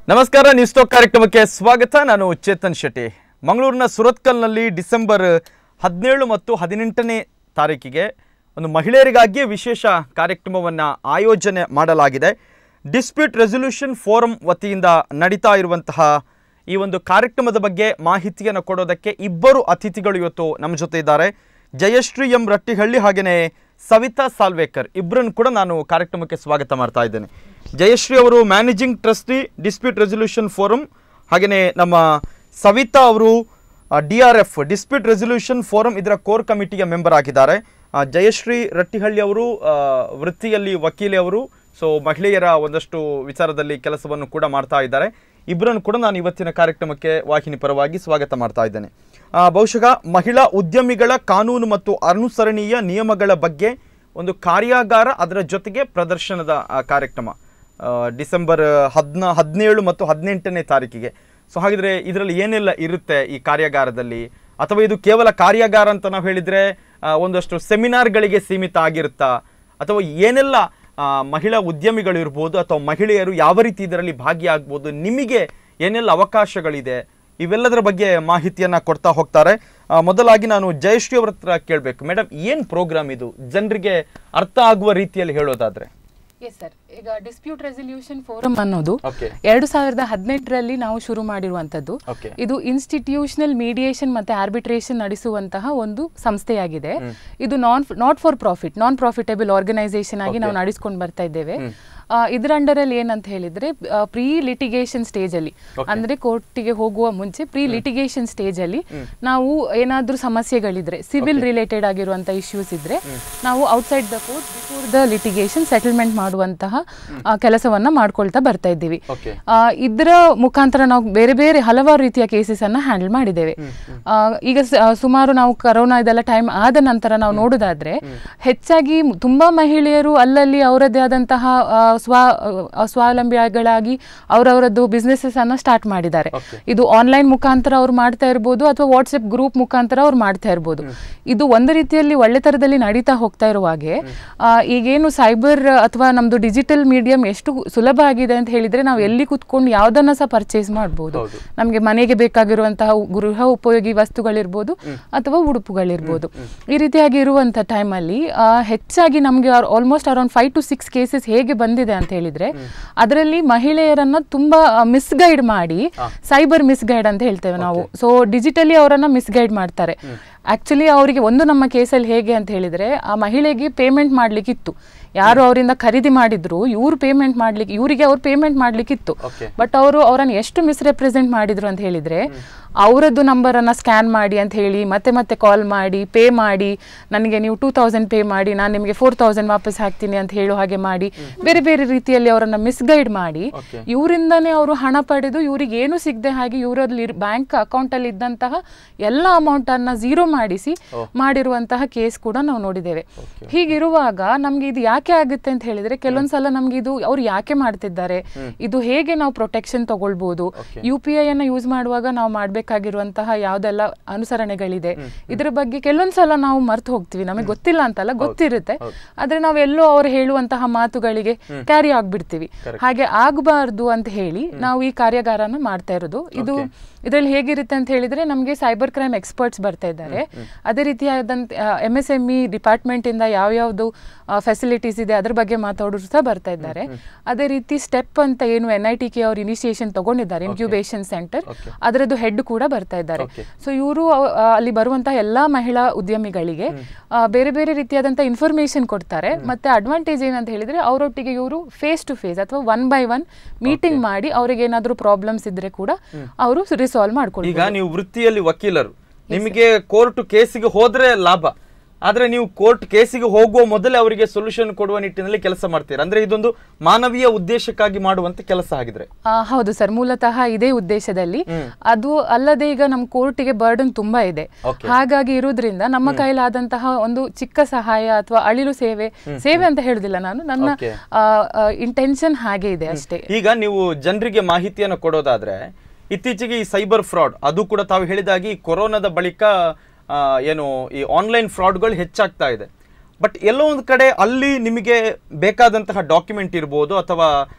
ನಮಸ್ಕಾರ news talk ಕಾರ್ಯಕ್ರಮಕ್ಕೆ ಸ್ವಾಗತ ನಾನು ಚೇತನ್ ಶೆಟ್ಟಿ ಮಂಗಳೂರಿನ ಸುರತ್ಕಲ್ನಲ್ಲಿ ಡಿಸೆಂಬರ್ ಹದಿನೇಳು ಮತ್ತು ಹದಿನೆಂಟನೇ ತಾರೀಕಿಗೆ ಒಂದು ಮಹಿಳೆಯರಿಗಾಗಿಯೇ ವಿಶೇಷ ಕಾರ್ಯಕ್ರಮವನ್ನು ಆಯೋಜನೆ ಮಾಡಲಾಗಿದೆ ಡಿಸ್ಪ್ಯೂಟ್ ರೆಸೊಲ್ಯೂಷನ್ ಫೋರಂ ವತಿಯಿಂದ ನಡೀತಾ ಇರುವಂತಹ ಈ ಒಂದು ಕಾರ್ಯಕ್ರಮದ ಬಗ್ಗೆ ಮಾಹಿತಿಯನ್ನು ಕೊಡೋದಕ್ಕೆ ಇಬ್ಬರು ಅತಿಥಿಗಳು ಇವತ್ತು ನಮ್ಮ ಜೊತೆ ಇದ್ದಾರೆ ಜಯಶ್ರೀ ಎಂ ರಟ್ಟಿಹಳ್ಳಿ ಹಾಗೆಯೇ ಸವಿತಾ ಸಾಲ್ವೇಕರ್ ಇಬ್ಬರನ್ನು ಕೂಡ ನಾನು ಕಾರ್ಯಕ್ರಮಕ್ಕೆ ಸ್ವಾಗತ ಮಾಡ್ತಾ ಇದ್ದೇನೆ ಜಯಶ್ರೀ ಅವರು managing trustee dispute resolution forum ಹಾಗೆಯೇ ನಮ್ಮ ಸವಿತಾ ಅವರು D R F dispute resolution forum ಇದರ ಕೋರ್ ಕಮಿಟಿಯ ಮೆಂಬರ್ ಆಗಿದ್ದಾರೆ ಆ, ಜಯಶ್ರೀ ರಟ್ಟಿಹಳ್ಳಿ ಅವರು ಆ, ವೃತ್ತಿಯಲ್ಲಿ ವಕೀಲೆ ಅವರು ಸೊ ಮಹಿಳೆಯರ ಒಂದಷ್ಟು ವಿಚಾರದಲ್ಲಿ ಕೆಲಸವನ್ನು ಕೂಡ ಮಾಡ್ತಾ ಇದ್ದಾರೆ ಇಬ್ಬರನ್ನು ಕೂಡ ನಾನು ಇವತ್ತಿನ ಕಾರ್ಯಕ್ರಮಕ್ಕೆ ವಾಹಿನಿ ಪರವಾಗಿ ಸ್ವಾಗತ ಮಾಡ್ತಾ ಇದ್ದೇನೆ ಆ, ಬಹುಶಃ ಮಹಿಳಾ ಉದ್ಯಮಿಗಳ ಕಾನೂನು ಮತ್ತು ಅನುಸರಣೀಯ ನಿಯಮಗಳ ಬಗ್ಗೆ ಒಂದು ಕಾರ್ಯಾಗಾರ ಅದರ ಜೊತೆಗೆ ಪ್ರದರ್ಶನದ ಆ, ಕಾರ್ಯಕ್ರಮ ಆ, ಡಿಸೆಂಬರ್ ಹದಿನ ಹದಿನೇಳು ಮತ್ತು ಹದಿನೆಂಟನೇ ತಾರೀಕಿಗೆ ಸೊ ಹಾಗಿದ್ರೆ ಇದರಲ್ಲಿ ಏನೆಲ್ಲ ಇರುತ್ತೆ ಈ ಕಾರ್ಯಾಗಾರದಲ್ಲಿ ಅಥವಾ ಇದು ಕೇವಲ ಕಾರ್ಯಾಗಾರ ಅಂತ ನಾವು ಹೇಳಿದರೆ ಒಂದಷ್ಟು ಸೆಮಿನಾರ್ಗಳಿಗೆ ಸೀಮಿತ ಆಗಿರುತ್ತಾ ಅಥವಾ ಏನೆಲ್ಲ ಆ, ಮಹಿಳಾ ಉದ್ಯಮಿಗಳು ಇರ್ಬೋದು ಅಥವಾ ಮಹಿಳೆಯರು ಯಾವ ರೀತಿ ಇದರಲ್ಲಿ ಭಾಗಿಯಾಗ್ಬೋದು ನಿಮಗೆ ಏನೆಲ್ಲ ಅವಕಾಶಗಳಿದೆ ಇವೆಲ್ಲದರ ಬಗ್ಗೆ ಮಾಹಿತಿಯನ್ನ ಕೊಡ್ತಾ ಹೋಗ್ತಾರೆ ಆ, ಮೊದಲಾಗಿ ನಾನು ಜಯಶ್ರೀ ಅವ್ರ ಹತ್ರ ಕೇಳಬೇಕು ಮೇಡಮ್ ಏನು ಪ್ರೋಗ್ರಾಮ್ ಇದು ಜನರಿಗೆ ಅರ್ಥ ಆಗುವ ರೀತಿಯಲ್ಲಿ ಹೇಳೋದಾದ್ರೆ ಎಸ್ ಸರ್ ಈಗ ಡಿಸ್ಪ್ಯೂಟ್ ರೆಸಲ್ಯೂಷನ್ ಫೋರಮ್ ಅನ್ನೋದು ಓಕೆ ಎರಡು ಸಾವಿರದ ಹದಿನೆಂಟರಲ್ಲಿ ನಾವು ಶುರು ಮಾಡಿರುವಂತದ್ದು ಓಕೆ ಇದು ಇನ್ಸ್ಟಿಟ್ಯೂಷನಲ್ ಮೀಡಿಯೇಷನ್ ಮತ್ತೆ ಆರ್ಬಿಟ್ರೇಷನ್ ನಡೆಸುವಂತಹ ಒಂದು ಸಂಸ್ಥೆಯಾಗಿದೆ ಇದು non not for profit non profitable organisation ಆಗಿ ನಾವು ನಡೆಸ್ಕೊಂಡು ಬರ್ತಾ ಇದ್ದೇವೆ ಆ, ಇದರ ಅಂಡರಲ್ಲಿ ಏನಂತ ಹೇಳಿದ್ರೆ ಪ್ರೀ ಲಿಟಿಗೇಷನ್ ಸ್ಟೇಜ್ ಅಲ್ಲಿ ಅಂದ್ರೆ ಕೋರ್ಟಿಗೆ ಹೋಗುವ ಮುಂಚೆ ಪ್ರೀ ಲಿಟಿಗೇಷನ್ ಸ್ಟೇಜ್ ಅಲ್ಲಿ ನಾವು ಏನಾದ್ರೂ ಸಮಸ್ಯೆಗಳಿದ್ರೆ ಸಿವಿಲ್ ರಿಲೇಟೆಡ್ ಆಗಿರುವಂತಹ ಇಶ್ಯೂಸ್ ಇದ್ರೆ ನಾವು outside the court before the litigation settlement ಮಾಡುವಂತಹ ಆ, ಕೆಲಸವನ್ನ ಮಾಡ್ಕೊಳ್ತಾ ಬರ್ತಾ ಇದ್ದೀವಿ ಓಕೆ ಆ, ಇದರ ಮುಖಾಂತರ ನಾವು ಬೇರೆ ಬೇರೆ ಹಲವಾರು ರೀತಿಯ ಕೇಸಸ್ ಅನ್ನ ಹ್ಯಾಂಡಲ್ ಮಾಡಿದ್ದೇವೆ ಆ, ಈಗ ಸ- ಆ, ಸುಮಾರು ನಾವು ಕರೋನಾ ಇದೆಲ್ಲ ಟೈಮ್ ಆದ ನಂತರ ನಾವು ನೋಡೋದಾದ್ರೆ ಹೆಚ್ಚಾಗಿ ಮ್- ತುಂಬಾ ಮಹಿಳೆಯರು ಅಲ್ಲಲ್ಲಿ ಅವರದ್ದೇ ಆದಂತಹ ಆ, ಸ್ವ ಆ, ಸ್ವಾವಲಂಬಿಗಳಾಗಿ ಅವರವರದ್ದು ಬಿಸ್ನೆಸಸ್ ಅನ್ನ ಸ್ಟಾರ್ಟ್ ಮಾಡಿದ್ದಾರೆ Okay. ಇದು ಆನ್ಲೈನ್ ಮುಖಾಂತರ ಅವ್ರು ಮಾಡ್ತಾ ಇರ್ಬೋದು ಅಥವಾ ವಾಟ್ಸಪ್ ಗ್ರೂಪ್ ಮುಖಾಂತರ ಅವ್ರು ಮಾಡ್ತಾ ಇರ್ಬೋದು ಇದು ಒಂದು ರೀತಿಯಲ್ಲಿ ಒಳ್ಳೆ ತರದಲ್ಲಿ ನಡೀತಾ ಹೋಗ್ತಾ ಇರುವಾಗೆ ಆ, ಈಗೇನು ಸೈಬರ್ ಅಥವಾ ನಮ್ದು ಡಿಜಿಟಲ್ ಮೀಡಿಯಂ ಎಷ್ಟು ಸುಲಭ ಆಗಿದೆ ಅಂತ ಹೇಳಿದ್ರೆ ನಾವು ಎಲ್ಲಿ ಕುತ್ಕೊಂಡು ಯಾವ್ದನ್ನ ಸಹ ಪರ್ಚೇಸ್ ಮಾಡ್ಬೋದು ಹೌದು. ನಮಗೆ ಮನೆಗೆ ಬೇಕಾಗಿರುವಂತಹ ಗೃಹ ಉಪಯೋಗಿ ವಸ್ತುಗಳಿರ್ಬೋದು ಅಥವಾ ಉಡುಪುಗಳಿರ್ಬೋದು ಈ ರೀತಿಯಾಗಿ ಇರುವಂಥ ಟೈಮಲ್ಲಿ ಹೆಚ್ಚಾಗಿ ನಮಗೆ almost around five to six cases ಹೇಗೆ ಬಂದಿದೆ ಅಂತ ಹೇಳಿದ್ರೆ ಅದರಲ್ಲಿ ಮಹಿಳೆಯರನ್ನ ತುಂಬಾ ಮಿಸ್ಗೈಡ್ ಮಾಡಿ ಸೈಬರ್ ಮಿಸ್ಗೈಡ್ ಅಂತ ಹೇಳ್ತೇವೆ ನಾವು ಸೊ ಡಿಜಿಟಲಿ ಅವರನ್ನ ಮಿಸ್ಗೈಡ್ ಮಾಡ್ತಾರೆ ಆಕ್ಚುಲಿ ಅವರಿಗೆ ಒಂದು ನಮ್ಮ ಕೇಸಲ್ಲಿ ಹೇಗೆ ಅಂತ ಹೇಳಿದ್ರೆ ಆ ಮಹಿಳೆಗೆ ಪೇಮೆಂಟ್ ಮಾಡ್ಲಿಕ್ಕಿತ್ತು ಯಾರು ಅವರಿಂದ ಖರೀದಿ ಮಾಡಿದ್ರು ಇವ್ರು ಪೇಮೆಂಟ್ ಮಾಡ್ಲಿಕ್ಕೆ ಇವರಿಗೆ ಅವ್ರು ಪೇಮೆಂಟ್ ಮಾಡ್ಲಿಕ್ಕಿತ್ತು ಓಕೆ ಬಟ್ ಅವರು ಅವರನ್ನು ಎಷ್ಟು ಮಿಸ್ರೆಪ್ರೆಸೆಂಟ್ ಮಾಡಿದ್ರು ಅಂತ ಹೇಳಿದ್ರೆ ಅವರದ್ದು ನಂಬರನ್ನು ಸ್ಕ್ಯಾನ್ ಮಾಡಿ ಅಂತ ಹೇಳಿ ಮತ್ತೆ ಮತ್ತೆ ಕಾಲ್ ಮಾಡಿ ಪೇ ಮಾಡಿ ನನಗೆ ನೀವು ಟೂ ತೌಸಂಡ್ ಪೇ ಮಾಡಿ ನಾನು ನಿಮಗೆ ಫೋರ್ ತೌಸಂಡ್ ವಾಪಸ್ ಹಾಕ್ತೀನಿ ಅಂತ ಹೇಳೋ ಹಾಗೆ ಮಾಡಿ ಬೇರೆ ಬೇರೆ ರೀತಿಯಲ್ಲಿ ಅವರನ್ನು ಮಿಸ್ಗೈಡ್ ಮಾಡಿ Okay. ಇವರಿಂದನೇ ಅವರು ಹಣ ಪಡೆದು ಇವರಿಗೆ ಏನು ಸಿಗದೆ ಹಾಗೆ ಇವರಲ್ಲಿ ಬ್ಯಾಂಕ್ ಅಕೌಂಟಲ್ಲಿ ಇದ್ದಂತಹ ಎಲ್ಲ ಅಮೌಂಟನ್ನು ಝೀರೋ ಮಾಡಿಸಿ ಮಾಡಿರುವಂತಹ ಕೇಸ್ ಕೂಡ ನಾವು ನೋಡಿದ್ದೇವೆ ಹೀಗಿರುವಾಗ ನಮ್ಗೆ ಇದು ಯಾಕೆ ಆಗುತ್ತೆ ಅಂತ ಹೇಳಿದ್ರೆ ಕೆಲವೊಂದ್ ಸಲ ನಮ್ಗೆ ಇದು ಅವ್ರು ಯಾಕೆ ಮಾಡ್ತಿದ್ದಾರೆ ಇದು ಹೇಗೆ ನಾವು ಪ್ರೊಟೆಕ್ಷನ್ ತಗೊಳ್ಬಹುದು ಯು ಪಿ ಐ ಅನ್ನ ಯೂಸ್ ಮಾಡುವಾಗ ನಾವು ಮಾಡ್ಬೇಕಾಗಿರುವಂತಹ ಯಾವ್ದೆಲ್ಲ ಅನುಸರಣೆಗಳಿದೆ ಇದ್ರ ಬಗ್ಗೆ ಕೆಲವೊಂದ್ ಸಲ ನಾವು ಮರ್ತು ಹೋಗ್ತೀವಿ ನಮಗೆ ಗೊತ್ತಿಲ್ಲ ಅಂತಲ್ಲ ಗೊತ್ತಿರುತ್ತೆ ಆದ್ರೆ ನಾವೆಲ್ಲೋ ಅವ್ರು ಹೇಳುವಂತಹ ಮಾತುಗಳಿಗೆ ಕ್ಯಾರಿ ಆಗ್ಬಿಡ್ತೀವಿ ಹಾಗೆ ಆಗಬಾರ್ದು ಅಂತ ಹೇಳಿ ನಾವು ಈ ಕಾರ್ಯಾಗಾರನ ಮಾಡ್ತಾ ಇರೋದು ಇದು ಇದರಲ್ಲಿ ಹೇಗಿರುತ್ತೆ ಅಂತ ಹೇಳಿದ್ರೆ ನಮಗೆ ಸೈಬರ್ ಕ್ರೈಮ್ ಎಕ್ಸ್ಪರ್ಟ್ಸ್ ಬರ್ತಾ ಇದ್ದಾರೆ ಅದೇ ರೀತಿಯಾದಂತ M S M E department ಇಂದ ಯಾವ್ಯಾವ್ದು ಫೆಸಿಲಿಟೀಸ್ ಇದೆ ಅದ್ರ ಬಗ್ಗೆ ಮಾತಾಡೋರು ಸಹ ಬರ್ತಾ ಇದ್ದಾರೆ ಅದೇ ರೀತಿ ಸ್ಟೆಪ್ ಅಂತ ಏನು ಎನ್ ಐ ಟಿ ಕೆ ಅವ್ರು ಇನಿಷಿಯೇಷನ್ ತಗೊಂಡಿದ್ದಾರೆ ಇನ್ಕ್ಯುಬೇಷನ್ ಸೆಂಟರ್ ಅದರದ್ದು ಹೆಡ್ ಕೂಡ ಬರ್ತಾ ಇದ್ದಾರೆ ಸೊ ಇವರು ಅಲ್ಲಿ ಬರುವಂತಹ ಎಲ್ಲಾ ಮಹಿಳಾ ಉದ್ಯಮಿಗಳಿಗೆ ಆ, ಬೇರೆ ಬೇರೆ ರೀತಿಯಾದಂತಹ ಇನ್ಫಾರ್ಮೇಶನ್ ಕೊಡ್ತಾರೆ ಮತ್ತೆ ಅಡ್ವಾಂಟೇಜ್ ಏನಂತ ಹೇಳಿದ್ರೆ ಅವರೊಟ್ಟಿಗೆ ಇವರು ಫೇಸ್ ಟು ಫೇಸ್ ಅಥವಾ ಒನ್ ಬೈ ಒನ್ ಮೀಟಿಂಗ್ ಮಾಡಿ ಅವ್ರಿಗೆ ಏನಾದರೂ ಪ್ರಾಬ್ಲಮ್ಸ್ ಇದ್ರೆ ಕೂಡ ಅವರು ರಿಸಾಲ್ವ್ ಮಾಡ್ಕೊಳ್ತಾರೆ ಈಗ ನೀವು ವೃತ್ತಿಯಲ್ಲಿ ವಕೀಲರು ನಿಮಗೆ ಕೋರ್ಟ್ ಕೇಸಿಗೆ ಹೋದ್ರೆ ಲಾಭ ಆದ್ರೆ ನೀವು ಕೋರ್ಟ್ ಕೇಸಿಗೆ ಹೋಗುವ ಮೊದಲೇ ಅವರಿಗೆ ಸೊಲ್ಯೂಷನ್ ಕೊಡುವ ನಿಟ್ಟಿನಲ್ಲಿ ಕೆಲಸ ಮಾಡ್ತೀರಾ ಅಂದ್ರೆ ಇದೊಂದು ಮಾನವೀಯ ಉದ್ದೇಶಕ್ಕಾಗಿ ಮಾಡುವಂತ ಕೆಲಸ ಆಗಿದ್ರೆ ಆ, ಹೌದು ಸರ್ ಮೂಲತಃ ಇದೇ ಉದ್ದೇಶದಲ್ಲಿ ಅದು ಅಲ್ಲದೆ ಈಗ ನಮ್ಮ ಕೋರ್ಟಿಗೆ ಬರ್ಡನ್ ತುಂಬಾ ಇದೆ Okay. ಹಾಗಾಗಿ ಇರುವುದರಿಂದ ನಮ್ಮ ಕೈಲಾದಂತಹ ಒಂದು ಚಿಕ್ಕ ಸಹಾಯ ಅಥವಾ ಅಳಿಲು ಸೇವೆ ಸೇವೆ ಅಂತ ಹೇಳುದಿಲ್ಲ ನಾನು ನನ್ನ Okay. ಇಂಟೆನ್ಷನ್ ಹಾಗೆ ಇದೆ ಅಷ್ಟೇ ಈಗ ನೀವು ಜನರಿಗೆ ಮಾಹಿತಿಯನ್ನು ಕೊಡೋದಾದ್ರೆ ಇತ್ತೀಚೆಗೆ ಈ ಸೈಬರ್ ಫ್ರಾಡ್ ಅದು ಕೂಡ ತಾವು ಹೇಳಿದಾಗೆ ಈ ಕೊರೋನಾದ ಬಳಿಕ ಆ, ಏನು ಈ ಆನ್ಲೈನ್ ಫ್ರಾಡ್ಗಳು ಹೆಚ್ಚಾಗ್ತಾ ಇದೆ ಬಟ್ ಎಲ್ಲೋ ಒಂದು ಕಡೆ ಅಲ್ಲಿ ನಿಮಗೆ ಬೇಕಾದಂತಹ ಡಾಕ್ಯುಮೆಂಟ್ ಇರ್ಬೋದು ಅಥವಾ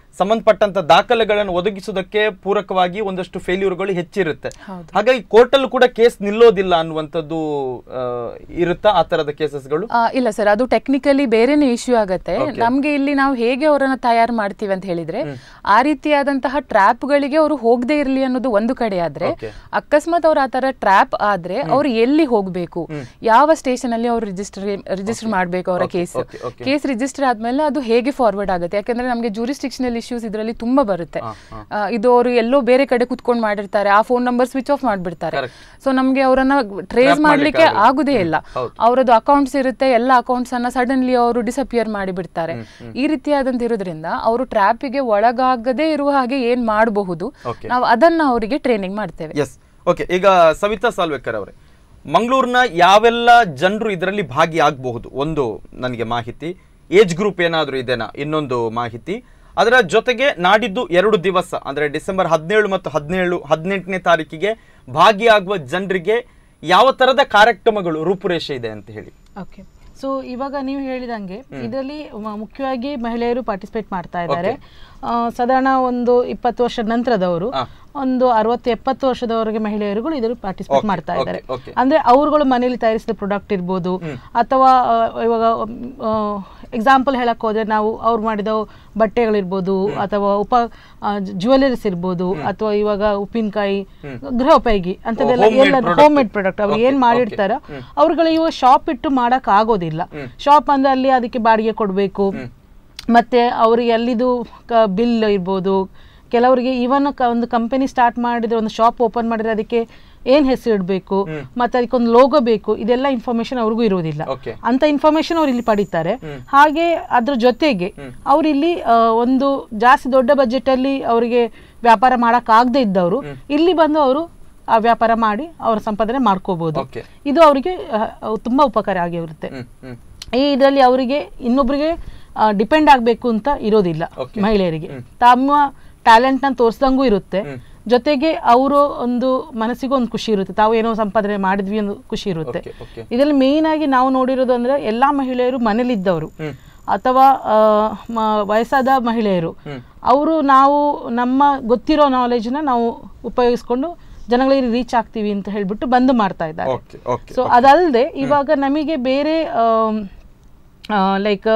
ಸಂಬಂಧಪಟ್ಟಂತ ದಾಖಲೆಗಳನ್ನು ಒದಗಿಸುವುದಕ್ಕೆ ಪೂರಕವಾಗಿ ಒಂದಷ್ಟು ಫೇಲ್ಯೂರ್ಗಳು ಹೆಚ್ಚಿರುತ್ತೆ ಹೌದು. ಹಾಗಾಗಿ ಕೋರ್ಟಲ್ಲೂ ಕೂಡ ಕೇಸ್ ನಿಲ್ಲೋದಿಲ್ಲ ಅನ್ನುವಂಥದ್ದು ಆ, ಇರುತ್ತಾ ಆ ತರದ ಕೇಸಸ್ಗಳು ಆ, ಇಲ್ಲ ಸರ್ ಅದು ಟೆಕ್ನಿಕಲಿ ಬೇರೆನೇ ಇಶ್ಯೂ ಆಗತ್ತೆ ನಮ್ಗೆ ಇಲ್ಲಿ ನಾವು ಹೇಗೆ ಅವರನ್ನ ತಯಾರು ಮಾಡ್ತೀವಿ ಅಂತ ಹೇಳಿದ್ರೆ ಆ ರೀತಿಯಾದಂತಹ ಟ್ರ್ಯಾಪ್ ಗಳಿಗೆ ಅವರು ಹೋಗದೆ ಇರ್ಲಿ ಅನ್ನೋದು ಒಂದು ಕಡೆ ಆದ್ರೆ Okay. ಅಕಸ್ಮಾತ್ ಅವ್ರು ಆ ತರ ಟ್ರ್ಯಾಪ್ ಆದ್ರೆ ಅವ್ರು ಎಲ್ಲಿ ಹೋಗ್ಬೇಕು ಯಾವ ಸ್ಟೇಷನ್ ಅಲ್ಲಿ ಅವ್ರು ರಿಜಿಸ್ಟರ್ ರಿಜಿಸ್ಟರ್ ಮಾಡ್ಬೇಕು ಅವರ case okay, okay. Case register ಆದ್ಮೇಲೆ ಅದು ಹೇಗೆ ಫಾರ್ವರ್ಡ್ ಆಗುತ್ತೆ ಯಾಕಂದ್ರೆ ನಮಗೆ ಜೂರಿಸ್ಟಿಕ್ಷನಲ್ ಇಶ್ಯೂಸ್ ಇದರಲ್ಲಿ ತುಂಬಾ ಬರುತ್ತೆ ಆ, ಇದು ಅವರು ಎಲ್ಲೋ ಬೇರೆ ಕಡೆ ಕುತ್ಕೊಂಡು ಮಾಡಿರ್ತಾರೆ ಆ ಫೋನ್ ನಂಬರ್ ಸ್ವಿಚ್ ಆಫ್ ಮಾಡ್ಬಿಡ್ತಾರೆ Correct. ಸೊ ನಮ್ಗೆ ಅವರನ್ನ ಟ್ರೇಸ್ ಮಾಡ್ಲಿಕ್ಕೆ ಆಗುದೇ ಇಲ್ಲ ಹೌದು. ಅವರದ್ದು ಅಕೌಂಟ್ಸ್ ಇರುತ್ತೆ ಎಲ್ಲ ಅಕೌಂಟ್ಸ್ ಅನ್ನ ಸಡನ್ಲಿ ಅವರು ಡಿಸಪಿಯರ್ ಮಾಡಿ ಬಿಡ್ತಾರೆ ಈ ರೀತಿಯಾದಂತ ಇರೋದ್ರಿಂದ ಅವರು ಟ್ರ್ಯಾಪಿಗೆ ಒಳಗಾಗದೇ ಇರುವ ಹಾಗೆ ಏನ್ ಮಾಡಬಹುದು Okay. ನಾವು ಅದನ್ನ ಅವರಿಗೆ ಟ್ರೈನಿಂಗ್ ಮಾಡ್ತೇವೆ ಎಸ್ ಓಕೆ ಈಗ ಸವಿತಾ ಸಾಲ್ವೇಕರ್ ಅವರೇ ಮಂಗಳೂರಿನ ಯಾವೆಲ್ಲ ಜನರು ಇದರಲ್ಲಿ ಭಾಗಿಯಾಗಬಹುದು ಒಂದು ನನಗೆ ಮಾಹಿತಿ ಏಜ್ ಗ್ರೂಪ್ ಏನಾದರೂ ಇದೆನಾ ಇನ್ನೊಂದು ಮಾಹಿತಿ ಅದರ ಜೊತೆಗೆ ನಾಡಿದ್ದು ಎರಡು ದಿವಸ ಅಂದರೆ ಡಿಸೆಂಬರ್ ಹದಿನೇಳು ಮತ್ತು ಹದಿನೇಳು ಹದಿನೆಂಟನೇ ತಾರೀಕಿಗೆ ಭಾಗಿಯಾಗುವ ಜನರಿಗೆ ಯಾವ ಥರದ ಕಾರ್ಯಕ್ರಮಗಳು ರೂಪುರೇಷೆ ಇದೆ ಅಂತ ಹೇಳಿ ಓಕೆ ಸೊ ಇವಾಗ ನೀವು ಹೇಳಿದಂಗೆ ಇದರಲ್ಲಿ ಮ- ಮುಖ್ಯವಾಗಿ ಮಹಿಳೆಯರು ಪಾರ್ಟಿಸಿಪೇಟ್ ಮಾಡ್ತಾ ಇದ್ದಾರೆ ಆ, ಸಾಧಾರಣ ಒಂದು ಇಪ್ಪತ್ತು ವರ್ಷದ ನಂತರದವರು ಹಾ. ಒಂದು ಅರವತ್ತು ಎಪ್ಪತ್ತು ವರ್ಷದವರೆಗೆ ಮಹಿಳೆಯರುಗಳು ಇದರಲ್ಲಿ ಪಾರ್ಟಿಸಿಪೇಟ್ Okay, ಮಾಡ್ತಾ okay, ಇದ್ದಾರೆ okay. ಅಂದ್ರೆ ಅವರುಗಳು ಮನೆಯಲ್ಲಿ ತಯಾರಿಸಿದ ಪ್ರಾಡಕ್ಟ್ ಇರ್ಬೋದು ಅಥವಾ ಆ, ಇವಾಗ ಎಕ್ಸಾಂಪಲ್ ಹೇಳಕ್ ಹೋದ್ರೆ ನಾವು ಅವ್ರು ಮಾಡಿದ ಬಟ್ಟೆಗಳಿರ್ಬೋದು ಅಥವಾ ಉಪ ಜ್ಯುವೆಲರೀಸ್ ಇರ್ಬೋದು ಅಥವಾ ಇವಾಗ ಉಪ್ಪಿನಕಾಯಿ ಗೃಹ ಉಪಯೋಗಿ ಅಂತದೆಲ್ಲ homemade ಎಲ್ಲ product. ಹೋಮ್ ಮೇಡ್ ಪ್ರಾಡಕ್ಟ್ ಅವ್ರು Okay, ಏನ್ ಮಾಡಿರ್ತಾರ ಅವ್ರುಗಳು ಇವಾಗ ಶಾಪ್ ಇಟ್ಟು ಮಾಡಕ್ ಆಗೋದಿಲ್ಲ ಶಾಪ್ ಅಂದ್ರೆ ಅಲ್ಲಿ ಅದಕ್ಕೆ ಬಾಡಿಗೆ ಕೊಡಬೇಕು ಮತ್ತೆ ಅವ್ರಿಗೆ ಅಲ್ಲಿದು ಬಿಲ್ ಇರ್ಬೋದು ಕೆಲವರಿಗೆ ಇವನ್ ಒಂದು ಕಂಪನಿ ಸ್ಟಾರ್ಟ್ ಮಾಡಿದ್ರೆ ಒಂದು ಶಾಪ್ ಓಪನ್ ಮಾಡಿದ್ರೆ ಅದಕ್ಕೆ ಏನ್ ಹೆಸರು ಇಡಬೇಕು ಮತ್ತೆ ಅದಕ್ಕೊಂದು ಲೋಗೋ ಬೇಕು ಇದೆಲ್ಲ ಇನ್ಫಾರ್ಮೇಶನ್ ಅವ್ರಿಗೂ ಇರೋದಿಲ್ಲ Okay. ಅಂತ ಇನ್ಫಾರ್ಮೇಶನ್ ಅವ್ರು ಇಲ್ಲಿ ಪಡಿತಾರೆ ಹಾಗೆ ಅದ್ರ ಜೊತೆಗೆ ಅವ್ರು ಇಲ್ಲಿ ಆ, ಒಂದು ಜಾಸ್ತಿ ದೊಡ್ಡ ಬಜೆಟ್ ಅಲ್ಲಿ ಅವರಿಗೆ ವ್ಯಾಪಾರ ಮಾಡಕ್ ಆಗದೆ ಇದ್ದವರು ಇಲ್ಲಿ ಬಂದು ಅವರು ಆ ವ್ಯಾಪಾರ ಮಾಡಿ ಅವರ ಸಂಪಾದನೆ ಮಾಡ್ಕೋಬಹುದು Okay. ಇದು ಅವರಿಗೆ ತುಂಬಾ ಉಪಕಾರ ಆಗಿರುತ್ತೆ ಹ್ಮ್ ಹ್ಮ್ ಈ ಇದರಲ್ಲಿ ಅವರಿಗೆ ಇನ್ನೊಬ್ಬರಿಗೆ ಡಿಪೆಂಡ್ ಆಗಬೇಕು ಅಂತ ಇರೋದಿಲ್ಲ Okay. ಮಹಿಳೆಯರಿಗೆ ತಮ್ಮ ಟ್ಯಾಲೆಂಟ್ ನ ತೋರಿಸ್ದಂಗೂ ಇರುತ್ತೆ ಜೊತೆಗೆ ಅವರು ಒಂದು ಮನಸ್ಸಿಗೂ ಒಂದು ಖುಷಿ ಇರುತ್ತೆ ತಾವು ಏನೋ ಸಂಪಾದನೆ ಮಾಡಿದ್ವಿ ಒಂದು ಖುಷಿ ಇರುತ್ತೆ Okay, okay. ಇದರಲ್ಲಿ ಮೇನ್ ಆಗಿ ನಾವು ನೋಡಿರೋದು ಅಂದ್ರೆ ಎಲ್ಲಾ ಮಹಿಳೆಯರು ಮನೇಲಿದ್ದವರು ಹ್ಮ್. ಅಥವಾ ಆ, ಮ- ವಯಸ್ಸಾದ ಮಹಿಳೆಯರು ಅವರು ನಾವು ನಮ್ಮ ಗೊತ್ತಿರೋ ನಾಲೆಜ್ನ ನಾವು ಉಪಯೋಗಿಸ್ಕೊಂಡು ಜನಗಳಿಗೆ ರೀಚ್ ಆಗ್ತೀವಿ ಅಂತ ಹೇಳ್ಬಿಟ್ಟು ಬಂದು ಮಾಡ್ತಾ ಇದ್ದಾರೆ ಓಕೆ ಓಕೆ ಸೊ ಅದಲ್ಲದೆ ಇವಾಗ ನಮಗೆ ಬೇರೆ ಲೈಕ್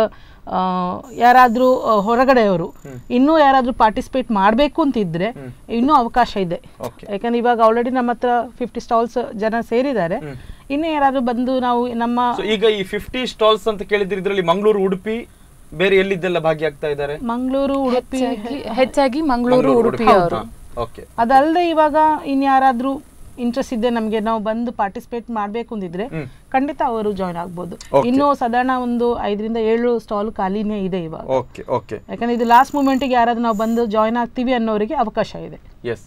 ಯಾರಾದರೂ ಹೊರಗಡೆಯವರು ಇನ್ನೂ ಯಾರಾದರೂ ಪಾರ್ಟಿಸಿಪೇಟ್ ಮಾಡಬೇಕು ಅಂತಿದ್ರೆ ಇನ್ನೂ ಅವಕಾಶ ಇದೆ Okay. ಯಾಕಂದ್ರೆ ಇವಾಗ ಆಲ್ರೆಡಿ ನಮ್ಮ ಹತ್ರ ಫಿಫ್ಟಿ ಸ್ಟಾಲ್ಸ್ ಜನ ಸೇರಿದ್ದಾರೆ ಇನ್ನು ಯಾರಾದರೂ ಬಂದು ನಾವು ನಮ್ಮ ಸೊ ಈಗ ಈ ಫಿಫ್ಟಿ ಸ್ಟಾಲ್ಸ್ ಅಂತ ಕೇಳಿದ್ರೆ ಇದರಲ್ಲಿ ಮಂಗಳೂರು ಉಡುಪಿ ಬೇರೆ ಎಲ್ಲಿದ್ದೆಲ್ಲ ಭಾಗಿಯಾಗ್ತಾ ಇದ್ದಾರೆ ಮಂಗಳೂರು ಉಡುಪಿ ಹೆಚ್ಚಾಗಿ- ಹೆಚ್ಚಾಗಿ ಮಂಗಳೂರು ಉಡುಪಿ ಅವರು ಓಕೆ ಅದಲ್ಲದೆ ಇವಾಗ ಇನ್ ಯಾರಾದ್ರೂ ಇಂಟ್ರೆಸ್ಟ್ ಇದೆ ನಮಗೆ ನಾವು ಬಂದು ಪಾರ್ಟಿಸಿಪೇಟ್ ಮಾಡಬೇಕು ಅಂದಿದ್ರೆ ಖಂಡಿತ ಅವರು ಜಾಯ್ನ್ ಆಗ್ಬೋದು Okay. ಇನ್ನು ಸಾಧಾರಣ ಒಂದು ಐದರಿಂದ ಏಳು ಸ್ಟಾಲ್ ಖಾಲಿನೇ ಇದೆ ಇವಾಗ ಓಕೆ ಓಕೆ ಯಾಕಂದ್ರೆ ಇದು ಲಾಸ್ಟ್ ಮೂಮೆಂಟಿಗೆ ಯಾರಾದ್ರೂ ನಾವು ಬಂದು ಜಾಯ್ನ್ ಆಗ್ತೀವಿ ಅನ್ನೋರಿಗೆ ಅವಕಾಶ ಇದೆ ಎಸ್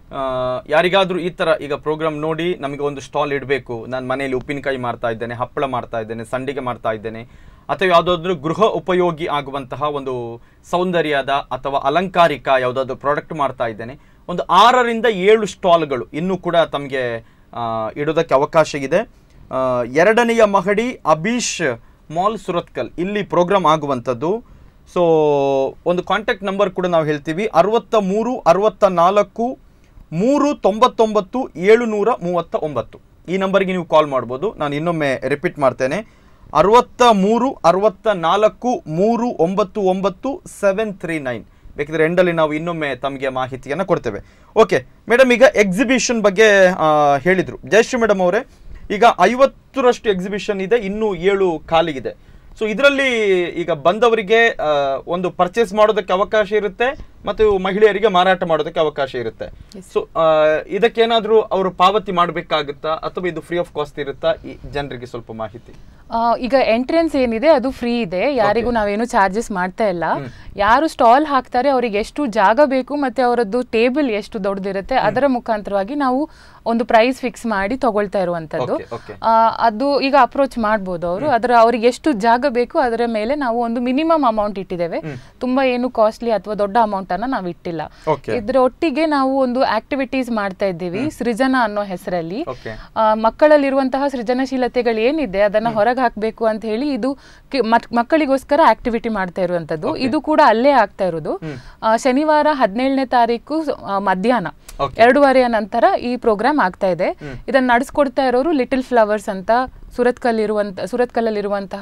ಯಾರಿಗಾದ್ರೂ ಈ ತರ ಈಗ ಪ್ರೋಗ್ರಾಮ್ ನೋಡಿ ನಮಗೆ ಒಂದು ಸ್ಟಾಲ್ ಇಡಬೇಕು ನಾನು ಮನೆಯಲ್ಲಿ ಉಪ್ಪಿನಕಾಯಿ ಮಾಡ್ತಾ ಇದ್ದೇನೆ ಹಪ್ಪಳ ಮಾಡ್ತಾ ಇದ್ದೇನೆ ಸಂಡಿಗೆ ಮಾಡ್ತಾ ಇದ್ದೇನೆ ಅಥವಾ ಯಾವುದಾದ್ರೂ ಗೃಹ ಉಪಯೋಗಿ ಆಗುವಂತಹ ಒಂದು ಸೌಂದರ್ಯದ ಅಥವಾ ಅಲಂಕಾರಿಕ ಯಾವುದಾದ್ರೂ ಪ್ರಾಡಕ್ಟ್ ಮಾಡ್ತಾ ಇದ್ದೇನೆ ಒಂದು ಆರರಿಂದ ಏಳು ಸ್ಟಾಲ್ಗಳು ಇನ್ನೂ ಕೂಡ ತಮಗೆ ಇಡೋದಕ್ಕೆ ಅವಕಾಶ ಇದೆ ಆ, ಎರಡನೆಯ ಮಹಡಿ ಅಬೀಶ್ ಮಾಲ್ ಸುರತ್ಕಲ್ ಇಲ್ಲಿ ಪ್ರೋಗ್ರಾಮ್ ಆಗುವಂಥದ್ದು ಸೊ ಒಂದು ಕಾಂಟ್ಯಾಕ್ಟ್ ನಂಬರ್ ಕೂಡ ನಾವು ಹೇಳ್ತೀವಿ ಅರವತ್ತ ಮೂರು ಅರವತ್ತ ನಾಲ್ಕು ಮೂರು ತೊಂಬತ್ತೊಂಬತ್ತು ಏಳುನೂರ ಮೂವತ್ತ ಒಂಬತ್ತು ಈ ನಂಬರ್ಗೆ ನೀವು ಕಾಲ್ ಮಾಡ್ಬೋದು ನಾನು ಇನ್ನೊಮ್ಮೆ ರಿಪೀಟ್ ಮಾಡ್ತೇನೆ ಅರವತ್ತ ಮೂರು ಅರವತ್ತ ನಾಲ್ಕು ಮೂರು ಒಂಬತ್ತು ಒಂಬತ್ತು ಸೆವೆನ್ ತ್ರೀ ನೈನ್ ಬೇಕಿದ್ರೆ ಎಂಡಲ್ಲಿ ನಾವು ಇನ್ನೊಮ್ಮೆ ತಮಗೆ ಮಾಹಿತಿಯನ್ನು ಕೊಡ್ತೇವೆ ಓಕೆ ಮೇಡಮ್ ಈಗ ಎಕ್ಸಿಬಿಷನ್ ಬಗ್ಗೆ ಆ, ಹೇಳಿದ್ರು ಜಯಶ್ರೀ ಮೇಡಮ್ ಅವರೇ ಈಗ ಐವತ್ತರಷ್ಟು ಎಕ್ಸಿಬಿಷನ್ ಇದೆ ಇನ್ನೂ ಏಳು ಖಾಲಿಗಿದೆ ಸೊ ಇದರಲ್ಲಿ ಈಗ ಬಂದವರಿಗೆ ಆ, ಒಂದು ಪರ್ಚೇಸ್ ಮಾಡೋದಕ್ಕೆ ಅವಕಾಶ ಇರುತ್ತೆ ಮತ್ತು ಮಹಿಳೆಯರಿಗೆ ಮಾರಾಟ ಮಾಡೋದಕ್ಕೆ ಅವಕಾಶ ಇರುತ್ತೆ ಸೊ ಇದಕ್ಕೇನಾದ್ರೂ ಅವರು ಪಾವತಿ ಮಾಡಬೇಕಾಗುತ್ತಾ ಅಥವಾ ಇದು ಫ್ರೀ ಆಫ್ ಕಾಸ್ಟ್ ಇರುತ್ತಾ ಈ ಜನರಿಗೆ ಸ್ವಲ್ಪ ಮಾಹಿತಿ ಆ, ಈಗ ಎಂಟ್ರೆನ್ಸ್ ಏನಿದೆ ಅದು ಫ್ರೀ ಇದೆ ಯಾರಿಗೂ ನಾವೇನು ಚಾರ್ಜಸ್ ಮಾಡ್ತಾ ಇಲ್ಲ ಯಾರು ಸ್ಟಾಲ್ ಹಾಕ್ತಾರೆ ಅವರಿಗೆ ಎಷ್ಟು ಜಾಗ ಬೇಕು ಮತ್ತೆ ಅವರದ್ದು ಟೇಬಲ್ ಎಷ್ಟು ದೊಡ್ಡದಿರುತ್ತೆ ಅದರ ಮುಖಾಂತರವಾಗಿ ನಾವು ಒಂದು ಪ್ರೈಸ್ ಫಿಕ್ಸ್ ಮಾಡಿ ತಗೊಳ್ತಾ ಇರುವಂತದ್ದು Okay, okay. ಆ, ಅದು ಈಗ ಅಪ್ರೋಚ್ ಮಾಡ್ಬೋದು ಅವರು ಅದರ ಅವರಿಗೆ ಎಷ್ಟು ಜಾಗ ಬೇಕು ಅದರ ಮೇಲೆ ನಾವು ಒಂದು ಮಿನಿಮಮ್ ಅಮೌಂಟ್ ಇಟ್ಟಿದ್ದೇವೆ ತುಂಬಾ ಏನು ಕಾಸ್ಟ್ಲಿ ಅಥವಾ ದೊಡ್ಡ ಅಮೌಂಟ್ ಅನ್ನ ನಾವು ಇಟ್ಟಿಲ್ಲ Okay. ಇದ್ರ ಒಟ್ಟಿಗೆ ನಾವು ಒಂದು ಆಕ್ಟಿವಿಟೀಸ್ ಮಾಡ್ತಾ ಇದ್ದೀವಿ ಸೃಜನ ಅನ್ನೋ ಹೆಸರಲ್ಲಿ Okay. ಆ, ಮಕ್ಕಳಲ್ಲಿರುವಂತಹ ಸೃಜನಶೀಲತೆಗಳು ಏನಿದೆ ಅದನ್ನ ಹೊರಗೆ ಹಾಕಬೇಕು ಅಂತ ಹೇಳಿ ಇದು ಕಿ- ಮಕ್- ಮಕ್ಕಳಿಗೋಸ್ಕರ ಆಕ್ಟಿವಿಟಿ ಮಾಡ್ತಾ ಇರುವಂತದ್ದು ಇದು ಕೂಡ ಅಲ್ಲೇ ಆಗ್ತಾ ಇರೋದು ಆ, ಶನಿವಾರ ಹದಿನೇಳನೇ ತಾರೀಕು ಆ, ಮಧ್ಯಾಹ್ನ Okay. ಎರಡೂವರೆಯ ನಂತರ ಈ ಪ್ರೋಗ್ರಾಮ್ ಆಗ್ತಾ ಇದೆ ಇದನ್ನ ನಡೆಸ್ಕೊಡ್ತಾ ಇರೋರು ಲಿಟಲ್ ಫ್ಲವರ್ಸ್ ಅಂತ ಸುರತ್ಕಲ್ ಇರುವಂತ ಸುರತ್ಕಲ್ಲಲ್ಲಿರುವಂತಹ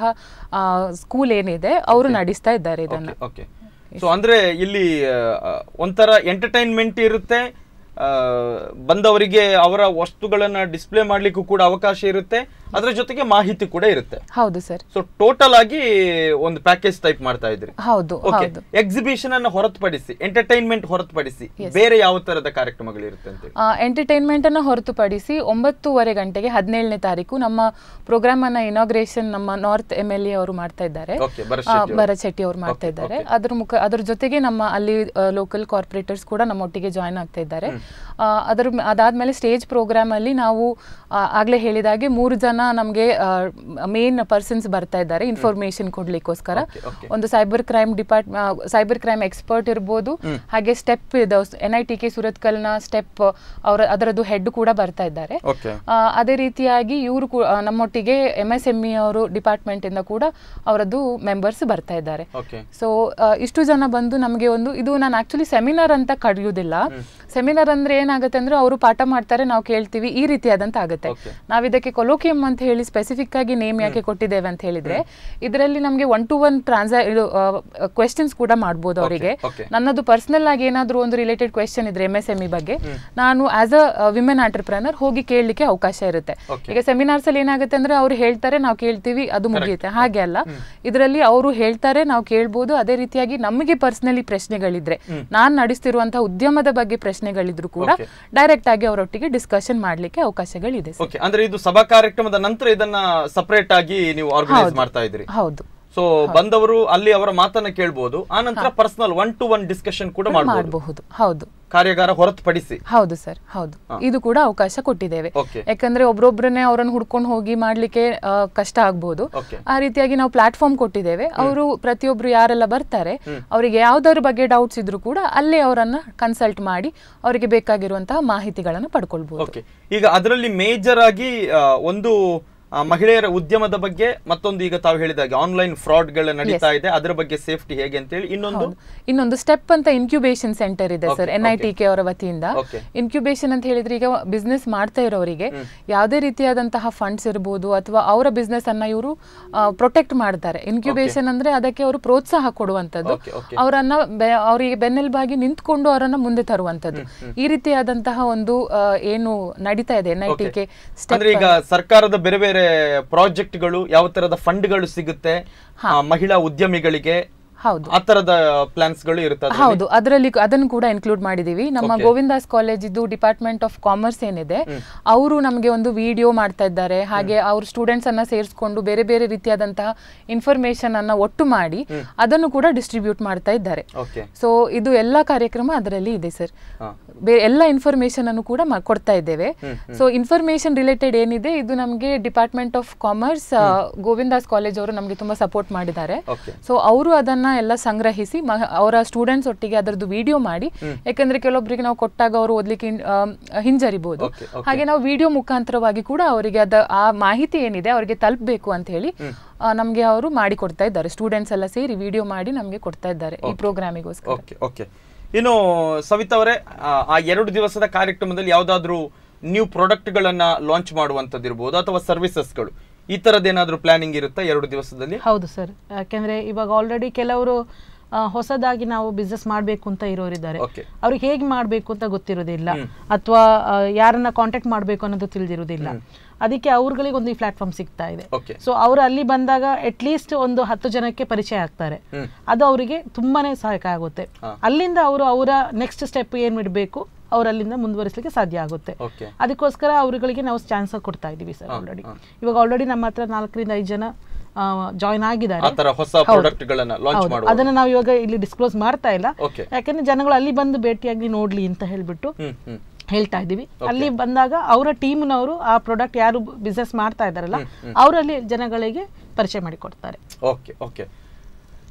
ಸ್ಕೂಲ್ ಏನಿದೆ ಅವರು ನಡೆಸ್ತಾ ಇದ್ದಾರೆ ಇದನ್ನ ಓಕೆ ಸೊ ಅಂದ್ರೆ ಇಲ್ಲಿ ಆ, ಒಂಥರ ಎಂಟರ್ಟೈನ್ಮೆಂಟ್ ಇರುತ್ತೆ ಆ, ಬಂದವರಿಗೆ ಅವರ ವಸ್ತುಗಳನ್ನ ಡಿಸ್ಪ್ಲೇ ಮಾಡ್ಲಿಕ್ಕೂ ಕೂಡ ಅವಕಾಶ ಇರುತ್ತೆ ಅದರ ಜೊತೆಗೆ ಮಾಹಿತಿ ಕೂಡ ಇರುತ್ತೆ ಹೌದು ಸರ್ ಸೊ ಟೋಟಲ್ ಆಗಿ ಒಂದು ಪ್ಯಾಕೇಜ್ ಟೈಪ್ ಮಾಡ್ತಾ ಇದ್ರಿ ಹೌದು ಓಕೆ ಹೌದು ಎಕ್ಸಿಬಿಷನ್ ಅನ್ನು ಹೊರತುಪಡಿಸಿ ಎಂಟರ್ಟೈನ್ಮೆಂಟ್ ಹೊರತುಪಡಿಸಿ ಬೇರೆ ಯಾವ ತರದ ಕಾರ್ಯಕ್ರಮಗಳಿರುತ್ತೆ ಅಂತ ಹೇಳಿ ಎಂಟರ್ಟೈನ್ಮೆಂಟ್ ಅನ್ನ ಹೊರತುಪಡಿಸಿ ಒಂಬತ್ತೂವರೆ ಗಂಟೆಗೆ ಹದಿನೇಳನೇ ತಾರೀಕು ನಮ್ಮ ಪ್ರೋಗ್ರಾಮ್ ಅನ್ನ ಇನಾಗ್ರೇಷನ್ ನಮ್ಮ ನಾರ್ತ್ ಎಮ್ ಎಲ್ ಎ ಅವರು ಮಾಡ್ತಾ ಇದ್ದಾರೆ Okay, ಭರತ್ ಆ, ಶೆಟ್ಟಿ ಅವರು. ಭರತ್ ಶೆಟ್ಟಿ ಅವರು ಮಾಡ್ತಾ ಇದ್ದಾರೆ ಅದ್ರ ಮುಖ ಅದ್ರ ಜೊತೆಗೆ ನಮ್ಮ ಅಲ್ಲಿ ಲೋಕಲ್ ಕಾರ್ಪೊರೇಟರ್ಸ್ ಕೂಡ ನಮ್ಮೊಟ್ಟಿಗೆ ಜಾಯ್ನ್ ಆಗ್ತಾ ಇದ್ದಾರೆ ಆ, ಅದರ ಮ- ಅದಾದ್ಮೇಲೆ ಸ್ಟೇಜ್ ಪ್ರೋಗ್ರಾಮ್ ಅಲ್ಲಿ ನಾವು ಆ, ಆಗ್ಲೇ ಹೇಳಿದಾಗೆ ಮೂರು ಜನ ನಮಗೆ ಮೇನ್ ಪರ್ಸನ್ಸ್ ಬರ್ತಾ ಇದ್ದಾರೆ ಇನ್ಫಾರ್ಮೇಶನ್ ಕೊಡ್ಲಿಕ್ಕೋಸ್ಕರ Okay, okay. ಒಂದು cyber crime depart cyber crime expert ಇರ್ಬೋದು ಹಾಗೆ ಸ್ಟೆಪ್ ಇದೆ ಎನ್ ಐ ಟಿ ಕೆ ಸುರತ್ಕಲ್ನ ಸ್ಟೆಪ್ ಅವರ ಅದರದ್ದು ಹೆಡ್ ಕೂಡ ಬರ್ತಾ ಇದ್ದಾರೆ ಓಕೆ ಆ, ಅದೇ ರೀತಿಯಾಗಿ ಇವರು ನಮ್ಮೊಟ್ಟಿಗೆ ಎಮ್ ಎಸ್ ಎಂ ಇ ಅವರು ಡಿಪಾರ್ಟ್ಮೆಂಟ್ ಇಂದ ಕೂಡ ಅವರದ್ದು ಮೆಂಬರ್ಸ್ ಬರ್ತಾ ಇದ್ದಾರೆ ಓಕೆ ಸೊ ಇಷ್ಟು ಜನ ಬಂದು ನಮಗೆ ಒಂದು ಇದು ನಾನು ಆಕ್ಚುಲಿ ಸೆಮಿನಾರ್ ಅಂತ ಕರೆಯುವುದಿಲ್ಲ ಸೆಮಿನಾರ್ ಅಂದ್ರೆ ಏನಾಗುತ್ತೆ ಅಂದ್ರೆ ಅವರು ಪಾಠ ಮಾಡ್ತಾರೆ ನಾವು ಕೇಳ್ತೀವಿ ಈ ರೀತಿಯಾದಂತ ಆಗುತ್ತೆ Okay. ನಾವ್ ಇದಕ್ಕೆ ಕೊಲೋಕಿಯಂ ಅಂತ ಹೇಳಿ ಸ್ಪೆಸಿಫಿಕ್ ಆಗಿ ನೇಮ್ ಯಾಕೆ ಕೊಟ್ಟಿದ್ದೇವೆ ಅಂತ ಹೇಳಿದ್ರೆ ಇದರಲ್ಲಿ ನಮಗೆ ಒನ್ ಟು ಒನ್ ಟ್ರಾನ್ಸಾ ಇದು ಕ್ವೆಶನ್ಸ್ ಕೂಡ ಮಾಡ್ಬೋದು ಅವರಿಗೆ okay. ನನ್ನದು ಪರ್ಸನಲ್ ಆಗಿ ಏನಾದರೂ ಒಂದು ರಿಲೇಟೆಡ್ ಕ್ವೆಶನ್ ಇದ್ರೆ ಎಮ್ ಎಸ್ ಎಂ ಇ ಬಗ್ಗೆ ನಾನು ಆಸ್ ಅ ವಿಮೆನ್ ಆಂಟರ್ಪ್ರನರ್ ಹೋಗಿ ಕೇಳಲಿಕ್ಕೆ ಅವಕಾಶ ಇರುತ್ತೆ Okay. ಈಗ ಸೆಮಿನಾರ್ಸ್ ಅಲ್ಲಿ ಏನಾಗುತ್ತೆ ಅಂದ್ರೆ ಅವ್ರು ಹೇಳ್ತಾರೆ ನಾವು ಕೇಳ್ತೀವಿ ಅದು ಮುಗಿಯುತ್ತೆ ಹಾಗೆ ಅಲ್ಲ ಇದರಲ್ಲಿ ಅವರು ಹೇಳ್ತಾರೆ ನಾವು ಕೇಳ್ಬೋದು ಅದೇ ರೀತಿಯಾಗಿ ನಮಗೆ ಪರ್ಸನಲಿ ಪ್ರಶ್ನೆಗಳಿದ್ರೆ ನಾನ್ ನಡೆಸ್ತಿರುವಂತಹ ಉದ್ಯಮದ ಬಗ್ಗೆ ಪ್ರಶ್ನೆಗಳಿದ್ರು ಕೂಡ Okay. ಡೈರೆಕ್ಟ್ ಆಗಿ ಅವರೊಟ್ಟಿಗೆ ಡಿಸ್ಕಷನ್ ಮಾಡ್ಲಿಕ್ಕೆ ಅವಕಾಶಗಳಿದೆ ಸರ್. ಓಕೆ ಅಂದ್ರೆ ಇದು ಸಭಾ ಕಾರ್ಯಕ್ರಮದ ನಂತರ ಇದನ್ನ ಸಪರೇಟ್ ಆಗಿ ನೀವು ಆರ್ಗನೈಸ್ ಮಾಡ್ತಾ ಇದ್ರಿ ಹೌದು ಸೊ ಬಂದವರು ಅಲ್ಲಿ ಅವರ ಮಾತನ್ನ ಕೇಳ್ಬೋದು ಆ ನಂತರ personal one to one discussion ಕೂಡ ಮಾಡಬಹುದು ಮಾಡಬಹುದು ಹೌದು ಕಾರ್ಯಾಗಾರ ಹೊರತುಪಡಿಸಿ ಹೌದು ಸರ್ ಹೌದು ಇದು ಕೂಡ ಅವಕಾಶ ಕೊಟ್ಟಿದ್ದೇವೆ Okay. ಯಾಕಂದ್ರೆ ಒಬ್ರೊಬ್ರನ್ನೇ ಅವರನ್ನು ಹುಡ್ಕೊಂಡು ಹೋಗಿ ಮಾಡ್ಲಿಕ್ಕೆ ಆ, ಕಷ್ಟ ಆಗ್ಬೋದು Okay. ಆ ರೀತಿಯಾಗಿ ನಾವು ಪ್ಲಾಟ್ಫಾರ್ಮ್ ಕೊಟ್ಟಿದ್ದೇವೆ ಅವರು ಪ್ರತಿಯೊಬ್ರು ಯಾರೆಲ್ಲ ಬರ್ತಾರೆ ಅವರಿಗೆ ಯಾವ್ದಾದ್ರ ಬಗ್ಗೆ ಡೌಟ್ಸ್ ಇದ್ರು ಕೂಡ ಅಲ್ಲೇ ಅವರನ್ನ ಕನ್ಸಲ್ಟ್ ಮಾಡಿ ಅವರಿಗೆ ಬೇಕಾಗಿರುವಂತಹ ಮಾಹಿತಿಗಳನ್ನು ಪಡ್ಕೊಳ್ಬಹುದು ಓಕೆ ಈಗ ಅದರಲ್ಲಿ ಮೇಜರ್ ಆಗಿ ಆ, ಒಂದು ಆ, ಮಹಿಳೆಯರ ಉದ್ಯಮದ ಬಗ್ಗೆ ಮತ್ತೊಂದು ಈಗ ತಾವು ಹೇಳಿದಾಗೆ ಆನ್ಲೈನ್ ಫ್ರಾಡ್ ಗಳ ನಡೀತಾ ಇದೆ ಅದರ ಬಗ್ಗೆ ಸೇಫ್ಟಿ ಹೇಗೆ ಅಂತ ಹೇಳಿ ಇನ್ನೊಂದು ಇನ್ನೊಂದು ಸ್ಟೆಪ್ ಅಂತ ಇನ್ಕ್ಯುಬೇಷನ್ ಸೆಂಟರ್ ಇದೆ sir Okay, N I T K ಅವರ ವತಿಯಿಂದ Okay. ಇನ್ಕ್ಯುಬೇಷನ್ ಅಂತ ಹೇಳಿದ್ರೆ ಈಗ ಬಿಸ್ನೆಸ್ ಮಾಡ್ತಾ ಇರೋರಿಗೆ ಯಾವುದೇ ರೀತಿಯಾದಂತಹ ಫಂಡ್ಸ್ ಇರ್ಬೋದು ಅಥವಾ ಅವರ ಬಿಸ್ನೆಸ್ ಅನ್ನ ಇವರು ಪ್ರೊಟೆಕ್ಟ್ ಮಾಡ್ತಾರೆ ಇನ್ಕ್ಯುಬೇಷನ್ ಅಂದ್ರೆ ಅದಕ್ಕೆ ಅವರು ಪ್ರೋತ್ಸಾಹ ಕೊಡುವಂತದ್ದು Okay, okay. ಅವರನ್ನ ಬೆ- ಅವರಿಗೆ ಬೆನ್ನೆಲುಬಾಗಿ ನಿಂತ್ಕೊಂಡು ಅವರನ್ನ ಮುಂದೆ ತರುವಂತದ್ದು ಈ ರೀತಿಯಾದಂತಹ ಒಂದು ಆ, ಏನು ನಡೀತಾ ಇದೆ ಎನ್ ಐ ಟಿ ಕೆ ಅಂದ್ರೆ ಈಗ ಸರ್ಕಾರದ ಬೇರೆ ಬೇರೆ ಪ್ರಾಜೆಕ್ಟ್ಗಳು ಯಾವ ತರದ ಫಂಡ್ಗಳು ಸಿಗುತ್ತೆ ಆ, ಮಹಿಳಾ ಉದ್ಯಮಿಗಳಿಗೆ ಹೌದು ಆ ತರದ ಪ್ಲಾನ್ಸ್ ಗಳು ಇರ್ತದೆ ಹೌದು ಅದರಲ್ಲಿ ಅದನ್ನು ಕೂಡ ಇನ್ಕ್ಲೂಡ್ ಮಾಡಿದೀವಿ ನಮ್ಮ Okay. ಗೋವಿಂದಾಸ್ ಕಾಲೇಜ್ ಇದು ಡಿಪಾರ್ಟ್ಮೆಂಟ್ ಆಫ್ ಕಾಮರ್ಸ್ ಏನಿದೆ ಅವರು ನಮಗೆ ಒಂದು ವಿಡಿಯೋ ಮಾಡ್ತಾ ಇದ್ದಾರೆ ಹಾಗೆ ಅವ್ರ ಸ್ಟೂಡೆಂಟ್ಸ್ ಅನ್ನ ಸೇರಿಸ್ಕೊಂಡು ಬೇರೆ ಬೇರೆ ರೀತಿಯಾದಂತಹ ಇನ್ಫಾರ್ಮೇಶನ್ ಅನ್ನ ಒಟ್ಟು ಮಾಡಿ ಅದನ್ನು ಕೂಡ ಡಿಸ್ಟ್ರಿಬ್ಯೂಟ್ ಮಾಡ್ತಾ ಇದ್ದಾರೆ ಓಕೆ ಸೊ ಇದು ಎಲ್ಲ ಕಾರ್ಯಕ್ರಮ ಅದರಲ್ಲಿ ಇದೆ ಸರ್ ಹಾ. ಬೇ ಎಲ್ಲ ಇನ್ಫಾರ್ಮೇಶನ್ ಅನ್ನು ಕೂಡ ಮಾ- ಕೊಡ್ತಾ ಇದ್ದೇವೆ ಸೊ ಇನ್ಫಾರ್ಮೇಶನ್ ರಿಲೇಟೆಡ್ ಏನಿದೆ ಇದು ನಮಗೆ department of commerce Govindas college ಅವರು ನಮಗೆ ತುಂಬಾ ಸಪೋರ್ಟ್ ಮಾಡಿದ್ದಾರೆ ಓಕೆ ಸೊ ಅವರು ಅದನ್ನ ಎಲ್ಲ ಸಂಗ್ರಹಿಸಿ ಮ- ಅವರ ಸ್ಟೂಡೆಂಟ್ಸ್ ಒಟ್ಟಿಗೆ ಅದರದ್ದು ವಿಡಿಯೋ ಮಾಡಿ ಯಾಕಂದ್ರೆ ಕೆಲವೊಬ್ಬರಿಗೆ ನಾವು ಕೊಟ್ಟಾಗ ಅವರು ಓದ್ಲಿಕ್ಕೆ ಹಿಂ- ಆಮ್, ಹಿಂಜರಿಬಹುದು Okay, okay. ಹಾಗೆ ನಾವು ವಿಡಿಯೋ ಮುಖಾಂತರವಾಗಿ ಕೂಡ ಅವರಿಗೆ ಅದ ಆ ಮಾಹಿತಿ ಏನಿದೆ ಅವರಿಗೆ ತಲುಪಬೇಕು ಅಂತ ಹೇಳಿ ಆ, ನಮ್ಗೆ ಅವರು ಮಾಡಿ ಕೊಡ್ತಾ ಇದ್ದಾರೆ ಸ್ಟೂಡೆಂಟ್ಸ್ ಎಲ್ಲ ಸೇರಿ ವಿಡಿಯೋ ಮಾಡಿ ನಮ್ಗೆ ಕೊಡ್ತಾ ಇದ್ದಾರೆ ಈ ಪ್ರೋಗ್ರಾಮಿಗೋಸ್ಕರ ಓಕೆ ಓಕೆ ಇನ್ನು ಸವಿತಾ ಅವರೇ ಆ, ಆ ಎರಡು ದಿವಸದ ಕಾರ್ಯಕ್ರಮದಲ್ಲಿ ಯಾವ್ದಾದ್ರು ನ್ಯೂ ಪ್ರಾಡಕ್ಟ್ಗಳನ್ನ ಲಾಂಚ್ ಮಾಡುವಂತದ್ದಿರ್ಬೋದು ಅಥವಾ ಸರ್ವಿಸಸ್ಗಳು ಈ ತರದ್ದೇನಾದ್ರೂ ಪ್ಲಾನಿಂಗ್ ಇರುತ್ತಾ ಎರಡು ದಿವಸದಲ್ಲಿ ಹೌದು ಸರ್ ಯಾಕೆಂದ್ರೆ ಇವಾಗ ಆಲ್ರೆಡಿ ಕೆಲವರು ಆ, ಹೊಸದಾಗಿ ನಾವು ಬಿಸ್ನೆಸ್ ಮಾಡಬೇಕು ಅಂತ ಇರೋರಿದ್ದಾರೆ ಓಕೆ ಅವ್ರಿಗೆ ಹೇಗೆ ಮಾಡಬೇಕು ಅಂತ ಗೊತ್ತಿರೋದಿಲ್ಲ ಅಥವಾ ಯಾರನ್ನ ಕಾಂಟ್ಯಾಕ್ಟ್ ಮಾಡಬೇಕು ಅನ್ನೋದು ತಿಳಿದಿರೋದಿಲ್ಲ ಅದಕ್ಕೆ ಅವ್ರುಗಳಿಗೆ ಒಂದು ಈ ಪ್ಲಾಟ್ಫಾರ್ಮ್ ಸಿಗ್ತಾ ಇದೆ ಓಕೆ ಸೊ ಅವರು ಅಲ್ಲಿ ಬಂದಾಗ ಅಟ್ಲೀಸ್ಟ್ ಒಂದು ಹತ್ತು ಜನಕ್ಕೆ ಪರಿಚಯ ಆಗ್ತಾರೆ ಹ್ಮ್. ಅದು ಅವರಿಗೆ ತುಂಬಾನೇ ಸಹಾಯಕ ಆಗುತ್ತೆ ಹಾ. ಅಲ್ಲಿಂದ ಅವರು ಅವರ ನೆಕ್ಸ್ಟ್ ಸ್ಟೆಪ್ ಏನ್ ಇಡಬೇಕು ಅವ್ರು ಅಲ್ಲಿಂದ ಮುಂದುವರಿಸಲಿಕ್ಕೆ ಸಾಧ್ಯ ಆಗುತ್ತೆ ಓಕೆ ಅದಕ್ಕೋಸ್ಕರ ಅವರುಗಳಿಗೆ ನಾವು ಚಾನ್ಸ್ ಕೊಡ್ತಾ ಇದೀವಿ ಸರ್ ಆಲ್ರೆಡಿ ಹಾ. ಇವಾಗ ಆಲ್ರೆಡಿ ನಮ್ಮ ಹತ್ರ ನಾಲ್ಕರಿಂದ ಐದು ಜನ ಜಾಯ್ನ್ ಆ ಆಗಿದ್ದಾರೆ ತರ ಹೊಸ ಪ್ರಾಡಕ್ಟ್ ಗಳನ್ನ ಲಾಂಚ್ ಹೌದು. ಮಾಡುವ ಅದನ್ನ ನಾವು ಇವಾಗ ಇಲ್ಲಿ ಡಿಸ್ಕ್ಲೋಸ್ ಮಾಡ್ತಾ ಇಲ್ಲ ಓಕೆ ಯಾಕಂದ್ರೆ ಜನಗಳು ಅಲ್ಲಿ ಬಂದು ಭೇಟಿಯಾಗಿ ನೋಡ್ಲಿ ಅಂತ ಹೇಳ್ಬಿಟ್ಟು ಹ್ಮ್ ಹ್ಮ್ ಹೇಳ್ತಾ ಇದೀವಿ ಅಲ್ಲಿ ಬಂದಾಗ ಅವರ ಟೀಮ್ನವರು ಆ ಪ್ರಾಡಕ್ಟ್ ಯಾರು ಬಿಸ್ನೆಸ್ ಮಾಡ್ತಾ ಇದಾರಲ್ಲ ಅವರಲ್ಲಿ ಜನಗಳಿಗೆ ಪರಿಚಯ ಮಾಡಿ ಕೊಡ್ತಾರೆ ಓಕೆ ಓಕೆ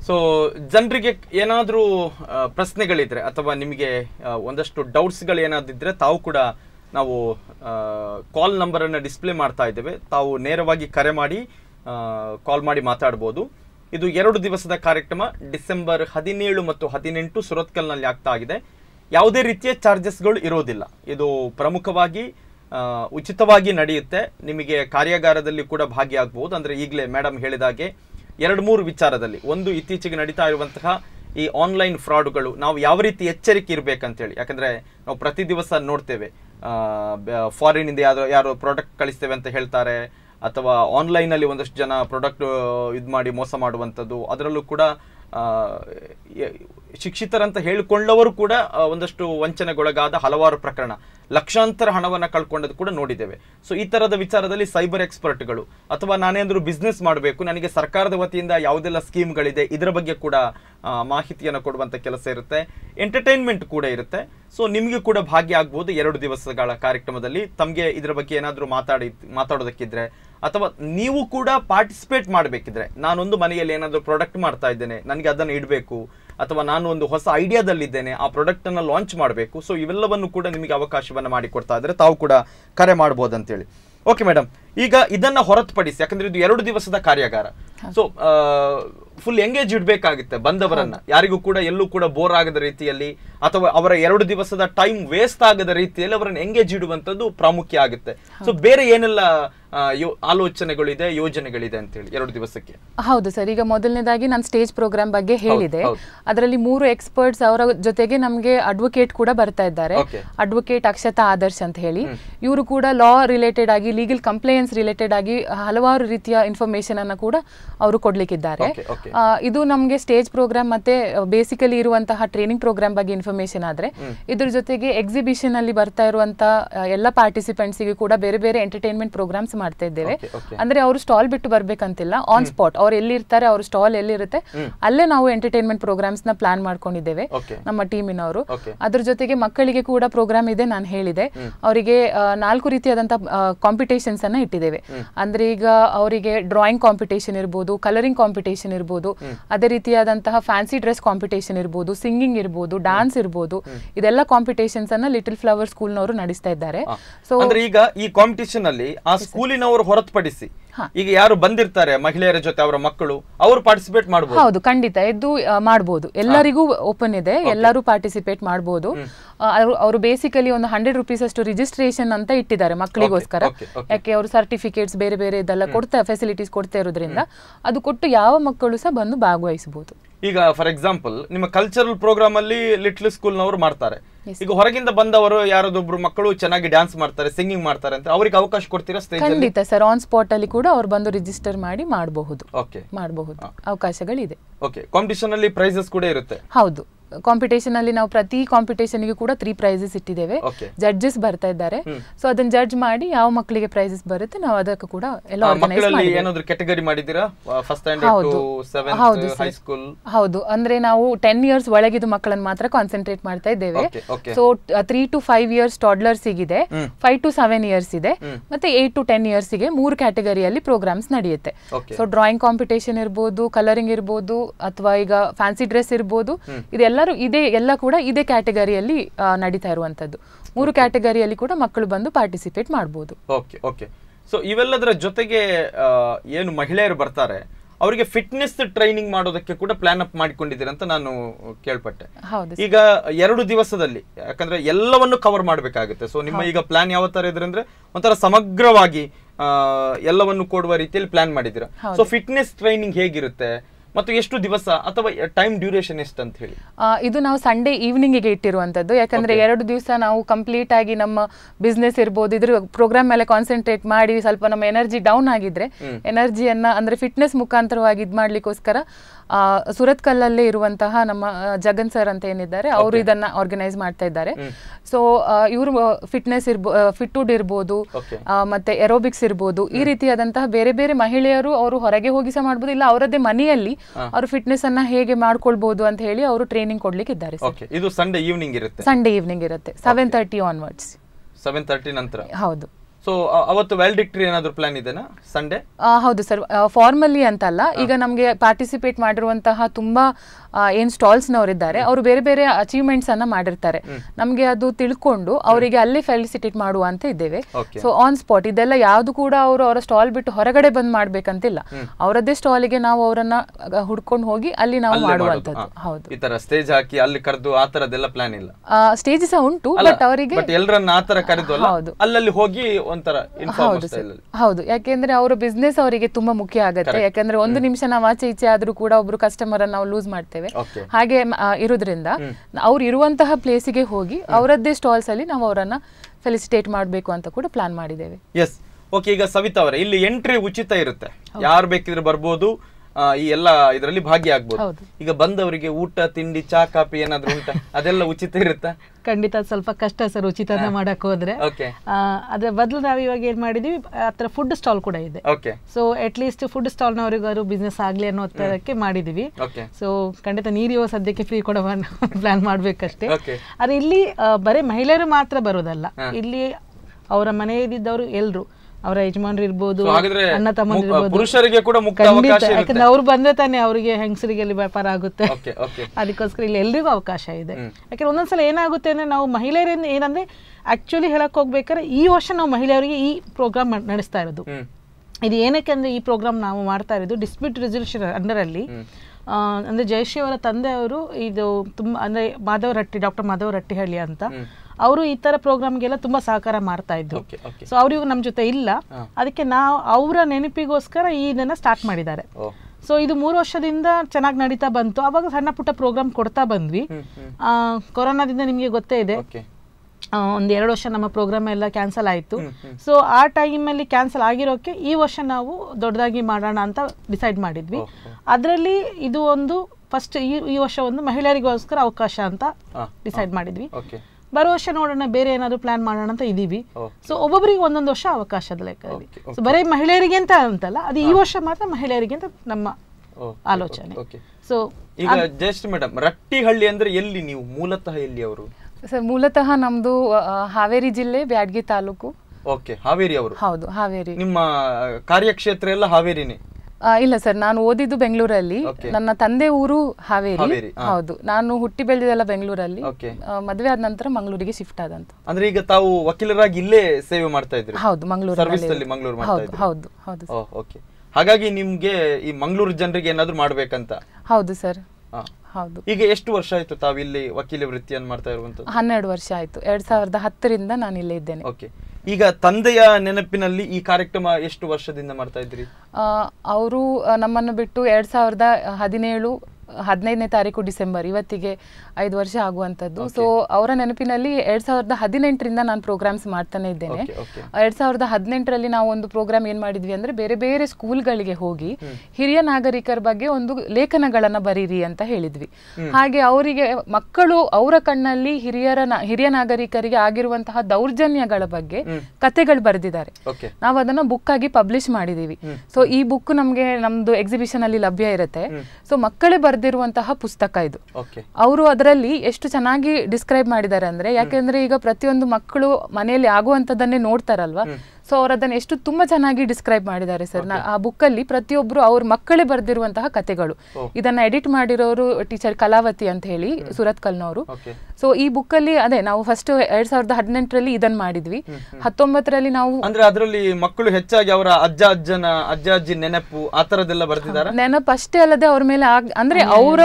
ಸೊ ಜನರಿಗೆ ಏನಾದರೂ ಪ್ರಶ್ನೆಗಳಿದ್ರೆ ಅಥವಾ ನಿಮಗೆ ಆ, ಒಂದಷ್ಟು ಡೌಟ್ಸ್ಗಳು ಏನಾದಿದ್ರೆ ತಾವು ಕೂಡ ನಾವು ಕಾಲ್ ನಂಬರನ್ನು ಡಿಸ್ಪ್ಲೇ ಮಾಡ್ತಾ ಇದ್ದೇವೆ ತಾವು ನೇರವಾಗಿ ಕರೆ ಮಾಡಿ ಕಾಲ್ ಮಾಡಿ ಮಾತಾಡ್ಬೋದು ಇದು ಎರಡು ದಿವಸದ ಕಾರ್ಯಕ್ರಮ ಡಿಸೆಂಬರ್ ಹದಿನೇಳು ಮತ್ತು ಹದಿನೆಂಟು ಸುರತ್ಕಲ್ನಲ್ಲಿ ಆಗ್ತಾ ಇದೆ ಯಾವುದೇ ರೀತಿಯ ಚಾರ್ಜಸ್ಗಳು ಇರೋದಿಲ್ಲ ಇದು ಪ್ರಮುಖವಾಗಿ ಆ, ಉಚಿತವಾಗಿ ನಡೆಯುತ್ತೆ ನಿಮಗೆ ಕಾರ್ಯಾಗಾರದಲ್ಲಿ ಕೂಡ ಭಾಗಿಯಾಗಬಹುದು ಅಂದ್ರೆ ಈಗಲೇ ಮೇಡಮ್ ಹೇಳಿದಾಗೆ ಎರಡು ಮೂರು ವಿಚಾರದಲ್ಲಿ ಒಂದು ಇತ್ತೀಚೆಗೆ ನಡೀತಾ ಇರುವಂತಹ ಈ ಆನ್ಲೈನ್ ಫ್ರಾಡ್ಗಳು ನಾವು ಯಾವ ರೀತಿ ಎಚ್ಚರಿಕೆ ಇರಬೇಕಂತೇಳಿ ಯಾಕಂದ್ರೆ ನಾವು ಪ್ರತಿ ದಿವಸ ನೋಡ್ತೇವೆ ಫಾರಿನ್ ಇಂದ ಯಾರೋ ಯಾರೋ ಪ್ರಾಡಕ್ಟ್ ಕಳಿಸ್ತೇವೆ ಅಂತ ಹೇಳ್ತಾರೆ ಅಥವಾ ಆನ್ಲೈನ್ ಅಲ್ಲಿ ಒಂದಷ್ಟು ಜನ ಪ್ರಾಡಕ್ಟ್ ಇದು ಮಾಡಿ ಮೋಸ ಮಾಡುವಂಥದ್ದು ಅದರಲ್ಲೂ ಕೂಡ ಆ, ಯ- ಶಿಕ್ಷಿತರಂತ ಹೇಳಿಕೊಳ್ಳವರು ಕೂಡ ಆ, ಒಂದಷ್ಟು ವಂಚನೆಗೊಳಗಾದ ಹಲವಾರು ಪ್ರಕರಣ ಲಕ್ಷಾಂತರ ಹಣವನ್ನ ಕಳ್ಕೊಂಡದ್ದು ಕೂಡ ನೋಡಿದ್ದೇವೆ ಸೊ ಈ ತರದ ವಿಚಾರದಲ್ಲಿ ಸೈಬರ್ ಎಕ್ಸ್ಪರ್ಟ್ಗಳು ಅಥವಾ ನಾನೇಂದ್ರೂ ಬಿಸ್ನೆಸ್ ಮಾಡಬೇಕು ನನಗೆ ಸರ್ಕಾರದ ವತಿಯಿಂದ ಯಾವುದೆಲ್ಲ ಸ್ಕೀಮ್ಗಳಿದೆ ಇದರ ಬಗ್ಗೆ ಕೂಡ ಆ, ಮಾಹಿತಿಯನ್ನು ಕೊಡುವಂತ ಕೆಲಸ ಇರುತ್ತೆ ಎಂಟರ್ಟೈನ್ಮೆಂಟ್ ಕೂಡ ಇರುತ್ತೆ ಸೊ ನಿಮಗೆ ಕೂಡ ಭಾಗಿಯಾಗಬಹುದು ಎರಡು ದಿವಸಗಳ ಕಾರ್ಯಕ್ರಮದಲ್ಲಿ ತಮಗೆ ಇದರ ಬಗ್ಗೆ ಏನಾದರೂ ಮಾತಾಡಿ ಮಾತಾಡೋದಕ್ಕಿದ್ರೆ ಅಥವಾ ನೀವು ಕೂಡ ಪಾರ್ಟಿಸಿಪೇಟ್ ಮಾಡಬೇಕಿದ್ರೆ ನಾನೊಂದು ಮನೆಯಲ್ಲಿ ಏನಾದರೂ ಪ್ರಾಡಕ್ಟ್ ಮಾಡ್ತಾ ಇದ್ದೇನೆ ನನಗೆ ಅದನ್ನು ಇಡಬೇಕು ಅಥವಾ ನಾನು ಒಂದು ಹೊಸ ಐಡಿಯಾದಲ್ಲಿದ್ದೇನೆ ಆ ಪ್ರಾಡಕ್ಟ್ ಅನ್ನ ಲಾಂಚ್ ಮಾಡಬೇಕು ಸೊ ಇವೆಲ್ಲವನ್ನು ಕೂಡ ನಿಮಗೆ ಅವಕಾಶವನ್ನ ಮಾಡಿಕೊಡ್ತಾ ಇದ್ರೆ ತಾವು ಕೂಡ ಕರೆ ಮಾಡಬಹುದು ಅಂತೇಳಿ ಓಕೆ ಮೇಡಮ್ ಈಗ ಇದನ್ನ ಹೊರತುಪಡಿಸಿ ಯಾಕಂದ್ರೆ ಇದು ಎರಡು ದಿವಸದ ಕಾರ್ಯಾಗಾರ ಸೊ ಫುಲ್ ಎಂಗೇಜ್ ಇಡಬೇಕಾಗುತ್ತೆ ಬಂದವರನ್ನ ಯಾರಿಗೂ ಕೂಡ ಎಲ್ಲೂ ಕೂಡ ಬೋರ್ ಆಗದ ರೀತಿಯಲ್ಲಿ ಅಥವಾ ಅವರ ಎರಡು ದಿವಸದ ಟೈಮ್ ವೇಸ್ಟ್ ಆಗದ ರೀತಿಯಲ್ಲಿ ಅವರನ್ನು ಎಂಗೇಜ್ ಇಡುವಂತದ್ದು ಪ್ರಾಮುಖ್ಯ ಆಗುತ್ತೆ ಸೊ ಬೇರೆ ಏನೆಲ್ಲ ಆ, ಯೋ- ಆಲೋಚನೆಗಳಿದೆ ಯೋಜನೆಗಳಿದೆ ಅಂತೇಳಿ ಎರಡು ದಿವಸಕ್ಕೆ ಹೌದು ಸರ್ ಈಗ ಮೊದಲನೇದಾಗಿ ನಾನು ಸ್ಟೇಜ್ ಪ್ರೋಗ್ರಾಮ್ ಬಗ್ಗೆ ಹೇಳಿದೆ ಹೌದು. ಅದರಲ್ಲಿ ಮೂರು ಎಕ್ಸ್ಪರ್ಟ್ಸ್ ಅವರ ಜೊತೆಗೆ ನಮಗೆ ಅಡ್ವೊಕೇಟ್ ಕೂಡ ಬರ್ತಾ ಇದ್ದಾರೆ Okay. ಅಡ್ವೊಕೇಟ್ ಅಕ್ಷತಾ ಆದರ್ಶ್ ಅಂತ ಹೇಳಿ ಇವರು ಕೂಡ ಲಾ ರಿಲೇಟೆಡ್ ಆಗಿ ಲೀಗಲ್ ಕಂಪ್ಲೇನ್ಸ್ ರಿಲೇಟೆಡ್ ಆಗಿ ಹಲವಾರು ರೀತಿಯ ಇನ್ಫಾರ್ಮೇಶನ್ ಅನ್ನ ಕೂಡ ಅವರು ಕೊಡ್ಲಿಕ್ಕಿದ್ದಾರೆ Okay, okay. ಆ, ಇದು ನಮಗೆ ಸ್ಟೇಜ್ ಪ್ರೋಗ್ರಾಮ್ ಮತ್ತೆ ಬೇಸಿಕಲಿ ಇರುವಂತಹ ಟ್ರೈನಿಂಗ್ ಪ್ರೋಗ್ರಾಮ್ ಬಗ್ಗೆ ಇನ್ಫಾರ್ಮೇಶನ್ ಆದ್ರೆ ಇದ್ರ ಜೊತೆಗೆ ಎಕ್ಸಿಬಿಷನ್ ಅಲ್ಲಿ ಬರ್ತಾ ಇರುವಂತ ಆ, ಎಲ್ಲ ಪಾರ್ಟಿಸಿಪೆಂಟ್ಸ್ಗೆ ಕೂಡ ಬೇರೆ ಬೇರೆ ಎಂಟರ್ಟೈನ್ಮೆಂಟ್ ಪ್ರೋಗ್ರಾಮ್ಸ್ ಮಾಡ್ತಾ ಇದ್ದೇವೆ Okay, okay. ಅಂದ್ರೆ ಅವರು ಸ್ಟಾಲ್ ಬಿಟ್ಟು ಬರ್ಬೇಕಂತಿಲ್ಲ ಆನ್ ಸ್ಪಾಟ್ ಅವ್ರು ಎಲ್ಲಿರ್ತಾರೆ ಅವ್ರ ಸ್ಟಾಲ್ ಎಲ್ಲಿರುತ್ತೆ ಅಲ್ಲೇ ನಾವು ಎಂಟರ್ಟೈನ್ಮೆಂಟ್ ಪ್ರೋಗ್ರಾಮ್ಸ್ ನ ಪ್ಲಾನ್ ಮಾಡ್ಕೊಂಡಿದ್ದೇವೆ Okay. ನಮ್ಮ ಟೀಮಿನವರು Okay. ಅದ್ರ ಜೊತೆಗೆ ಮಕ್ಕಳಿಗೆ ಕೂಡ ಪ್ರೋಗ್ರಾಮ್ ಇದೆ ನಾನು ಹೇಳಿದೆ ಅವರಿಗೆ ನಾಲ್ಕು ರೀತಿಯಾದಂತಹ ಕಾಂಪಿಟೇಷನ್ಸ್ ಅನ್ನ ಇಟ್ಟಿದ್ದೇವೆ ಅಂದ್ರೆ ಈಗ ಅವರಿಗೆ ಡ್ರಾಯಿಂಗ್ ಕಾಂಪಿಟೇಷನ್ ಇರ್ಬೋದು ಕಲರಿಂಗ್ ಕಾಂಪಿಟೇಷನ್ ಇರ್ಬೋದು ಅದೇ ರೀತಿಯಾದಂತಹ ಫ್ಯಾನ್ಸಿ ಡ್ರೆಸ್ ಕಾಂಪಿಟೇಷನ್ ಇರ್ಬೋದು ಸಿಂಗಿಂಗ್ ಇರ್ಬೋದು ಡಾನ್ಸ್ ಇರ್ಬೋದು ಇದೆಲ್ಲ ಕಾಂಪಿಟೇಷನ್ಸ್ ಅನ್ನ ಲಿಟಲ್ ಫ್ಲವರ್ ಸ್ಕೂಲ್ನವರು ನಡೆಸ್ತಾ ಇದ್ದಾರೆ ಸೊ ಅಂದ್ರೆ ಈಗ ಈ ಕಾಂಪಿಟಿಷನ್ ಅಲ್ಲಿ ಆ ಸ್ಕೂಲಿನವರು ಹೊರತುಪಡಿಸಿ ಹಾ. ಈಗ ಯಾರು ಬಂದಿರ್ತಾರೆ ಮಹಿಳೆಯರ ಜೊತೆ ಅವರ ಮಕ್ಕಳು ಅವರು ಪಾರ್ಟಿಸಿಪೇಟ್ ಮಾಡಬಹುದು ಹೌದು ಖಂಡಿತ ಎದ್ದು ಆ, ಮಾಡ್ಬೋದು ಎಲ್ಲರಿಗೂ ಓಪನ್ ಇದೆ ಎಲ್ಲರೂ ಪಾರ್ಟಿಸಿಪೇಟ್ ಮಾಡ್ಬೋದು ಅವರು ಬೇಸಿಕಲಿ ಒಂದು ಹಂಡ್ರೆಡ್ ರುಪೀಸ್ ಅಷ್ಟು ರಿಜಿಸ್ಟ್ರೇಷನ್ ಅಂತ ಇಟ್ಟಿದ್ದಾರೆ ಮಕ್ಕಳಿಗೋಸ್ಕರ okay, okay. ಯಾಕೆ ಅವರು ಸರ್ಟಿಫಿಕೇಟ್ಸ್ ಬೇರೆ ಬೇರೆ ಇದೆಲ್ಲ ಕೊಡ್ತಾ ಫೆಸಿಲಿಟೀಸ್ ಕೊಡ್ತಾ ಇರೋದ್ರಿಂದ ಅದು ಕೊಟ್ಟು ಯಾವ ಮಕ್ಕಳು ಸಹ ಬಂದು ಭಾಗವಹಿಸಬಹುದು ಈಗ ಫಾರ್ ಎಕ್ಸಾಂಪಲ್ ನಿಮ್ಮ ಕಲ್ಚರಲ್ ಪ್ರೋಗ್ರಾಮ್ ಅಲ್ಲಿ ಲಿಟ್ಲ್ ಸ್ಕೂಲ್ ನವರು ಮಾಡ್ತಾರೆ ಈಗ ಹೊರಗಿಂದ ಬಂದವರು ಯಾರದೊಬ್ರು ಮಕ್ಕಳು ಚೆನ್ನಾಗಿ ಡ್ಯಾನ್ಸ್ ಮಾಡ್ತಾರೆ ಸಿಂಗಿಂಗ್ ಮಾಡ್ತಾರೆ ಅಂತ ಅವ್ರಿಗೆ ಅವಕಾಶ ಕೊಡ್ತೀರಾ ಸ್ಟೇಜ್ ಅಲ್ಲಿ ಖಂಡಿತ ಸರ್ ಆನ್ ಸ್ಪಾಟ್ ಅಲ್ಲಿ ಕೂಡ ಅವ್ರು ಬಂದು ರಿಜಿಸ್ಟರ್ ಮಾಡಿ ಮಾಡಬಹುದು ಓಕೆ ಮಾಡಬಹುದು ಅವಕಾಶಗಳಿದೆ ಓಕೆ ಕಾಂಪಿಟಿಷನ್ ಅಲ್ಲಿ ಪ್ರೈಸಸ್ ಕೂಡ ಇರುತ್ತೆ ಹೌದು ಕಾಂಪಿಟೇಷನ್ ಅಲ್ಲಿ ನಾವು ಪ್ರತಿ ಕಾಂಪಿಟೇಷನ್ಗೆ ಕೂಡ ತ್ರೀ ಪ್ರೈಸಸ್ ಇಟ್ಟಿದ್ದೇವೆ Okay. ಜಡ್ಜಸ್ ಬರ್ತಾ ಇದ್ದಾರೆ ಸೊ ಅದನ್ನ ಜಡ್ಜ್ ಮಾಡಿ ಯಾವ ಮಕ್ಕಳಿಗೆ ಪ್ರೈಸಸ್ ಬರುತ್ತೆ ನಾವು ಅದಕ್ಕೂ ಕೂಡ ಎಲ್ಲ ಆ, ಆರ್ಗನೈಸ್ ಮಕ್ಕಳಲ್ಲಿ ಮಾಡಿದ್ದೇವೆ ಏನಾದ್ರು ಕೆಟಗರಿ ಮಾಡಿದ್ದೀರಾ ಫಸ್ಟ್ ಸ್ಟ್ಯಾಂಡರ್ಡ್ ಹೌದು. ಟು ಹೌದು ಸೆವೆಂತ್ sir. ಹೈಸ್ಕೂಲ್ ಹೌದು ಅಂದ್ರೆ ನಾವು ಟೆನ್ ಇಯರ್ಸ್ ಒಳಗಿದು ಮಕ್ಕಳನ್ನ ಮಾತ್ರ ಕಾನ್ಸಂಟ್ರೇಟ್ ಮಾಡ್ತಾ ಇದ್ದೇವೆ Okay, okay. So three to five years toddlers ಇದೆ ಫೈವ್ ಟು ಸೆವೆನ್ ಇಯರ್ಸ್ ಇದೆ ಮತ್ತೆ ಏಟ್ ಟು ಟೆನ್ ಇಯರ್ಸ್ ಗೆ ಮೂರು ಕ್ಯಾಟಗರಿಯಲ್ಲಿ ಪ್ರೋಗ್ರಾಮ್ಸ್ ನಡೆಯುತ್ತೆ Okay. ಸೊ ಡ್ರಾಯಿಂಗ್ ಕಾಂಪಿಟೇಷನ್ ಇರ್ಬೋದು ಕಲರಿಂಗ್ ಇರ್ಬೋದು ಅಥವಾ ಈಗ ಫ್ಯಾನ್ಸಿ ಡ್ರೆಸ್ ಇರ್ಬೋದು ಇದೆಲ್ಲರೂ ಇದೇ ಎಲ್ಲ ಕೂಡ ಇದೇ ಕ್ಯಾಟಗರಿಯಲ್ಲಿ ನಡೀತಾ ಇರುವಂತದ್ದು ಮೂರು ಕ್ಯಾಟಗರಿಯಲ್ಲಿ ಕೂಡ ಮಕ್ಕಳು ಬಂದು ಪಾರ್ಟಿಸಿಪೇಟ್ ಮಾಡ್ಬೋದು ಓಕೆ ಓಕೆ ಸೊ ಇವೆಲ್ಲದರ ಜೊತೆಗೆ ಆ, ಏನು ಮಹಿಳೆಯರು ಬರ್ತಾರೆ ಅವರಿಗೆ ಫಿಟ್ನೆಸ್ ಟ್ರೈನಿಂಗ್ ಮಾಡೋದಕ್ಕೆ ಕೂಡ ಪ್ಲಾನ್ ಅಪ್ ಮಾಡಿಕೊಂಡಿದ್ದೀರಿ ಅಂತ ನಾನು ಕೇಳ್ಪಟ್ಟೆ ಹೌದು ಈಗ ಎರಡು ದಿವಸದಲ್ಲಿ ಯಾಕಂದ್ರೆ ಎಲ್ಲವನ್ನು ಕವರ್ ಮಾಡಬೇಕಾಗುತ್ತೆ ಸೊ ನಿಮ್ಮ ಈಗ ಪ್ಲಾನ್ ಯಾವ ತರ ಇದ್ರೆ ಅಂದ್ರೆ ಒಂಥರ ಸಮಗ್ರವಾಗಿ ಆ, ಎಲ್ಲವನ್ನು ಕೊಡುವ ರೀತಿಯಲ್ಲಿ ಪ್ಲಾನ್ ಮಾಡಿದ್ದೀರಾ ಸೊ ಫಿಟ್ನೆಸ್ ಟ್ರೈನಿಂಗ್ ಹೇಗಿರುತ್ತೆ ಮತ್ತು ಎಷ್ಟು ದಿವಸ ಅಥವಾ ಟೈಮ್ ಡ್ಯೂರೇಷನ್ ಎಷ್ಟು ಅಂತ ಹೇಳಿ ಆ, ಇದು ನಾವು ಸಂಡೇ ಈವ್ನಿಂಗಿಗೆ ಇಟ್ಟಿರುವಂತದ್ದು ಯಾಕಂದ್ರೆ ಎರಡು ದಿವಸ ನಾವು ಕಂಪ್ಲೀಟ್ ಆಗಿ ನಮ್ಮ ಬಿಸ್ನೆಸ್ ಇರ್ಬೋದು ಇದ್ರ ಪ್ರೋಗ್ರಾಮ್ ಮೇಲೆ ಕಾನ್ಸಂಟ್ರೇಟ್ ಮಾಡಿ ಸ್ವಲ್ಪ ನಮ್ಮ ಎನರ್ಜಿ ಡೌನ್ ಆಗಿದ್ರೆ ಎನರ್ಜಿಯನ್ನ ಅಂದ್ರೆ ಫಿಟ್ನೆಸ್ ಮುಖಾಂತರವಾಗಿ ಇದ್ ಮಾಡ್ಲಿಕ್ಕೋಸ್ಕರ ಆ, ಸುರತ್ಕಲ್ಲಲ್ಲೇ ಇರುವಂತಹ ನಮ್ಮ ಆ, ಜಗನ್ ಸರ್ ಅಂತ ಏನಿದ್ದಾರೆ ಅವರು ಇದನ್ನ ಆರ್ಗನೈಸ್ ಮಾಡ್ತಾ ಇದ್ದಾರೆ ಸೊ ಇವರು ಫಿಟ್ನೆಸ್ ಇರ್ಬೋ ಫಿಟ್ವುಡ್ ಇರ್ಬೋದು Okay. ಆ, ಮತ್ತೆ ಎರೋಬಿಕ್ಸ್ ಇರ್ಬೋದು ಈ ರೀತಿಯಾದಂತಹ ಬೇರೆ ಬೇರೆ ಮಹಿಳೆಯರು ಅವರು ಹೊರಗೆ ಹೋಗಿ ಸಹ ಮಾಡ್ಬೋದು ಇಲ್ಲ ಅವರದ್ದೇ ಮನೆಯಲ್ಲಿ ಅವರು ಫಿಟ್ನೆಸ್ ಅನ್ನ ಹೇಗೆ ಮಾಡ್ಕೊಳ್ಬಹುದು ಅಂತ ಹೇಳಿ ಅವರು ಟ್ರೈನಿಂಗ್ ಕೊಡ್ಲಿಕ್ಕೆ ಇದ್ದಾರೆ ಓಕೆ ಇದು ಸಂಡೇ ಈವ್ನಿಂಗ್ ಇರುತ್ತೆ ಸಂಡೇ ಈವ್ನಿಂಗ್ ಇರುತ್ತೆ seven thirty onwards seven thirty ನಂತರ ಹೌದು ಸೊ ಅವತ್ತು ವ್ಯಾಲಿಡಿಕ್ಟ್ರಿ ಏನಾದ್ರು ಪ್ಲಾನ್ ಇದೆನಾ ಸಂಡೇ ಆ, ಹೌದು ಸರ್ ಫಾರ್ಮಲಿ ಅಂತಲ್ಲ ಈಗ ನಮಗೆ ಪಾರ್ಟಿಸಿಪೇಟ್ ಮಾಡಿರುವಂತಹ ತುಂಬಾ ಆ, ಏನ್ ಸ್ಟಾಲ್ಸ್ನವರಿದ್ದಾರೆ ಅವರು ಬೇರೆ ಬೇರೆ ಅಚೀವ್ಮೆಂಟ್ಸ್ ಅನ್ನ ಮಾಡಿರ್ತಾರೆ ನಮಗೆ ಅದು ತಿಳ್ಕೊಂಡು ಅವರಿಗೆ ಅಲ್ಲೇ ಫೆಲಿಸಿಟೇಟ್ ಮಾಡುವ ಅಂತ ಇದ್ದೇವೆ Okay. ಸೊ ಆನ್ ಸ್ಪಾಟ್ ಇದೆಲ್ಲ ಯಾವುದು ಕೂಡ ಅವರು ಅವರ ಸ್ಟಾಲ್ ಬಿಟ್ಟು ಹೊರಗಡೆ ಬಂದ್ ಮಾಡ್ಬೇಕಂತಿಲ್ಲ ಅವರದ್ದೇ ಸ್ಟಾಲಿಗೆ ನಾವು ಅವರನ್ನ ಹುಡ್ಕೊಂಡು ಹೋಗಿ ಅಲ್ಲಿ ನಾವು ಅಲ್ಲೇ ಮಾಡೋದು ಮಾಡುವಂತದ್ದು ಹಾ. ಹೌದು ಈ ತರ ಸ್ಟೇಜ್ ಹಾಕಿ ಅಲ್ಲಿ ಕರೆದು ಆ ತರದೆಲ್ಲ ಪ್ಲಾನ್ ಇಲ್ಲ ಸ್ಟೇಜ್ ಸಹ ಉಂಟು ಬಟ್ ಅವರಿಗೆ ಬಟ್ ಎಲ್ಲರನ್ನ ಆ ತರ ಕರೆದು ಅಲ್ಲ ಹೌದು. ಅಲ್ಲಲ್ಲಿ ಹೋಗಿ ಒಂಥರ ಇನ್ಫಾರ್ಮ್ ಹೌದು ಸ್ಟೈಲ್ ಸರ್ ಹೌದು ಯಾಕೆಂದ್ರೆ ಅವರ ಬಿಸ್ನೆಸ್ ಅವರಿಗೆ ತುಂಬಾ ಮುಖ್ಯ ಆಗುತ್ತೆ ಯಾಕಂದ್ರೆ ಒಂದು ನಿಮಿಷ ನಾವು ಆಚೆ ಈಚೆ ಆದ್ರೂ ಕೂಡ ಒಬ್ರು ಕಸ್ಟಮರ್ ನಾವು ಲೂಸ್ ಮಾಡ್ತೇವೆ ಓಕೆ ಹಾಗೆ ಮ- ಆ, ಇರೋದ್ರಿಂದ ಅವ್ರು ಇರುವಂತಹ ಪ್ಲೇಸಿಗೆ ಹೋಗಿ ಅವರದ್ದೇ ಸ್ಟಾಲ್ಸ್ ಅಲ್ಲಿ ನಾವು ಅವರನ್ನ ಫೆಲಿಸಿಟೇಟ್ ಮಾಡಬೇಕು ಅಂತ ಕೂಡ ಪ್ಲಾನ್ ಮಾಡಿದ್ದೇವೆ ಎಸ್ ಓಕೆ ಈಗ ಸವಿತಾ ಅವರೇ ಇಲ್ಲಿ ಎಂಟ್ರಿ ಉಚಿತ ಇರುತ್ತೆ ಯಾರು ಬೇಕಿದ್ರೆ ಬರ್ಬೋದು ಆ, ಈ ಎಲ್ಲ ಇದರಲ್ಲಿ ಭಾಗಿಯಾಗ್ಬೋದು ಹೌದು. ಈಗ ಬಂದವರಿಗೆ ಊಟ ತಿಂಡಿ ಚಾ ಕಾಫಿ ಏನಾದ್ರು ಉಂಟ ಅದೆಲ್ಲ ಉಚಿತ ಇರುತ್ತಾ ಖಂಡಿತ ಸ್ವಲ್ಪ ಕಷ್ಟ ಸರ್ ಉಚಿತನ ಮಾಡಕ್ ಹೋದ್ರೆ ಓಕೆ ಆ, ಅದ್ರ ಬದಲು ನಾವು ಇವಾಗ ಏನ್ ಮಾಡಿದ್ವಿ ಹತ್ರ ಫುಡ್ ಸ್ಟಾಲ್ ಕೂಡ ಇದೆ okay so at least food ಸ್ಟಾಲ್ನವರಿಗಾರು ಬಿಸ್ನೆಸ್ ಆಗ್ಲಿ ಅನ್ನೋ ತರಕ್ಕೆ ಮಾಡಿದೀವಿ ಓಕೆ ಸೊ ಖಂಡಿತ ನೀರಿರುವ ಸದ್ಯಕ್ಕೆ ಫ್ರೀ ಕೂಡ ಪ್ಲಾನ್ ಮಾಡ್ಬೇಕಷ್ಟೇ ಓಕೆ ಆದ್ರೆ ಇಲ್ಲಿ ಆ, ಬರೀ ಮಹಿಳೆಯರು ಮಾತ್ರ ಬರೋದಲ್ಲ ಇಲ್ಲಿ ಅವರ ಮನೆಯಲ್ಲಿದ್ದವರು ಎಲ್ರು ಅವರ ಯಜಮಾನ್ರು ಇರ್ಬೋದು So ಹಾಗಾದ್ರೆ ಅಣ್ಣ ತಮ್ಮಂದ್ರು ಮು- ಇರ್ಬೋದು ಪುರುಷರಿಗೆ ಕೂಡ ಮುಕ್ತ ಖಂಡಿತ ಅವಕಾಶ ಇರುತ್ತೆ ಯಾಕಂದ್ರೆ ಅವ್ರು ಬಂದ್ರೆ ತಾನೇ ಅವರಿಗೆ ಹೆಂಗಸರಿಗೆ ಅಲ್ಲಿ ವ್ಯಾಪಾರ ಆಗುತ್ತೆ ಓಕೆ ಓಕೆ ಅದಕ್ಕೋಸ್ಕರ ಇಲ್ಲಿ ಎಲ್ರಿಗೂ ಅವಕಾಶ ಇದೆ ಯಾಕಂದ್ರೆ ಒಂದೊಂದ್ಸಲ ಏನಾಗುತ್ತೆ ಅಂದ್ರೆ ನಾವು ಮಹಿಳೆಯರಿಂದ ಏನಂದ್ರೆ ಆಕ್ಚುಲಿ ಹೇಳಕ್ ಹೋಗ್ಬೇಕಾದ್ರೆ ಈ ವರ್ಷ ನಾವು ಮಹಿಳೆಯರಿಗೆ ಈ ಪ್ರೋಗ್ರಾಮ್ ನಡೆಸ್ತಾ ಇರೋದು ಹ್ಮ್ ಇದು ಏನಕ್ಕೆ ಅಂದ್ರೆ ಈ ಪ್ರೋಗ್ರಾಮ್ ನಾವು ಮಾಡ್ತಾ ಇರೋದು ಡಿಸ್ಪ್ಯೂಟ್ ರೆಸಲ್ಯೂಷನ್ ಅಂಡರಲ್ಲಿ ಆ, ಅಂದ್ರೆ ಜಯಶ್ರೀ ಅವರ ತಂದೆಯವರು ಇದು ತುಂಬಾ ಅಂದ್ರೆ ಮಾಧವ ರಟ್ಟಿ ಡಾಕ್ಟರ್ ಮಾಧವ ರಟ್ಟಿಹಳ್ಳಿ ಅಂತ ಅವರು ಈ ತರ ಪ್ರೋಗ್ರಾಮ್ಗೆಲ್ಲ ತುಂಬಾ ಸಹಕಾರ ಮಾಡ್ತಾ ಇದ್ರು ಓಕೆ ಓಕೆ ಸೊ ಅವ್ರಿಗೂ ನಮ್ಮ ಜೊತೆ ಇಲ್ಲ ಅದಕ್ಕೆ ನಾವು ಅವರ ನೆನಪಿಗೋಸ್ಕರ ಈ ಇದನ್ನ ಸ್ಟಾರ್ಟ್ ಮಾಡಿದ್ದಾರೆ ಓ ಸೊ ಇದು ಮೂರು ವರ್ಷದಿಂದ ಚೆನ್ನಾಗಿ ನಡೀತಾ ಬಂತು ಅವಾಗ ಸಣ್ಣ ಪುಟ್ಟ ಪ್ರೋಗ್ರಾಮ್ ಕೊಡ್ತಾ ಬಂದ್ವಿ ಆ, ಕೊರೋನಾದಿಂದ ನಿಮಗೆ ಗೊತ್ತೇ ಇದೆ ಓಕೆ ಆ, ಒಂದ್ ಎರಡು ವರ್ಷ ನಮ್ಮ ಪ್ರೋಗ್ರಾಮ್ ಎಲ್ಲ ಕ್ಯಾನ್ಸಲ್ ಆಯಿತು ಸೊ ಆ ಟೈಮಲ್ಲಿ ಕ್ಯಾನ್ಸಲ್ ಆಗಿರೋಕ್ಕೆ ಈ ವರ್ಷ ನಾವು ದೊಡ್ಡದಾಗಿ ಮಾಡೋಣ ಅಂತ ಡಿಸೈಡ್ ಮಾಡಿದ್ವಿ ಅದರಲ್ಲಿ ಇದು ಒಂದು ಫಸ್ಟ್ ಈ ಈ ವರ್ಷ ಒಂದು ಮಹಿಳೆಯರಿಗೋಸ್ಕರ ಅವಕಾಶ ಅಂತ ಹಾ, ಡಿಸೈಡ್ ಮಾಡಿದ್ವಿ ಓಕೆ ಬರೋ ವರ್ಷ ನೋಡೋಣ ಬೇರೆ ಏನಾದ್ರು ಪ್ಲಾನ್ ಮಾಡೋಣ ಅಂತ ಇದೀವಿ ಓ. ಸೊ ಒಬ್ಬೊಬ್ಬರಿಗೆ ಒಂದೊಂದು ವರ್ಷ ಅವಕಾಶದ ಲೆಕ್ಕದಲ್ಲಿ Okay, ಸೊ ಬರೀ ಮಹಿಳೆಯರಿಗೆ ಅಂತ ಅಂತಲ್ಲ ಅದು ಈ ವರ್ಷ ಮಾತ್ರ ಮಹಿಳೆಯರಿಗೆ ಅಂತ ನಮ್ಮ ಓಕೆ ಆಲೋಚನೆ ಓಕೆ ಸೊ ಈಗ ಜಸ್ಟ್ ಮೇಡಮ್ ರಟ್ಟಿಹಳ್ಳಿ ಅಂದ್ರೆ ಎಲ್ಲಿ ನೀವು ಮೂಲತಃ ಎಲ್ಲಿ ಅವರು ಸರ್ ಮೂಲತಃ ನಮ್ದು ಆ, ಹಾವೇರಿ ಜಿಲ್ಲೆ ಬ್ಯಾಡ್ಗಿ ತಾಲೂಕು ಓಕೆ ಹಾವೇರಿ ಅವರು ಹೌದು ಹಾವೇರಿ ನಿಮ್ಮ ಕಾರ್ಯಕ್ಷೇತ್ರ ಎಲ್ಲ ಹಾವೇರಿನೇ ಆ, ಇಲ್ಲ ಸರ್ ನಾನು ಓದಿದ್ದು ಬೆಂಗಳೂರಲ್ಲಿ Okay. ನನ್ನ ತಂದೆ ಊರು ಹಾವೇರಿ ಹಾವೇರಿ, ಹಾ. ಹೌದು ನಾನು ಹುಟ್ಟಿ ಬೆಳೆದಿದ್ದೆಲ್ಲ ಬೆಂಗಳೂರಲ್ಲಿ ಓಕೆ ಆ, ಮದುವೆ ಆದ ನಂತರ ಮಂಗಳೂರಿಗೆ ಶಿಫ್ಟ್ ಆದಂತ ಅಂದ್ರೆ ಈಗ ತಾವು ವಕೀಲರಾಗಿ ಇಲ್ಲೇ ಸೇವೆ ಮಾಡ್ತಾ ಇದ್ರಿ ಹೌದು ಮಂಗಳೂರು ಸರ್ವಿಸ್ ಅಲ್ಲಿ ಮಂಗಳೂರು ಮಾಡ್ತಾ ಹೌದು ಇದ್ರಿ ಹೌದು ಹೌದು ಓ ಓಕೆ ಹಾಗಾಗಿ ನಿಮ್ಗೆ ಈ ಮಂಗಳೂರು ಜನರಿಗೆ ಏನಾದ್ರು ಮಾಡ್ಬೇಕಂತ ಹೌದು ಸರ್ ಹಾ. ಹೌದು ಈಗ ಎಷ್ಟು ವರ್ಷ ಆಯ್ತು ತಾವು ಇಲ್ಲಿ ವಕೀಲ ವೃತ್ತಿಯನ್ನು ಮಾಡ್ತಾ ಇರುವಂತದ್ದು ಹನ್ನೆರಡು ವರ್ಷ ಆಯ್ತು ಎರಡ್ ಸಾವಿರದ ಹತ್ತರಿಂದ ನಾನು ಇಲ್ಲೇ ಇದ್ದೇನೆ ಓಕೆ ಈಗ ತಂದೆಯ ನೆನಪಿನಲ್ಲಿ ಈ ಕಾರ್ಯಕ್ರಮ ಎಷ್ಟು ವರ್ಷದಿಂದ ಮಾಡ್ತಾ ಇದ್ರಿ ಅವರು ನಮ್ಮನ್ನು ಬಿಟ್ಟು ಎರಡ್ ಸಾವಿರದ ಹದಿನೇಳು ಹದಿನೈದನೇ ತಾರೀಕು ಡಿಸೆಂಬರ್ ಇವತ್ತಿಗೆ ಐದು ವರ್ಷ ಆಗುವಂಥದ್ದು ಸೊ ಅವರ ನೆನಪಿನಲ್ಲಿ ಎರಡ್ ಸಾವಿರದ ಹದಿನೆಂಟರಿಂದ ನಾನು ಪ್ರೋಗ್ರಾಮ್ಸ್ ಮಾಡ್ತಾನೆ ಇದ್ದೇನೆ ಓಕೆ ಓಕೆ ಎರಡ್ ಸಾವಿರದ ಹದಿನೆಂಟರಲ್ಲಿ ನಾವು ಒಂದು ಪ್ರೋಗ್ರಾಮ್ ಏನ್ ಮಾಡಿದ್ವಿ ಅಂದ್ರೆ ಬೇರೆ ಬೇರೆ ಸ್ಕೂಲ್ಗಳಿಗೆ ಹೋಗಿ ಹಿರಿಯ ನಾಗರಿಕರ ಬಗ್ಗೆ ಒಂದು ಲೇಖನಗಳನ್ನ ಬರೀರಿ ಅಂತ ಹೇಳಿದ್ವಿ ಹಾಗೆ ಅವರಿಗೆ ಮಕ್ಕಳು ಅವರ ಕಣ್ಣಲ್ಲಿ ಹಿರಿಯರ ನಾ- ಹಿರಿಯ ನಾಗರಿಕರಿಗೆ ಆಗಿರುವಂತಹ ದೌರ್ಜನ್ಯಗಳ ಬಗ್ಗೆ ಕತೆಗಳು ಬರೆದಿದ್ದಾರೆ ಓಕೆ ನಾವು ಅದನ್ನ ಬುಕ್ ಆಗಿ ಪಬ್ಲಿಷ್ ಮಾಡಿದೀವಿ ಸೊ ಈ ಬುಕ್ ನಮ್ಗೆ ನಮ್ದು ಎಕ್ಸಿಬಿಷನ್ ಅಲ್ಲಿ ಲಭ್ಯ ಇರುತ್ತೆ ಸೊ ಮಕ್ಕಳೇ ಬರೆದಿರುವಂತಹ ಪುಸ್ತಕ ಇದು ಓಕೆ ಅವರು ಅದರಲ್ಲಿ ಎಷ್ಟು ಚೆನ್ನಾಗಿ ಡಿಸ್ಕ್ರೈಬ್ ಮಾಡಿದ್ದಾರೆ ಅಂದ್ರೆ ಯಾಕೆಂದ್ರೆ ಈಗ ಪ್ರತಿಯೊಂದು ಮಕ್ಕಳು ಮನೆಯಲ್ಲಿ ಆಗುವಂತದನ್ನೇ ನೋಡ್ತಾರಲ್ವಾ ಸೊ ಅವ್ರು ಅದನ್ನ ಎಷ್ಟು ತುಂಬಾ ಚೆನ್ನಾಗಿ ಡಿಸ್ಕ್ರೈಬ್ ಮಾಡಿದ್ದಾರೆ ಸರ್ ಆ book ಅಲ್ಲಿ ಪ್ರತಿಯೊಬ್ರು ಅವ್ರ ಮಕ್ಕಳೇ ಬರೆದಿರುವಂತಹ ಕತೆಗಳು ಇದನ್ನ ಎಡಿಟ್ ಮಾಡಿರೋರು ಟೀಚರ್ ಕಲಾವತಿ ಅಂತ ಹೇಳಿ ಸುರತ್ಕಲ್ನವರು ಓಕೆ ಸೊ ಈ book ಅಲ್ಲಿ ಅದೇ ನಾವು ಫಸ್ಟ್ ಎರಡ್ ಸಾವಿರದ ಹದಿನೆಂಟರಲ್ಲಿ ಇದನ್ನ ಮಾಡಿದ್ವಿ ಹತ್ತೊಂಬತ್ತರಲ್ಲಿ ನಾವು ಅಂದ್ರೆ ಅದರಲ್ಲಿ ಮಕ್ಕಳು ಹೆಚ್ಚಾಗಿ ಅವರ ಅಜ್ಜ ಅಜ್ಜನ ಅಜ್ಜ ಅಜ್ಜಿ ನೆನಪು ಆ ತರದೆಲ್ಲ ಬರ್ದಿದಾರ ನೆನಪು ಅಷ್ಟೇ ಅಲ್ಲದೆ ಅವ್ರ ಮೇಲೆ ಆಗ್ ಅಂದ್ರೆ ಅವರ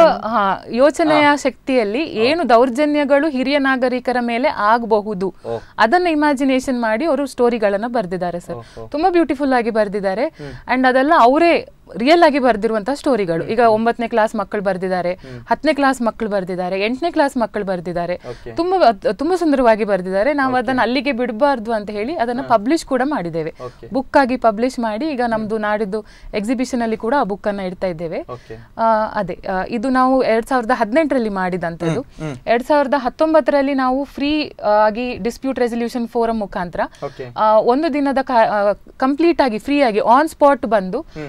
ಯೋಚನೆಯ ಶಕ್ತಿಯಲ್ಲಿ ಏನು ದೌರ್ಜನ್ಯಗಳು ಹಿರಿಯ ನಾಗರಿಕರ ಮೇಲೆ ಆಗಬಹುದು ಅದನ್ನ ಇಮ್ಯಾಜಿನೇಷನ್ ಮಾಡಿ ಅವರು ಸ್ಟೋರಿಗಳನ್ನ ಬರ್ದಿದ್ದಾರೆ ಸರ್ ತುಂಬಾ ಬ್ಯೂಟಿಫುಲ್ ಆಗಿ ಬರ್ದಿದ್ದಾರೆ ಅಂಡ್ ಅದೆಲ್ಲ ಅವರೇ ರಿಯಲ್ ಆಗಿ ಬರ್ದಿರುವಂತಹ ಸ್ಟೋರಿಗಳು ಈಗ ಒಂಬತ್ತನೇ ಕ್ಲಾಸ್ ಮಕ್ಕಳು ಬರ್ದಿದ್ದಾರೆ ಹತ್ತನೇ ಕ್ಲಾಸ್ ಮಕ್ಕಳು ಬರ್ದಿದ್ದಾರೆ ಎಂಟನೇ ಕ್ಲಾಸ್ ಮಕ್ಕಳು ಬರ್ದಿದ್ದಾರೆ Okay. ತುಂಬಾ ತುಂಬಾ ಸುಂದರವಾಗಿ ಬರ್ದಿದ್ದಾರೆ ನಾವು ಅದನ್ನ ಅಲ್ಲಿಗೆ ಬಿಡಬಾರ್ದು ಅಂತ ಹೇಳಿ ಅದನ್ನ ಪಬ್ಲಿಷ್ ಕೂಡ ಮಾಡಿದ್ದೇವೆ Okay. ಬುಕ್ ಆಗಿ ಪಬ್ಲಿಷ್ ಮಾಡಿ ಈಗ ನಮ್ದು ನಾಡಿದ್ದು ಎಕ್ಸಿಬಿಷನ್ ಅಲ್ಲಿ ಕೂಡ ಆ ಬುಕ್ ಅನ್ನ ಇಡ್ತಾ ಇದ್ದೇವೆ ಓಕೆ ಆ, ಅದೇ ಆ, ಇದು ನಾವು ಎರಡ್ ಸಾವಿರದ ಹದಿನೆಂಟರಲ್ಲಿ ಮಾಡಿದಂಥದ್ದು ಎರಡ್ ಸಾವಿರದ ಹತ್ತೊಂಬತ್ತರಲ್ಲಿ ನಾವು ಫ್ರೀ ಆಗಿ ಡಿಸ್ಪ್ಯೂಟ್ ರೆಸಲ್ಯೂಷನ್ ಫೋರಂ ಮುಖಾಂತರ ಓಕೆ ಆ, ಒಂದು ದಿನದ ಕಂಪ್ಲೀಟ್ ಆಗಿ ಫ್ರೀ ಆಗಿ ಆನ್ ಸ್ಪಾಟ್ ಬಂದು ಅವರದ್ದು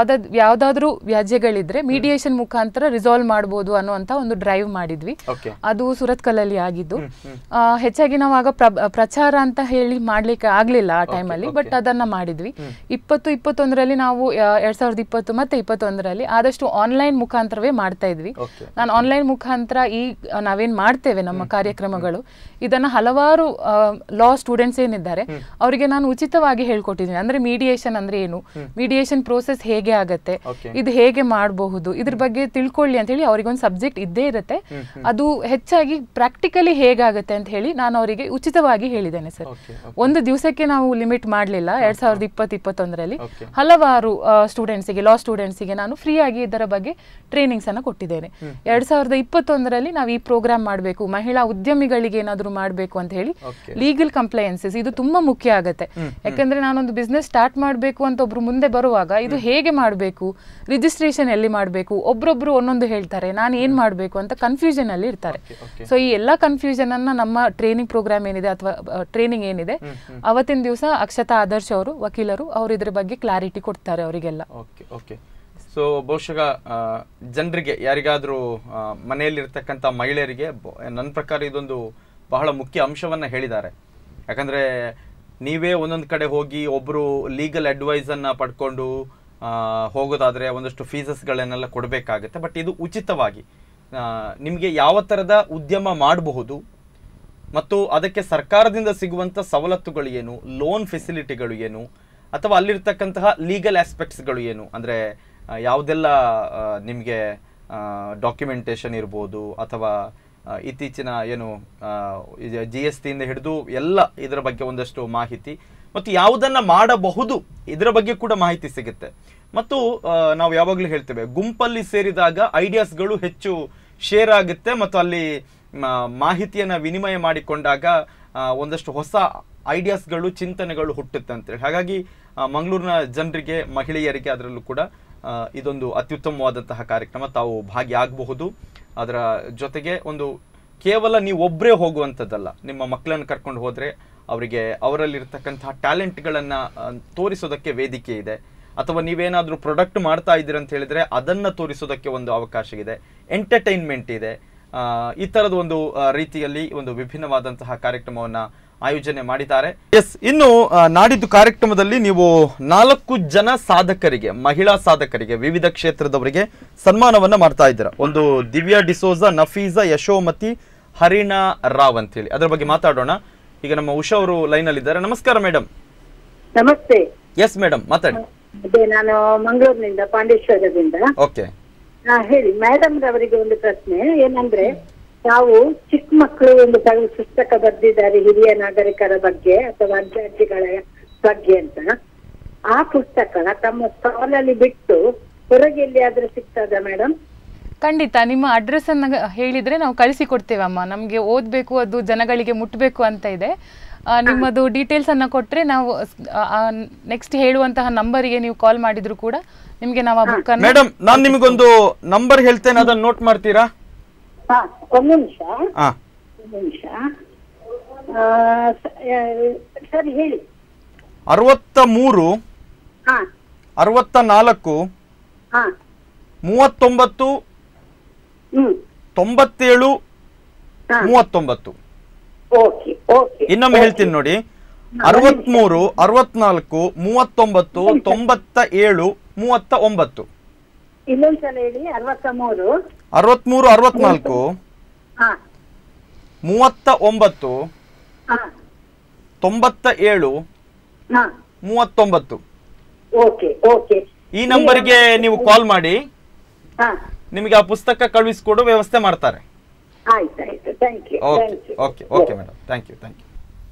ಯಾವ್ದಾದ್ ಯಾವ್ದಾದ್ರು ವ್ಯಾಜ್ಯಗಳಿದ್ರೆ ಮೀಡಿಯೇಷನ್ ಮುಖಾಂತರ ರಿಸಾಲ್ವ್ ಮಾಡ್ಬೋದು ಅನ್ನುವಂತ ಒಂದು ಡ್ರೈವ್ ಮಾಡಿದ್ವಿ ಓಕೆ ಅದು ಸುರತ್ಕಲ್ಲಲ್ಲಿ ಆಗಿದ್ದು ಆ, ಹೆಚ್ಚಾಗಿ ನಾವು ಆಗ ಪ್ರ- ಪ್ರಚಾರ ಅಂತ ಹೇಳಿ ಮಾಡ್ಲಿಕ್ಕೆ ಆಗ್ಲಿಲ್ಲ ಆ ಟೈಮಲ್ಲಿ ಬಟ್ ಅದನ್ನ ಮಾಡಿದ್ವಿ ಇಪ್ಪತ್ತು ಇಪ್ಪತ್ತೊಂದರಲ್ಲಿ ನಾವು ಆ, ಎರಡ್ ಸಾವಿರದ ಇಪ್ಪತ್ತು ಮತ್ತೆ ಇಪ್ಪತ್ತೊಂದರಲ್ಲಿ ಆದಷ್ಟು ಆನ್ಲೈನ್ ಮುಖಾಂತರವೇ ಮಾಡ್ತಾ ಇದ್ವಿ ಓಕೆ ನಾನು ಆನ್ಲೈನ್ ಮುಖಾಂತರ ಈ ಆ, ನಾವೇನ್ ಮಾಡ್ತೇವೆ ನಮ್ಮ ಕಾರ್ಯಕ್ರಮಗಳು ಇದನ್ನ ಹಲವಾರು ಲಾ ಸ್ಟೂಡೆಂಟ್ಸ್ ಏನಿದ್ದಾರೆ ಅವರಿಗೆ ನಾನು ಉಚಿತವಾಗಿ ಹೇಳ್ಕೊಟ್ಟಿದ್ದೀನಿ ಅಂದ್ರೆ ಮೀಡಿಯೇಷನ್ ಅಂದ್ರೆ ಏನು ಮೀಡಿಯೇಷನ್ ಪ್ರೋಸೆಸ್ ಹೇಗೆ ಆಗತ್ತೆ Okay. ಇದು ಹೇಗೆ ಮಾಡಬಹುದು ಇದ್ರ ಬಗ್ಗೆ ತಿಳ್ಕೊಳ್ಳಿ ಅಂತ ಹೇಳಿ ಅವ್ರಿಗೆ ಒಂದು ಸಬ್ಜೆಕ್ಟ್ ಇದ್ದೇ ಇರುತ್ತೆ ಅದು ಹೆಚ್ಚಾಗಿ ಪ್ರಾಕ್ಟಿಕಲಿ ಹೇಗಾಗತ್ತೆ ಅಂತ ಹೇಳಿ ನಾನು ಅವರಿಗೆ ಉಚಿತವಾಗಿ ಹೇಳಿದ್ದೇನೆ ಸರ್ ಓಕೆ ಒಂದು ದಿವಸಕ್ಕೆ ನಾವು ಲಿಮಿಟ್ ಮಾಡಲಿಲ್ಲ ಎರಡ್ ಸಾವಿರದ ಇಪ್ಪತ್ತು ಇಪ್ಪತ್ತೊಂದರಲ್ಲಿ Okay. ಹಲವಾರು ಸ್ಟೂಡೆಂಟ್ಸಿಗೆ ಲಾ ಸ್ಟೂಡೆಂಟ್ಸಿಗೆ ನಾನು ಫ್ರೀ ಆಗಿ ಇದರ ಬಗ್ಗೆ ಟ್ರೈನಿಂಗ್ಸ್ ಅನ್ನ ಕೊಟ್ಟಿದ್ದೇನೆ ಎರಡ್ ಸಾವಿರದ ಇಪ್ಪತ್ತೊಂದರಲ್ಲಿ ನಾವು ಈ ಪ್ರೋಗ್ರಾಮ್ ಮಾಡಬೇಕು ಮಹಿಳಾ ಉದ್ಯಮಿಗಳಿಗೆ ಏನಾದರೂ ಮಾಡಬೇಕು ಅಂತ ಹೇಳಿ Okay. ಲೀಗಲ್ ಕಂಪ್ಲೈನ್ಸಸ್ ಇದು ತುಂಬಾ ಮುಖ್ಯ ಆಗುತ್ತೆ ಯಾಕಂದ್ರೆ ನಾನೊಂದು ಬಿಸ್ನೆಸ್ ಸ್ಟಾರ್ಟ್ ಮಾಡಬೇಕು ಅಂತ ಒಬ್ರು ಮುಂದೆ ಬರುವಾಗ ಇದು ಹೇಗೆ ಮಾಡಬೇಕು ರಿಜಿಸ್ಟ್ರೇಷನ್ ಎಲ್ಲಿ ಮಾಡಬೇಕು ಒಬ್ರೊಬ್ರು ಒಂದೊಂದು ಹೇಳ್ತಾರೆ ನಾನು ಏನ್ ಮಾಡಬೇಕು ಅಂತ ಕನ್ಫ್ಯೂಷನ್ ಅಲ್ಲಿ ಇರ್ತಾರೆ okay. ಸೊ ಈ ಎಲ್ಲಾ ಕನ್ಫ್ಯೂಷನ್ ಅನ್ನ ನಮ್ಮ ಟ್ರೈನಿಂಗ್ ಪ್ರೋಗ್ರಾಮ್ ಏನಿದೆ ಅಥವಾ ಟ್ರೈನಿಂಗ್ ಏನಿದೆ ಅವತ್ತಿನ ದಿವಸ ಅಕ್ಷತಾ ಆದರ್ಶ್ ಅವರು ವಕೀಲರು ಅವರು ಇದ್ರ ಬಗ್ಗೆ ಕ್ಲಾರಿಟಿ ಕೊಡ್ತಾರೆ ಅವರಿಗೆಲ್ಲ ಓಕೆ ಓಕೆ ಸೊ ಬಹುಶಃ ಜನರಿಗೆ ಯಾರಿಗಾದರೂ ಮನೆಯಲ್ಲಿರ್ತಕ್ಕಂಥ ಮಹಿಳೆಯರಿಗೆ ಬ- ನನ್ನ ಪ್ರಕಾರ ಇದೊಂದು ಬಹಳ ಮುಖ್ಯ ಅಂಶವನ್ನ ಹೇಳಿದ್ದಾರೆ ಯಾಕಂದ್ರೆ ನೀವೇ ಒಂದೊಂದು ಕಡೆ ಹೋಗಿ ಒಬ್ಬರು ಲೀಗಲ್ ಅಡ್ವೈಸನ್ನು ಪಡ್ಕೊಂಡು ಆ, ಹೋಗೋದಾದ್ರೆ ಒಂದಷ್ಟು ಫೀಸಸ್ಗಳನ್ನೆಲ್ಲ ಕೊಡಬೇಕಾಗುತ್ತೆ ಬಟ್ ಇದು ಉಚಿತವಾಗಿ ನಿಮಗೆ ಯಾವ ಥರದ ಉದ್ಯಮ ಮಾಡಬಹುದು ಮತ್ತು ಅದಕ್ಕೆ ಸರ್ಕಾರದಿಂದ ಸಿಗುವಂಥ ಸವಲತ್ತುಗಳು ಏನು ಲೋನ್ ಫೆಸಿಲಿಟಿಗಳು ಏನು ಅಥವಾ ಅಲ್ಲಿರ್ತಕ್ಕಂತಹ ಲೀಗಲ್ ಆಸ್ಪೆಕ್ಟ್ಸ್ಗಳು ಏನು ಅಂದರೆ ಯಾವುದೆಲ್ಲ ನಿಮಗೆ ಡಾಕ್ಯುಮೆಂಟೇಶನ್ ಇರ್ಬೋದು ಅಥವಾ ಆ, ಇತ್ತೀಚಿನ ಏನು ಜಿ ಎಸ್ ಟಿಯಿಂದ ಹಿಡಿದು ಎಲ್ಲ ಇದರ ಬಗ್ಗೆ ಒಂದಷ್ಟು ಮಾಹಿತಿ ಮತ್ತು ಯಾವುದನ್ನ ಮಾಡಬಹುದು ಇದರ ಬಗ್ಗೆ ಕೂಡ ಮಾಹಿತಿ ಸಿಗುತ್ತೆ ಮತ್ತು ಆ, ನಾವು ಯಾವಾಗಲೂ ಹೇಳ್ತೇವೆ ಗುಂಪಲ್ಲಿ ಸೇರಿದಾಗ ಐಡಿಯಾಸ್ಗಳು ಹೆಚ್ಚು ಶೇರ್ ಆಗುತ್ತೆ ಮತ್ತು ಅಲ್ಲಿ ಮ- ಮಾಹಿತಿಯನ್ನ ವಿನಿಮಯ ಮಾಡಿಕೊಂಡಾಗ ಆ, ಒಂದಷ್ಟು ಹೊಸ ಐಡಿಯಾಸ್ಗಳು ಚಿಂತನೆಗಳು ಹುಟ್ಟುತ್ತೆ ಅಂತೇಳಿ ಹಾಗಾಗಿ ಆ, ಮಂಗಳೂರಿನ ಜನರಿಗೆ ಮಹಿಳೆಯರಿಗೆ ಅದರಲ್ಲೂ ಕೂಡ ಆ, ಇದೊಂದು ಅತ್ಯುತ್ತಮವಾದಂತಹ ಕಾರ್ಯಕ್ರಮ ತಾವು ಭಾಗಿಯಾಗಬಹುದು ಅದರ ಜೊತೆಗೆ ಒಂದು ಕೇವಲ ನೀವು ಒಬ್ಬರೇ ಹೋಗುವಂಥದ್ದಲ್ಲ ನಿಮ್ಮ ಮಕ್ಕಳನ್ನು ಕರ್ಕೊಂಡು ಹೋದರೆ ಅವರಿಗೆ ಅವರಲ್ಲಿರ್ತಕ್ಕಂತಹ ಟ್ಯಾಲೆಂಟ್ಗಳನ್ನು ತೋರಿಸೋದಕ್ಕೆ ವೇದಿಕೆ ಇದೆ ಅಥವಾ ನೀವೇನಾದರೂ ಪ್ರಾಡಕ್ಟ್ ಮಾಡ್ತಾ ಇದ್ದೀರಿ ಅಂತ ಹೇಳಿದ್ರೆ ಅದನ್ನು ತೋರಿಸೋದಕ್ಕೆ ಒಂದು ಅವಕಾಶ ಇದೆ ಎಂಟರ್ಟೈನ್ಮೆಂಟ್ ಇದೆ ಆ, ಈ ಥರದ ಒಂದು ಆ, ರೀತಿಯಲ್ಲಿ ಒಂದು ವಿಭಿನ್ನವಾದಂತಹ ಕಾರ್ಯಕ್ರಮವನ್ನ ಆಯೋಜನೆ ಮಾಡಿದ್ದಾರೆ ಎಸ್ ಇನ್ನು ಆ, ನಾಡಿದ್ದು ಕಾರ್ಯಕ್ರಮದಲ್ಲಿ ನೀವು ನಾಲ್ಕು ಜನ ಸಾಧಕರಿಗೆ ಮಹಿಳಾ ಸಾಧಕರಿಗೆ ವಿವಿಧ ಕ್ಷೇತ್ರದವರಿಗೆ ಸನ್ಮಾನವನ್ನ ಮಾಡ್ತಾ ಇದ್ದೀರಾ ಒಂದು ದಿವ್ಯಾ ಡಿಸೋಜಾ ನಫೀಸಾ ಯಶೋಮತಿ ಹರಿಣಾ ರಾವ್ ಅಂತೇಳಿ ಅದರ ಬಗ್ಗೆ ಮಾತಾಡೋಣ ಈಗ ನಮ್ಮ ಉಷಾ ಅವರು ಲೈನಲ್ಲಿ ಇದ್ದಾರೆ ನಮಸ್ಕಾರ ಮೇಡಮ್ ನಮಸ್ತೆ ಎಸ್ ಮೇಡಮ್ ಮಾತಾಡಿ ಅದೇ ನಾನು ಮಂಗಳೂರಿನಿಂದ ಪಾಂಡೇಶ್ವರದಿಂದ ಓಕೆ ಹಾ ಹೇಳಿ ಮೇಡಮ್ ರವರಿಗೆ ಒಂದು ಪ್ರಶ್ನೆ ಏನಂದ್ರೆ ನಾವು ಚಿಕ್ಕ ಮಕ್ಕಳು ಒಂದು ತ- ಪುಸ್ತಕ ಬರೆದಿದ್ದಾರೆ ಹಿರಿಯ ನಾಗರಿಕರ ಬಗ್ಗೆ ಅಥವಾ ಅಜ್ಜ ಅಜ್ಜಿಗಳ ಬಗ್ಗೆ ಅಂತ ಆ ಪುಸ್ತಕ ತಮ್ಮ ಸ್ಟಾಲ್ ಅಲ್ಲಿ ಬಿಟ್ಟು ಹೊರಗೆ ಎಲ್ಲಿಯಾದ್ರೂ ಸಿಗ್ತದ ಮೇಡಮ್ ಖಂಡಿತ ನಿಮ್ಮ ಅಡ್ರೆಸ್ ಅನ್ನ ಗ- ಹೇಳಿದ್ರೆ ನಾವು ಕಳಿಸಿ ಕೊಡ್ತೇವೆ ಅಮ್ಮ ನಮಗೆ ಓದಬೇಕು ಅದು ಜನಗಳಿಗೆ ಮುಟ್ಟಬೇಕು ಅಂತ ಇದೆ ಆ, ನಿಮ್ಮದು ಡೀಟೇಲ್ಸ್ ಅನ್ನ ಕೊಟ್ರೆ ನಾವು ನೆಕ್ಸ್ಟ್ ಹೇಳುವಂತಹ ನಂಬರಿಗೆ ನೀವು ಕಾಲ್ ಮಾಡಿದ್ರು ಕೂಡ ನಿಮಗೆ ನಾವು ಆ ಬುಕ್ ಅನ್ನು ಮೇಡಮ್ ನಾನು ನಿಮಗೊಂದು ನಂಬರ್ ಹೇಳ್ತೇನೆ ಅದನ್ನ ನೋಟ್ ಮಾಡ್ತೀರಾ ಹಾ ಒಂದ್ ನಿಮಿಷ ಹಾ ಒಂದ್ ನಿಮಿಷ ಆ, ಸ- ಆ, ಸರಿ ಹೇಳಿ ಅರವತ್ತ ಮೂರು ಹಾ ಅರವತ್ತ ನಾಲ್ಕು ಹಾ ಮೂವತ್ತೊಂಬತ್ತು ಹ್ಮ್ ತೊಂಬತ್ತೇಳು ಹಾ. ಮೂವತ್ತೊಂಬತ್ತು ಓಕೆ ಓಕೆ ಇನ್ನೊಮ್ಮೆ ಹೇಳ್ತೀನಿ ನೋಡಿ ಅರವತ್ಮೂರು ಅರವತ್ನಾಲ್ಕು ಮೂವತ್ತೊಂಬತ್ತು ತೊಂಬತ್ತ ಏಳು ಮೂವತ್ತ ಒಂಬತ್ತು ಇನ್ನೊಂದ್ಸಲ ಹೇಳಿ ಅರವತ್ತ ಮೂರು ಅರವತ್ಮೂರು ಅರವತ್ನಾಲ್ಕು ಹಾ ಮೂವತ್ತ ಒಂಬತ್ತು ಹಾ ತೊಂಬತ್ತ ಏಳು ಹಾ ಮೂವತ್ತೊಂಬತ್ತು ಓಕೆ ಓಕೆ ಈ ನಂಬರ್ಗೆ ನೀವು ಕಾಲ್ ಮಾಡಿ ಹಾ ನಿಮಗೆ ಆ ಪುಸ್ತಕ ಕಳುಹಿಸಿಕೊಡೋ ವ್ಯವಸ್ಥೆ ಮಾಡ್ತಾರೆ ಆಯ್ತಾಯ್ತು thank you okay thank you okay okay madam thank you thank you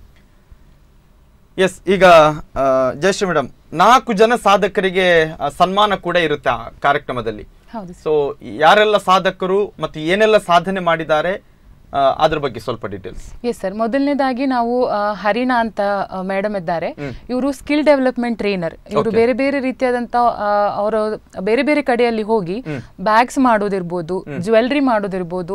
yes ಈಗ ಆ, ಜಯಶ್ರೀ ಮೇಡಮ್ ನಾಲ್ಕು ಜನ ಸಾಧಕರಿಗೆ ಆ, ಸನ್ಮಾನ ಕೂಡ ಇರುತ್ತೆ ಆ ಕಾರ್ಯಕ್ರಮದಲ್ಲಿ ಹೌದು ಸೊ ಯಾರೆಲ್ಲ ಸಾಧಕರು ಮತ್ತು ಏನೆಲ್ಲ ಸಾಧನೆ ಮಾಡಿದ್ದಾರೆ ಆ, ಅದ್ರ ಬಗ್ಗೆ ಸ್ವಲ್ಪ ಡೀಟೇಲ್ಸ್ ಎಸ್ ಸರ್ ಮೊದಲನೇದಾಗಿ ನಾವು ಆ, ಹರಿಣಾ ಅಂತ ಮೇಡಮ್ ಇದ್ದಾರೆ ಇವರು ಸ್ಕಿಲ್ ಡೆವಲಪ್ಮೆಂಟ್ ಟ್ರೈನರ್ ಇವರು Okay. ಬೇರೆ ಬೇರೆ ರೀತಿಯಾದಂತ ಅವರು ಬೇರೆ ಬೇರೆ ಕಡೆಯಲ್ಲಿ ಹೋಗಿ ಬ್ಯಾಗ್ಸ್ ಮಾಡೋದಿರ್ಬೋದು ಜ್ಯುವೆಲ್ರಿ ಮಾಡೋದಿರ್ಬೋದು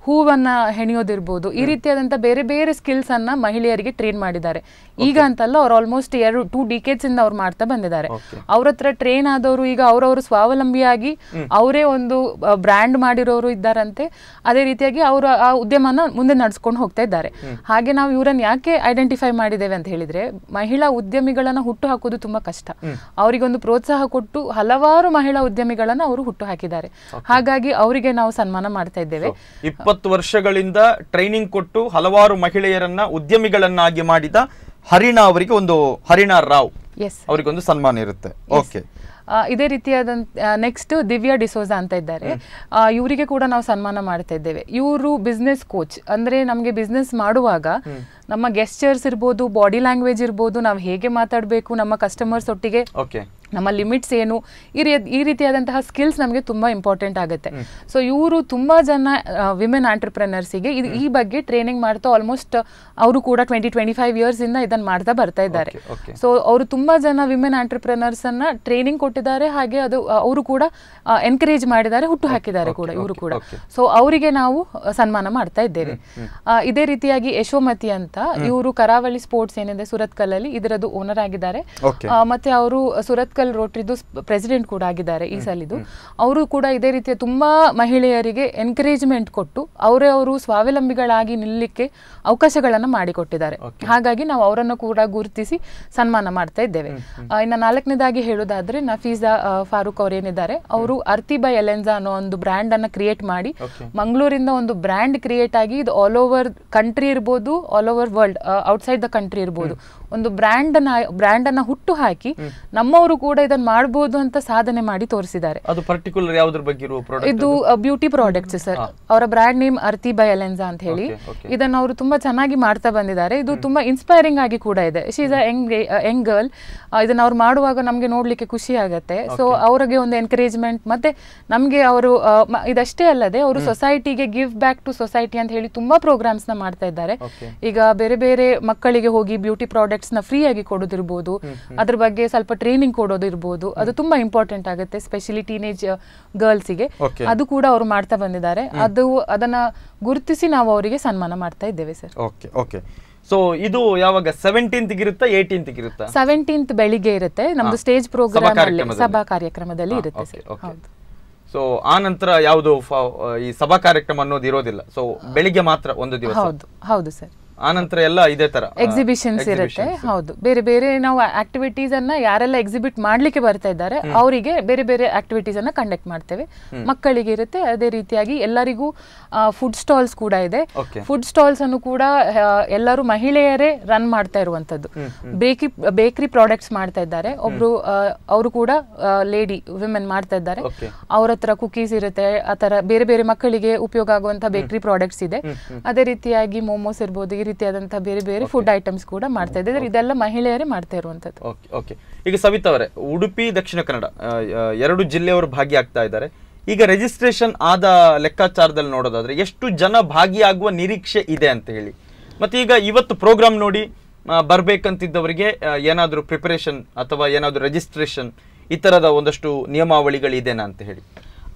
ಹೂವನ್ನ ಹೆಣೆಯೋದಿರ್ಬೋದು ಈ ರೀತಿಯಾದಂಥ ಬೇರೆ ಬೇರೆ ಸ್ಕಿಲ್ಸ್ ಅನ್ನ ಮಹಿಳೆಯರಿಗೆ ಟ್ರೈನ್ ಮಾಡಿದ್ದಾರೆ ಈಗ ಅಂತಲ್ಲ ಅವ್ರು ಆಲ್ಮೋಸ್ಟ್ ಎರಡು ಟೂ ಡಿಕೇಡ್ಸ್ ಇಂದ ಅವ್ರು ಮಾಡ್ತಾ ಬಂದಿದ್ದಾರೆ ಅವ್ರ ಹತ್ರ ಟ್ರೈನ್ ಆದವರು ಈಗ ಅವರವರು ಸ್ವಾವಲಂಬಿಯಾಗಿ ಅವರೇ ಒಂದು ಬ್ರ್ಯಾಂಡ್ ಮಾಡಿರೋರು ಇದ್ದಾರಂತೆ ಅದೇ ರೀತಿಯಾಗಿ ಅವರು ಆ ಉದ್ಯಮನ ಮುಂದೆ ನಡೆಸ್ಕೊಂಡು ಹೋಗ್ತಾ ಇದ್ದಾರೆ ಹಾಗೆ ನಾವು ಇವರನ್ನ ಯಾಕೆ ಐಡೆಂಟಿಫೈ ಮಾಡಿದ್ದೇವೆ ಅಂತ ಹೇಳಿದ್ರೆ ಮಹಿಳಾ ಉದ್ಯಮಿಗಳನ್ನ ಹುಟ್ಟು ಹಾಕೋದು ತುಂಬಾ ಕಷ್ಟ ಅವರಿಗೊಂದು ಪ್ರೋತ್ಸಾಹ ಕೊಟ್ಟು ಹಲವಾರು ಮಹಿಳಾ ಉದ್ಯಮಿಗಳನ್ನ ಅವರು ಹುಟ್ಟು ಹಾಕಿದ್ದಾರೆ ಹಾಗಾಗಿ ಅವರಿಗೆ ನಾವು ಸನ್ಮಾನ ಮಾಡ್ತಾ ಇದ್ದೇವೆ ಇಪ್ಪತ್ತು ವರ್ಷಗಳಿಂದ ಟ್ರೈನಿಂಗ್ ಕೊಟ್ಟು ಹಲವಾರು ಮಹಿಳೆಯರನ್ನ ಉದ್ಯಮಿಗಳನ್ನಾಗಿ ಮಾಡಿದ ಹರಿಣಾ ಅವರಿಗೆ ಒಂದು ಹರಿಣಾ ರಾವ್ ಎಸ್ ಅವರಿಗೊಂದು ಸನ್ಮಾನ ಇರುತ್ತೆ ಓಕೆ ಆ, ಇದೇ ರೀತಿಯಾದಂತ ನೆಕ್ಸ್ಟ್ ದಿವ್ಯಾ ಡಿಸೋಜಾ ಅಂತ ಇದ್ದಾರೆ ಆ, ಇವರಿಗೆ ಕೂಡ ನಾವು ಸನ್ಮಾನ ಮಾಡ್ತಾ ಇದ್ದೇವೆ ಇವರು ಬಿಸ್ನೆಸ್ ಕೋಚ್ ಅಂದ್ರೆ ನಮಗೆ ಬಿಸ್ನೆಸ್ ಮಾಡುವಾಗ ನಮ್ಮ ಗೆಸ್ಚರ್ಸ್ ಇರ್ಬೋದು ಬಾಡಿ ಲ್ಯಾಂಗ್ವೇಜ್ ಇರ್ಬೋದು ನಾವು ಹೇಗೆ ಮಾತಾಡಬೇಕು ನಮ್ಮ ಕಸ್ಟಮರ್ಸ್ ಒಟ್ಟಿಗೆ ಓಕೆ ನಮ್ಮ ಲಿಮಿಟ್ಸ್ ಏನು ಈ ರೀ ಈ ರೀತಿಯಾದಂತಹ ಸ್ಕಿಲ್ಸ್ ನಮಗೆ ತುಂಬಾ ಇಂಪಾರ್ಟೆಂಟ್ ಆಗುತ್ತೆ ಸೊ ಇವರು ತುಂಬಾ ಜನ ವಿಮೆನ್ ಆಂಟರ್ಪ್ರೆನರ್ಸಿಗೆ ಇದು ಈ ಬಗ್ಗೆ ಟ್ರೈನಿಂಗ್ ಮಾಡ್ತಾ ಆಲ್ಮೋಸ್ಟ್ ಅವರು ಕೂಡ ಟ್ವೆಂಟಿ ಟ್ವೆಂಟಿ ಫೈವ್ ಇಯರ್ಸ್ ಇಂದ ಇದನ್ನ ಮಾಡ್ತಾ ಬರ್ತಾ ಇದ್ದಾರೆ Okay, okay. ಸೊ ಅವರು ತುಂಬಾ ಜನ ವಿಮೆನ್ ಆಂಟರ್ಪ್ರೆನರ್ಸ್ ಅನ್ನ ಟ್ರೈನಿಂಗ್ ಕೊಟ್ಟಿದ್ದಾರೆ ಹಾಗೆ ಅದು ಅವರು ಕೂಡ ಎನ್ಕರೇಜ್ ಮಾಡಿದ್ದಾರೆ ಹುಟ್ಟು ಹಾಕಿದ್ದಾರೆ ಕೂಡ ಇವರು ಕೂಡ okay. ಸೊ ಅವರಿಗೆ ನಾವು ಆ, ಸನ್ಮಾನ ಮಾಡ್ತಾ ಇದ್ದೇವೆ ಆ, ಇದೇ ರೀತಿಯಾಗಿ ಯಶೋಮತಿ ಅಂತ ಇವರು ಕರಾವಳಿ ಸ್ಪೋರ್ಟ್ಸ್ ಏನಿದೆ ಸುರತ್ಕಲ್ಲಲ್ಲಿ ಇದರದ್ದು ಓನರ್ ಆಗಿದ್ದಾರೆ Okay. ಆ, ಮತ್ತೆ ಅವರು ಸುರತ್ಕಲ್ ರೋಟ್ರಿದು ಪ್ರೆಸಿಡೆಂಟ್ ಕೂಡ ಆಗಿದ್ದಾರೆ ಈ ಸಲಿದು ಅವರು ಕೂಡ ಇದೇ ರೀತಿಯ ತುಂಬಾ ಮಹಿಳೆಯರಿಗೆ ಎನ್ಕರೇಜ್ಮೆಂಟ್ ಕೊಟ್ಟು ಅವರೇ ಅವರು ಸ್ವಾವಲಂಬಿಗಳಾಗಿ ನಿಲ್ಲಲಿಕ್ಕೆ ಅವಕಾಶಗಳನ್ನು ಮಾಡಿಕೊಟ್ಟಿದ್ದಾರೆ ಹಾಗಾಗಿ ನಾವು ಅವರನ್ನು ಕೂಡ ಗುರುತಿಸಿ ಸನ್ಮಾನ ಮಾಡ್ತಾ ಇದ್ದೇವೆ ಆ, ಇನ್ನು ನಾಲ್ಕನೇದಾಗಿ ಹೇಳೋದಾದ್ರೆ ನಫೀಸಾ ಆ, ಫಾರೂಕ್ ಅವರೇನಿದ್ದಾರೆ ಅವರು ಅರ್ತಿಬಾ ಎಲೆನ್ಸಾ ಅನ್ನೋ ಒಂದು ಬ್ರ್ಯಾಂಡ್ ಅನ್ನ ಕ್ರಿಯೇಟ್ ಮಾಡಿ ಮಂಗಳೂರಿಂದ ಒಂದು ಬ್ರ್ಯಾಂಡ್ ಕ್ರಿಯೇಟ್ ಆಗಿ ಇದು ಆಲ್ ಓವರ್ ಕಂಟ್ರಿ ಇರ್ಬೋದು all over world outside the country ಇರ್ಬೋದು ಒಂದು ಬ್ರ್ಯಾಂಡ್ ಅನ್ನ ಬ್ರ್ಯಾಂಡ್ ಅನ್ನ ಹುಟ್ಟು ಹಾಕಿ ನಮ್ಮವರು ಕೂಡ ಇದನ್ನ ಮಾಡ್ಬೋದು ಅಂತ ಸಾಧನೆ ಮಾಡಿ ತೋರಿಸಿದ್ದಾರೆ ಅದು ಪರ್ಟಿಕ್ಯುಲರ್ ಯಾವ್ದ್ರ ಬಗ್ಗೆ ಇರುವ ಪ್ರಾಡಕ್ಟ್ ಇದು ಬ್ಯೂಟಿ ಪ್ರಾಡಕ್ಟ್ಸ್ ಸರ್ ಅವರ brand name Aarthi by Elensa ಅಂತ ಹೇಳಿ Okay, okay. ಇದನ್ನ ಅವರು ತುಂಬಾ ಚೆನ್ನಾಗಿ ಮಾಡ್ತಾ ಬಂದಿದ್ದಾರೆ ಇದು ತುಂಬಾ ಇನ್ಸ್ಪೈರಿಂಗ್ ಆಗಿ ಕೂಡ ಇದೆ she is a young young girl ಇದನ್ನ ಅವ್ರು ಮಾಡುವಾಗ ನಮಗೆ ನೋಡ್ಲಿಕ್ಕೆ ಖುಷಿ ಆಗುತ್ತೆ ಸೊ ಅವರಿಗೆ ಒಂದು ಎನ್ಕರೇಜ್ಮೆಂಟ್ ಮತ್ತೆ ನಮಗೆ ಅವರು ಆ, ಮ- ಇದಷ್ಟೇ ಅಲ್ಲದೆ ಅವರು ಸೊಸೈಟಿಗೆ ಗಿವ್ ಬ್ಯಾಕ್ ಟು ಸೊಸೈಟಿ ಅಂತ ಹೇಳಿ ತುಂಬಾ ಪ್ರೋಗ್ರಾಮ್ಸ್ ನ ಮಾಡ್ತಾ ಇದ್ದಾರೆ Okay. ಈಗ ಬೇರೆ ಬೇರೆ ಮಕ್ಕಳಿಗೆ ಹೋಗಿ ಬ್ಯೂಟಿ ಪ್ರಾಡಕ್ಟ್ಸ್ ನ ಫ್ರೀ ಆಗಿ ಕೊಡೋದಿರ್ಬೋದು ಅದ್ರ ಬಗ್ಗೆ ಸ್ವಲ್ಪ ಟ್ರೈನಿಂಗ್ ಕೊಡೋದಿರ್ಬೋದು ಅದು ತುಂಬಾ ಇಂಪಾರ್ಟೆಂಟ್ ಆಗುತ್ತೆ ಸ್ಪೆಷಲಿ ಟೀನೇಜ್ ಗರ್ಲ್ಸಿಗೆ Okay. ಅದು ಕೂಡ ಅವರು ಮಾಡ್ತಾ ಬಂದಿದ್ದಾರೆ ಅದು ಅದನ್ನ ಗುರುತಿಸಿ ನಾವು ಅವರಿಗೆ ಸನ್ಮಾನ ಮಾಡ್ತಾ ಇದ್ದೇವೆ ಸರ್ ಓಕೆ ಓಕೆ ಸೊ ಇದು ಯಾವಾಗ ಸೆವೆಂಟೀನ್ತ್ ಇರುತ್ತಾ ಏಯ್ಟೀನ್ತ್ ಇರುತ್ತಾ ಸೆವೆಂಟೀನ್ತ್ ಬೆಳಿಗ್ಗೆ ಇರುತ್ತೆ ನಮ್ದು ಸ್ಟೇಜ್ ಪ್ರೋಗ್ರಾಮ್ ಅಲ್ಲಿ ಕಾರ್ಯಕ್ರಮದಲ್ಲಿ. ಸಭಾ ಕಾರ್ಯಕ್ರಮದಲ್ಲಿ ಇರುತ್ತೆ ಓಕೆ ಸರ್ ಓಕೆ ಹೌದು ಸೊ ಆ ನಂತರ ಯಾವುದು ಈ ಸಭಾ ಕಾರ್ಯಕ್ರಮ ಅನ್ನೋದು ಇರೋದಿಲ್ಲ ಸೊ ಬೆಳಿಗ್ಗೆ ಮಾತ್ರ ಒಂದು ದಿವಸ ಹೌದು ಹೌದು ಸರ್ ಆ ನಂತರ ಎಲ್ಲ ಇದೇ ತರ ಆ, ಎಕ್ಸಿಬಿಷನ್ಸ್ ಇರುತ್ತೆ ಹೌದು ಬೇರೆ ಬೇರೆ ನಾವು ಆಕ್ಟಿವಿಟೀಸ್ ಅನ್ನ ಯಾರೆಲ್ಲ ಎಕ್ಸಿಬಿಟ್ ಮಾಡ್ಲಿಕ್ಕೆ ಬರ್ತಾ ಇದ್ದಾರೆ ಅವರಿಗೆ ಬೇರೆ ಬೇರೆ ಆಕ್ಟಿವಿಟೀಸ್ ಅನ್ನ ಕಂಡಕ್ಟ್ ಮಾಡ್ತೇವೆ ಮಕ್ಕಳಿಗೆ ಇರುತ್ತೆ ಅದೇ ರೀತಿಯಾಗಿ ಎಲ್ಲರಿಗೂ ಫುಡ್ ಸ್ಟಾಲ್ಸ್ ಕೂಡ ಇದೆ Okay. ಫುಡ್ ಸ್ಟಾಲ್ಸ್ ಅನ್ನು ಕೂಡ ಆ, ಎಲ್ಲರೂ ಮಹಿಳೆಯರೇ ರನ್ ಮಾಡ್ತಾ ಇರುವಂತದ್ದು ಬೇಕಿ ಬೇಕರಿ ಪ್ರಾಡಕ್ಟ್ಸ್ ಮಾಡ್ತಾ ಇದ್ದಾರೆ ಒಬ್ರು ಅವರು ಕೂಡ ಲೇಡಿ ವಿಮೆನ್ ಮಾಡ್ತಾ ಇದ್ದಾರೆ Okay. ಅವ್ರ ಹತ್ರ ಕುಕೀಸ್ ಇರುತ್ತೆ ಆ ತರ ಬೇರೆ ಬೇರೆ ಮಕ್ಕಳಿಗೆ ಉಪಯೋಗ ಆಗುವಂತ ಬೇಕರಿ ಪ್ರಾಡಕ್ಟ್ಸ್ ಇದೆ ಅದೇ ರೀತಿಯಾಗಿ ಮೋಮೋಸ್ ಇರ್ಬೋದು ಈ ರೀತಿಯಾದಂತಹ ಬೇರೆ ಬೇರೆ ಫುಡ್ ಐಟಮ್ಸ್ ಕೂಡ ಮಾಡ್ತಾ ಇದ್ದಾರೆ ಇದೆಲ್ಲ ಮಹಿಳೆಯರೇ ಮಾಡ್ತಾ ಇರುವಂತದ್ದು ಓಕೆ ಓಕೆ ಈಗ ಸವಿತಾ ಅವರೇ ಉಡುಪಿ ದಕ್ಷಿಣ ಕನ್ನಡ ಆ, ಆ, ಎರಡು ಜಿಲ್ಲೆಯವರು ಭಾಗಿಯಾಗ್ತಾ ಇದ್ದಾರೆ ಈಗ ರಿಜಿಸ್ಟ್ರೇಷನ್ ಆದ ಲೆಕ್ಕಾಚಾರದಲ್ಲಿ ನೋಡೋದಾದ್ರೆ ಎಷ್ಟು ಜನ ಭಾಗಿಯಾಗುವ ನಿರೀಕ್ಷೆ ಇದೆ ಅಂತ ಹೇಳಿ ಮತ್ತೆ ಈಗ ಇವತ್ತು ಪ್ರೋಗ್ರಾಮ್ ನೋಡಿ ಆ, ಬರ್ಬೇಕಂತಿದ್ದವರಿಗೆ ಆ, ಏನಾದ್ರೂ ಪ್ರಿಪರೇಷನ್ ಅಥವಾ ಏನಾದ್ರೂ ರಿಜಿಸ್ಟ್ರೇಷನ್ ಈ ತರದ ಒಂದಷ್ಟು ನಿಯಮಾವಳಿಗಳಿದೆನಾ ಅಂತ ಹೇಳಿ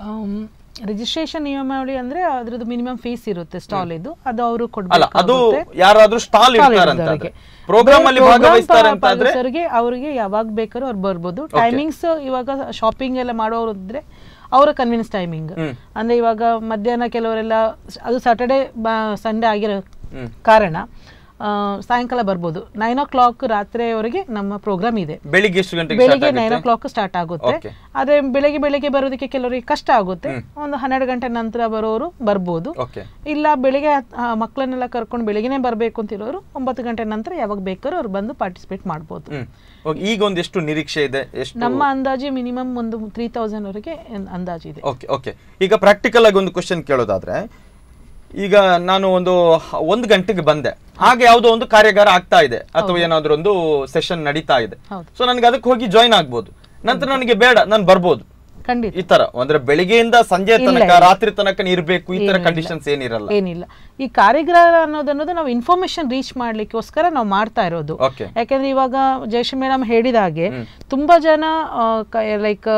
ರಿಜಿಸ್ಟ್ರೇಷನ್ ನಿಯಮಾವಳಿ ಅಂದ್ರೆ ಅದ್ರದ್ದು ಮಿನಿಮಮ್ ಫೀಸ್ ಇರುತ್ತೆ ಸ್ಟಾಲ್ ಇದು ಅದು ಅವರು ಅಲ್ಲ ಅದು ಕೊಡ್ಬೇಕು ಯಾರಾದ್ರೂ ಸ್ಟಾಲ್ ಇರ್ತಾರಂತ ಪ್ರೋಗ್ರಾಮ್ ಅಲ್ಲಿ ಭಾಗವಹಿಸ್ತಾರೆ ಅಂತ ಆದ್ರೆ ಅವರಿಗೆ ಅವರಿಗೆ ಯಾವಾಗ ಬೇಕಾದ್ರೂ ಅವ್ರು ಬರ್ಬೋದು ಟೈಮಿಂಗ್ಸ್ ಇವಾಗ ಶಾಪಿಂಗ್ ಎಲ್ಲ ಮಾಡೋರು ಇದ್ರೆ ಅವರ ಕನ್ವಿನ್ಸ್ ಟೈಮಿಂಗ್ ಅಂದ್ರೆ ಇವಾಗ ಮಧ್ಯಾಹ್ನ ಕೆಲವರೆಲ್ಲ ಸ್- ಅದು ಸಾಟರ್ಡೆ ಸಂಡೇ ಆಗಿರೋ ಕಾರಣ ಆ, ಸಾಯಂಕಾಲ ಬರ್ಬೋದು ನೈನ್ ಓ ಕ್ಲಾಕ್ ರಾತ್ರಿಯವರೆಗೆ ನಮ್ಮ ಪ್ರೋಗ್ರಾಮ್ ಇದೆ ಬೆಳಿಗ್ಗೆ ಎಷ್ಟು ಗಂಟೆಗೆ ಬೆಳಿಗ್ಗೆ start ನೈನ್ ಓ ಆಗುತ್ತೆ? ಕ್ಲಾಕ್ ಸ್ಟಾರ್ಟ್ ಆಗುತ್ತೆ Okay. ಆದ್ರೆ ಬೆಳಿಗ್ಗೆ ಬೆಳಿಗ್ಗೆ ಬರೋದಕ್ಕೆ ಕೆಲವರಿಗೆ ಕಷ್ಟ ಆಗುತ್ತೆ ಒಂದು ಹನ್ನೆರಡು ಗಂಟೆ ನಂತರ ಬರೋರು ಬರ್ಬೋದು ಓಕೆ ಇಲ್ಲ ಬೆಳಿಗ್ಗೆ ಆ, ಮಕ್ಕಳನ್ನೆಲ್ಲ ಕರ್ಕೊಂಡು ಬೆಳಿಗ್ಗೆನೆ ಬರಬೇಕು ಅಂತಿರೋರು ಒಂಬತ್ತು ಗಂಟೆ ನಂತರ ಯಾವಾಗ ಬೇಕಾದ್ರೂ ಅವ್ರು ಬಂದು ಪಾರ್ಟಿಸಿಪೇಟ್ ಮಾಡ್ಬೋದು ಹ್ಮ್ ಓಕೆ, ಈಗ ಒಂದು ಎಷ್ಟು ನಿರೀಕ್ಷೆ ಇದೆ ಎಷ್ಟು ನಮ್ಮ ಅಂದಾಜು ಮಿನಿಮಮ್ ಒಂದು ತ್ರೀ ತೌಸಂಡ್ ವರೆಗೆ ಏನ್- ಅಂದಾಜು ಇದೆ ಓಕೆ ಓಕೆ ಈಗ ಪ್ರಾಕ್ಟಿಕಲ್ ಆಗಿ ಒಂದು ಕ್ವಶನ್ ಕೇಳೋದಾದ್ರೆ ಈಗ ನಾನು ಒಂದು ಹ- ಒಂದು ಗಂಟೆಗೆ ಬಂದೆ ಹಾಗೆ ಯಾವುದೋ ಒಂದು ಕಾರ್ಯಾಗಾರ ಆಗ್ತಾ ಇದೆ ಅಥವಾ ಏನಾದ್ರೂ ಒಂದು ಸೆಷನ್ ನಡೀತಾ ಇದೆ ಹೌದು. ಸೊ ನನಗೆ ಅದಕ್ಕೆ ಹೋಗಿ ಜಾಯಿನ್ ಆಗ್ಬೋದು ನಂತರ ನನಗೆ ಬೇಡ ನಾನು ಬರ್ಬೋದು ಖಂಡಿತ ಈ ತರ ಅಂದ್ರೆ ಬೆಳಿಗ್ಗೆಯಿಂದ ಸಂಜೆ ಇಲ್ಲ, ತನಕ ಇಲ್ಲ. ರಾತ್ರಿ ತನಕ ಇರ್ಬೇಕು ಈ ತರ ಏನಿಲ್ಲ. ಕಂಡೀಷನ್ಸ್ ಏನಿರಲ್ಲ ಏನಿಲ್ಲ ಈ ಕಾರ್ಯಗ್ರಹ ಅನ್ನೋದನ್ನೋದು ನಾವು ಇನ್ಫಾರ್ಮೇಶನ್ ರೀಚ್ ಮಾಡ್ಲಿಕ್ಕೋಸ್ಕರ ನಾವು ಮಾಡ್ತಾ ಇರೋದು ಓಕೆ ಯಾಕಂದ್ರೆ ಇವಾಗ ಜಯಶ್ರೀ ಮೇಡಮ್ ಹೇಳಿದ ಹಾಗೆ ತುಂಬಾ ಜನ like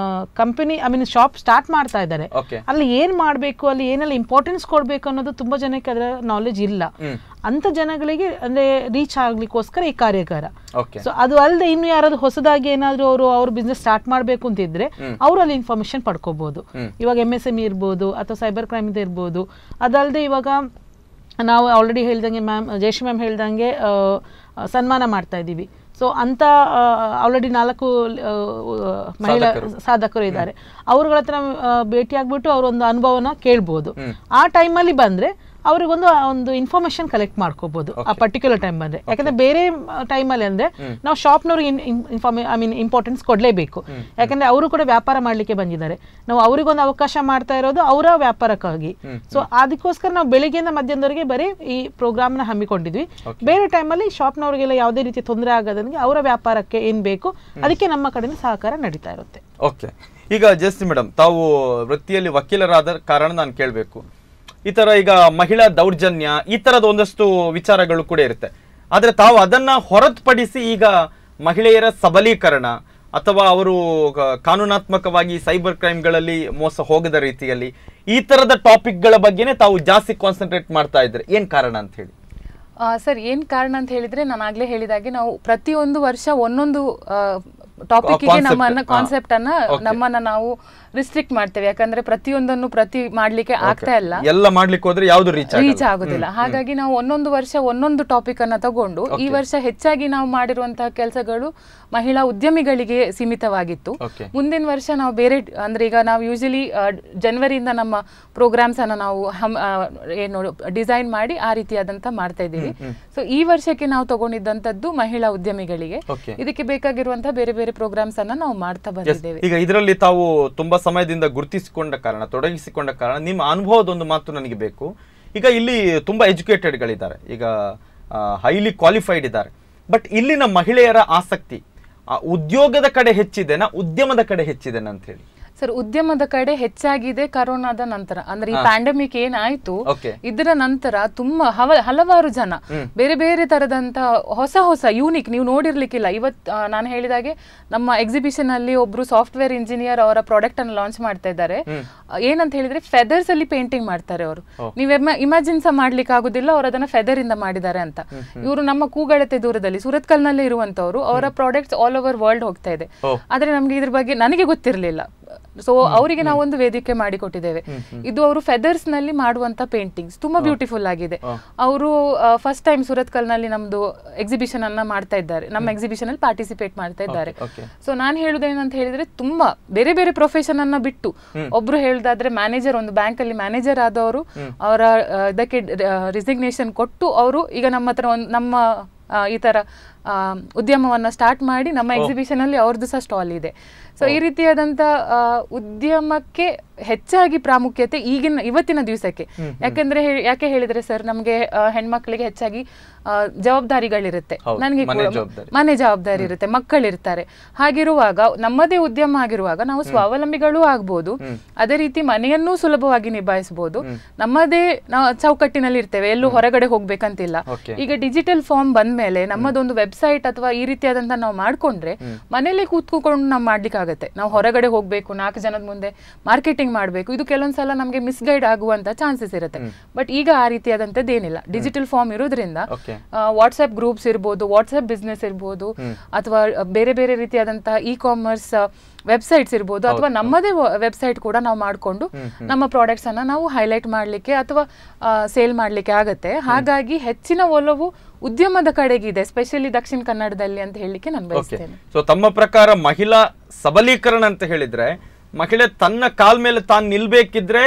company I mean shop start ಮಾಡ್ತಾ ಇದ್ದಾರೆ ಓಕೆ ಅಲ್ಲಿ ಏನ್ ಮಾಡ್ಬೇಕು ಅಲ್ಲಿ ಏನೆಲ್ಲ ಇಂಪಾರ್ಟೆನ್ಸ್ ಕೊಡ್ಬೇಕು ಅನ್ನೋದು ತುಂಬಾ ಜನಕ್ಕೆ ಅದರ ನಾಲೆಜ್ ಇಲ್ಲ ಹ್ಮ್ ಅಂತ ಜನಗಳಿಗೆ ಅಂದ್ರೆ ರೀಚ್ ಆಗ್ಲಿಕ್ಕೋಸ್ಕರ ಈ ಕಾರ್ಯಾಗಾರ ಓಕೆ ಸೊ ಅದು ಅಲ್ಲದೆ ಇನ್ನು ಯಾರಾದ್ರೂ ಹೊಸದಾಗಿ ಏನಾದ್ರು ಅವರು ಅವ್ರ ಬಿಸ್ನೆಸ್ ಸ್ಟಾರ್ಟ್ ಮಾಡಬೇಕು ಅಂತಿದ್ರೆ ಅವರು ಅಲ್ಲಿ ಇನ್ಫಾರ್ಮೇಶನ್ ಪಡ್ಕೋಬಹುದು ಹ್ಮ್. ಇವಾಗ ಎಮ್ ಎಸ್ ಎಮ್ ಇರ್ಬೋದು ಅಥವಾ ಸೈಬರ್ ಕ್ರೈಮ್ ಇಂದ ಇರ್ಬೋದು ಅದಲ್ಲದೆ ಇವಾಗ ನಾವು ಆಲ್ರೆಡಿ ಹೇಳ್ದಂಗೆ ಮ್ಯಾಮ್ ಜಯಶ್ರೀ ಮ್ಯಾಮ್ ಹೇಳ್ದಂಗೆ ಆ, ಆ, ಸನ್ಮಾನ ಮಾಡ್ತಾ ಇದ್ದೀವಿ ಸೊ ಅಂತ ಆಲ್ರೆಡಿ ನಾಲ್ಕು ಆ, ಮಹಿಳಾ ಸಾಧಕರು ಇದ್ದಾರೆ ಅವ್ರಗಳ ಹತ್ರ ಆ, ಭೇಟಿ ಆಗ್ಬಿಟ್ಟು ಅವ್ರ ಒಂದು ಅನುಭವನ ಕೇಳ್ಬೋದು ಆ ಟೈಮಲ್ಲಿ ಬಂದ್ರೆ ಅವ್ರಿಗೊಂದು ಆ ಒಂದು ಇನ್ಫಾರ್ಮೇಶನ್ ಕಲೆಕ್ಟ್ ಮಾಡ್ಕೋಬಹುದು ಆ ಪರ್ಟಿಕ್ಯುಲರ್ ಟೈಮ್ ಬಂದ್ರೆ ಯಾಕಂದ್ರೆ ಬೇರೆ ಟೈಮಲ್ಲಿ ಅಂದ್ರೆ ನಾವು ಶಾಪ್ನವ್ರಿಗೆ ಇನ್ಫಾರ್ಮೇ ಐ ಮೀನ್ ಇಂಪಾರ್ಟೆನ್ಸ್ ಕೊಡ್ಲೇಬೇಕು ಯಾಕಂದ್ರೆ ಅವರು ಕೂಡ ವ್ಯಾಪಾರ ಮಾಡ್ಲಿಕ್ಕೆ ಬಂದಿದ್ದಾರೆ ನಾವು ಅವರಿಗೊಂದು ಅವಕಾಶ ಮಾಡ್ತಾ ಇರೋದು ಅವರ ವ್ಯಾಪಾರಕ್ಕಾಗಿ ಸೊ ಅದಕ್ಕೋಸ್ಕರ ನಾವು ಬೆಳಿಗ್ಗೆಯಿಂದ ಮಧ್ಯಾಹ್ನದವರೆಗೆ ಬರೀ ಈ ಪ್ರೋಗ್ರಾಮ್ನ ಹಮ್ಮಿಕೊಂಡಿದ್ವಿ ಬೇರೆ ಟೈಮಲ್ಲಿ ಶಾಪ್ನವರಿಗೆಲ್ಲ ಯಾವುದೇ ರೀತಿ ತೊಂದರೆ ಆಗದಂಗೆ ಅವರ ವ್ಯಾಪಾರಕ್ಕೆ ಏನ್ ಬೇಕು ಅದಕ್ಕೆ ನಮ್ಮ ಕಡೆಯಿಂದ ಸಹಕಾರ ನಡೀತಾ ಇರುತ್ತೆ ಓಕೆ ಈಗ ಜಯಶ್ರೀ ಮೇಡಮ್ ತಾವು ವೃತ್ತಿಯಲ್ಲಿ ವಕೀಲರಾದ ಕಾರಣ ನಾನು ಕೇಳಬೇಕು ಈ ತರ ಈಗ ಮಹಿಳಾ ದೌರ್ಜನ್ಯ ಈ ತರದ ಒಂದಷ್ಟು ವಿಚಾರಗಳು ಕೂಡ ಇರುತ್ತೆ ಆದ್ರೆ ತಾವು ಅದನ್ನ ಹೊರತುಪಡಿಸಿ ಈಗ ಮಹಿಳೆಯರ ಸಬಲೀಕರಣ ಅಥವಾ ಅವರು ಕ- ಕಾನೂನಾತ್ಮಕವಾಗಿ ಸೈಬರ್ ಕ್ರೈಮ್ಗಳಲ್ಲಿ ಮೋಸ ಹೋಗದ ರೀತಿಯಲ್ಲಿ ಈ ತರದ ಟಾಪಿಕ್ಗಳ ಬಗ್ಗೆನೇ ತಾವು ಜಾಸ್ತಿ ಕಾನ್ಸಂಟ್ರೇಟ್ ಮಾಡ್ತಾ ಇದ್ರೆ ಏನ್ ಕಾರಣ ಅಂತ ಹೇಳಿ ಸರ್ ಏನ್ ಕಾರಣ ಅಂತ ಹೇಳಿದ್ರೆ ನಾನು ಆಗ್ಲೇ ಹೇಳಿದಾಗೆ ನಾವು ಪ್ರತಿಯೊಂದು ವರ್ಷ ಒಂದೊಂದು ಟಾಪಿಕ್ Concept, ನಮ್ಮನ್ನ ಹಾ. ಕಾನ್ಸೆಪ್ಟ್ ಅನ್ನ Okay. ನಮ್ಮನ್ನ ನಾವು ರಿಸ್ಟ್ರಿಕ್ಟ್ ಮಾಡ್ತೇವೆ ಯಾಕಂದ್ರೆ ಪ್ರತಿಯೊಂದನ್ನು ಪ್ರತಿ ಮಾಡ್ಲಿಕ್ಕೆ ಆಗ್ತಾ ಇಲ್ಲ ಎಲ್ಲ ಮಾಡ್ಲಿಕ್ಕೆ ಹೋದ್ರೆ ಯಾವ್ದು ರೀಚ್ ರೀಚ್ ಆಗುದಿಲ್ಲ ಹಾಗಾಗಿ ನಾವು ಒಂದೊಂದು ವರ್ಷ ಒಂದೊಂದು ಟಾಪಿಕ್ ಅನ್ನ ತಗೊಂಡು ಈ ವರ್ಷ ಹೆಚ್ಚಾಗಿ ನಾವು ಮಾಡಿರುವಂತಹ ಕೆಲಸಗಳು ಮಹಿಳಾ ಉದ್ಯಮಿಗಳಿಗೆ ಸೀಮಿತವಾಗಿತ್ತು ಓಕೆ ಮುಂದಿನ ವರ್ಷ ನಾವು ಬೇರೆ ಅಂದ್ರೆ ಈಗ ನಾವು ಯೂಶಲಿ ಜನವರಿಯಿಂದ ನಮ್ಮ ಪ್ರೋಗ್ರಾಮ್ಸ್ ಅನ್ನ ನಾವು ಹಮ್- ಆ, ಏನು ಡಿಸೈನ್ ಮಾಡಿ ಆ ರೀತಿಯಾದಂತ ಮಾಡ್ತಾ ಇದ್ದೀವಿ ಸೊ ಈ ವರ್ಷಕ್ಕೆ ನಾವು ತಗೊಂಡಿದ್ದಂತದ್ದು ಮಹಿಳಾ ಉದ್ಯಮಿಗಳಿಗೆ ಓಕೆ ಇದಕ್ಕೆ ಬೇಕಾಗಿರುವಂತಹ ಬೇರೆ ಬೇರೆ ಪ್ರೋಗ್ರಾಮ್ಸ್ ಅನ್ನ ನಾವು ಮಾಡ್ತಾ ಬಂದಿದ್ದೇವೆ ಈಗ ಇದರಲ್ಲಿ ತಾವು ತುಂಬಾ ಸಮಯದಿಂದ ಗುರುತಿಸಿಕೊಂಡ ಕಾರಣ ತೊಡಗಿಸಿಕೊಂಡ ಕಾರಣ ನಿಮ್ಮ ಅನುಭವದ ಒಂದು ಮಾತು ನನಗೆ ಬೇಕು ಈಗ ಇಲ್ಲಿ ತುಂಬಾ ಎಜುಕೇಟೆಡ್ಗಳಿದ್ದಾರೆ ಈಗ ಹೈಲಿ ಕ್ವಾಲಿಫೈಡ್ ಇದ್ದಾರೆ ಬಟ್ ಇಲ್ಲಿನ ಮಹಿಳೆಯರ ಆಸಕ್ತಿ ಆ, ಉದ್ಯೋಗದ ಕಡೆ ಹೆಚ್ಚಿದೆನಾ ಉದ್ಯಮದ ಕಡೆ ಹೆಚ್ಚಿದೆನಾ ಅಂತ ಹೇಳಿ ಸರ್ ಉದ್ಯಮದ ಕಡೆ ಹೆಚ್ಚಾಗಿದೆ ಕರೋನಾದ ನಂತರ ಅಂದ್ರೆ ಈ ಪ್ಯಾಂಡಮಿಕ್ ಏನಾಯ್ತು ಓಕೆ ಇದರ ನಂತರ ತುಂಬಾ ಹವ ಹಲವಾರು ಜನ ಬೇರೆ ಬೇರೆ ತರದಂತ ಹೊಸ ಹೊಸ ಯೂನಿಕ್ ನೀವು ನೋಡಿರ್ಲಿಕ್ಕಿಲ್ಲ ಇವತ್ ಆ, ನಾನು ಹೇಳಿದಾಗೆ ನಮ್ಮ ಎಕ್ಸಿಬಿಷನ್ ಅಲ್ಲಿ ಒಬ್ರು ಸಾಫ್ಟ್ವೇರ್ ಇಂಜಿನಿಯರ್ ಅವರ ಪ್ರಾಡಕ್ಟ್ ಅನ್ನು ಲಾಂಚ್ ಮಾಡ್ತಾ ಇದ್ದಾರೆ ಆ, ಏನಂತ ಹೇಳಿದ್ರೆ ಫೆದರ್ಸ್ ಅಲ್ಲಿ ಪೇಂಟಿಂಗ್ ಮಾಡ್ತಾರೆ ಅವರು ನೀವು ಇಮ್ಯಾಜಿನ್ ಸಹ ಮಾಡ್ಲಿಕ್ಕೆ ಆಗುದಿಲ್ಲ ಅವರು ಅದನ್ನ ಫೆದರ್ ಇಂದ ಮಾಡಿದ್ದಾರೆ ಅಂತ ಇವರು ನಮ್ಮ ಕೂಗಳತೆ ದೂರದಲ್ಲಿ ಸುರತ್ಕಲ್ ನಲ್ಲಿ ಇರುವಂತವರು ಅವರ ಪ್ರಾಡಕ್ಟ್ಸ್ ಆಲ್ ಓವರ್ ವರ್ಲ್ಡ್ ಹೋಗ್ತಾ ಇದೆ ಓ. ಆದ್ರೆ ನಮ್ಗೆ ಇದ್ರ ಬಗ್ಗೆ ನನಗೆ ಗೊತ್ತಿರಲಿಲ್ಲ ಸೊ ಅವರಿಗೆ ನಾವು ಒಂದು ವೇದಿಕೆ ಮಾಡಿಕೊಟ್ಟಿದ್ದೇವೆ ಇದು ಅವರು ಫೆದರ್ಸ್ ನಲ್ಲಿ ಮಾಡುವಂತ ಪೇಂಟಿಂಗ್ಸ್ ತುಂಬಾ ಬ್ಯೂಟಿಫುಲ್ ಆಗಿದೆ ಅವರು ಫಸ್ಟ್ ಟೈಮ್ ಸುರತ್ಕಲ್ ನಲ್ಲಿ ನಮ್ದು ಎಕ್ಸಿಬಿಷನ್ ಅನ್ನ ಮಾಡ್ತಾ ಇದ್ದಾರೆ ನಮ್ಮ ಎಕ್ಸಿಬಿಷನ್ ಅಲ್ಲಿ ಪಾರ್ಟಿಸಿಪೇಟ್ ಮಾಡ್ತಾ ಇದ್ದಾರೆ ಓಕೆ ಸೊ ನಾನು ಹೇಳುದೇನಂತ ಹೇಳಿದ್ರೆ ತುಂಬಾ ಬೇರೆ ಬೇರೆ ಪ್ರೊಫೆಷನ್ ಅನ್ನ ಬಿಟ್ಟು ಒಬ್ರು ಹೇಳುದಾದ್ರೆ ಮ್ಯಾನೇಜರ್ ಒಂದು ಬ್ಯಾಂಕ್ ಅಲ್ಲಿ ಮ್ಯಾನೇಜರ್ ಆದವರು ಅವರ ಆ, ಇದಕ್ಕೆ ರಿಸಿಗ್ನೇಷನ್ ಕೊಟ್ಟು ಅವರು ಈಗ ನಮ್ಮ ಹತ್ರ ಒಂದು ನಮ್ಮ ಆ, ಈ ತರ ಆ, ಉದ್ಯಮವನ್ನ ಸ್ಟಾರ್ಟ್ ಮಾಡಿ ನಮ್ಮ ಎಕ್ಸಿಬಿಷನ್ ಅಲ್ಲಿ ಅವ್ರದ್ದು ಸಹ ಸ್ಟಾಲ್ ಇದೆ ಸೊ ಈ ರೀತಿಯಾದಂತ ಆ, ಉದ್ಯಮಕ್ಕೆ ಹೆಚ್ಚಾಗಿ ಪ್ರಾಮುಖ್ಯತೆ ಈಗಿನ ಇವತ್ತಿನ ದಿವಸಕ್ಕೆ ಯಾಕಂದ್ರೆ ಹೇ- ಯಾಕೆ ಹೇಳಿದ್ರೆ ಸರ್ ನಮ್ಗೆ ಆ, ಹೆಣ್ಮಕ್ಳಿಗೆ ಹೆಚ್ಚಾಗಿ ಆ, ಜವಾಬ್ದಾರಿಗಳಿರುತ್ತೆ ಹೌದು, ನನಗೆ ಮನೆ ಕೂಡ- ಜವಾಬ್ದಾರಿ. ಮನೆ ಜವಾಬ್ದಾರಿ ಇರುತ್ತೆ ಮಕ್ಕಳಿರ್ತಾರೆ ಹಾಗಿರುವಾಗ ನಮ್ಮದೇ ಉದ್ಯಮ ಆಗಿರುವಾಗ ನಾವು ಸ್ವಾವಲಂಬಿಗಳೂ ಆಗ್ಬೋದು ಅದೇ ರೀತಿ ಮನೆಯನ್ನೂ ಸುಲಭವಾಗಿ ನಿಭಾಯಿಸಬಹುದು ನಮ್ಮದೇ ನಾವು ಚೌಕಟ್ಟಿನಲ್ಲಿ ಇರ್ತೇವೆ ಎಲ್ಲೂ ಹೊರಗಡೆ ಹೋಗ್ಬೇಕಂತಿಲ್ಲ Okay. ಈಗ ಡಿಜಿಟಲ್ ಫಾರ್ಮ್ ಬಂದ್ಮೇಲೆ ನಮ್ಮದೊಂದು ವೆಬ್ಸೈಟ್ ಅಥವಾ ಈ ರೀತಿಯಾದಂತ ನಾವು ಮಾಡ್ಕೊಂಡ್ರೆ ಮನೇಲೆ ಕೂತ್ಕೊಂಡು ನಾವು ಮಾಡ್ಲಿಕ್ಕೆ ಆಗುತ್ತೆ ನಾವು ಹೊರಗಡೆ ಹೋಗ್ಬೇಕು ನಾಲ್ಕು ಜನದ ಮುಂದೆ ಮಾರ್ಕೆಟಿಂಗ್ ಮಾಡ್ಬೇಕು ಇದು ಕೆಲವೊಂದ್ಸಲ ನಮಗೆ ಮಿಸ್ಗೈಡ್ ಆಗುವಂತ ಚಾನ್ಸಸ್ ಇರುತ್ತೆ ಬಟ್ ಈಗ ಆ ರೀತಿಯಾದಂತದ್ದು ಏನಿಲ್ಲ ಡಿಜಿಟಲ್ ಫಾರ್ಮ್ ಇರೋದ್ರಿಂದ ಓಕೆ ವಾಟ್ಸ್ಆಪ್ ಗ್ರೂಪ್ಸ್ ಇರ್ಬೋದು ವಾಟ್ಸ್ಆಪ್ ಬಿಸ್ನೆಸ್ ಇರ್ಬೋದು ಅಥವಾ ಬೇರೆ ಬೇರೆ ರೀತಿಯಾದಂತಹ ಇ ಕಾಮರ್ಸ್ ವೆಬ್ಸೈಟ್ಸ್ ಇರ್ಬೋದು ಅಥವಾ ನಮ್ಮದೇ ವೆಬ್ಸೈಟ್ ಕೂಡ ನಾವು ಮಾಡಿಕೊಂಡು ನಮ್ಮ ಪ್ರಾಡಕ್ಟ್ಸ್ ಅನ್ನ ನಾವು ಹೈಲೈಟ್ ಮಾಡಲಿಕ್ಕೆ ಅಥವಾ ಸೇಲ್ ಮಾಡಲಿಕ್ಕೆ ಆಗತ್ತೆ ಹಾಗಾಗಿ ಹೆಚ್ಚಿನ ಒಲವು ಉದ್ಯಮದ ಕಡೆಗಿದೆ ಸ್ಪೆಷಲಿ ದಕ್ಷಿಣ ಕನ್ನಡದಲ್ಲಿ ಅಂತ ಹೇಳಲಿಕ್ಕೆ ನಾನು ಓಕೆ ಬಯಸ್ತೇನೆ ಸೊ ತಮ್ಮ ಪ್ರಕಾರ ಮಹಿಳಾ ಸಬಲೀಕರಣ ಅಂತ ಹೇಳಿದ್ರೆ ಮಹಿಳೆ ತನ್ನ ಕಾಲ್ ಮೇಲೆ ತಾನು ನಿಲ್ಬೇಕಿದ್ರೆ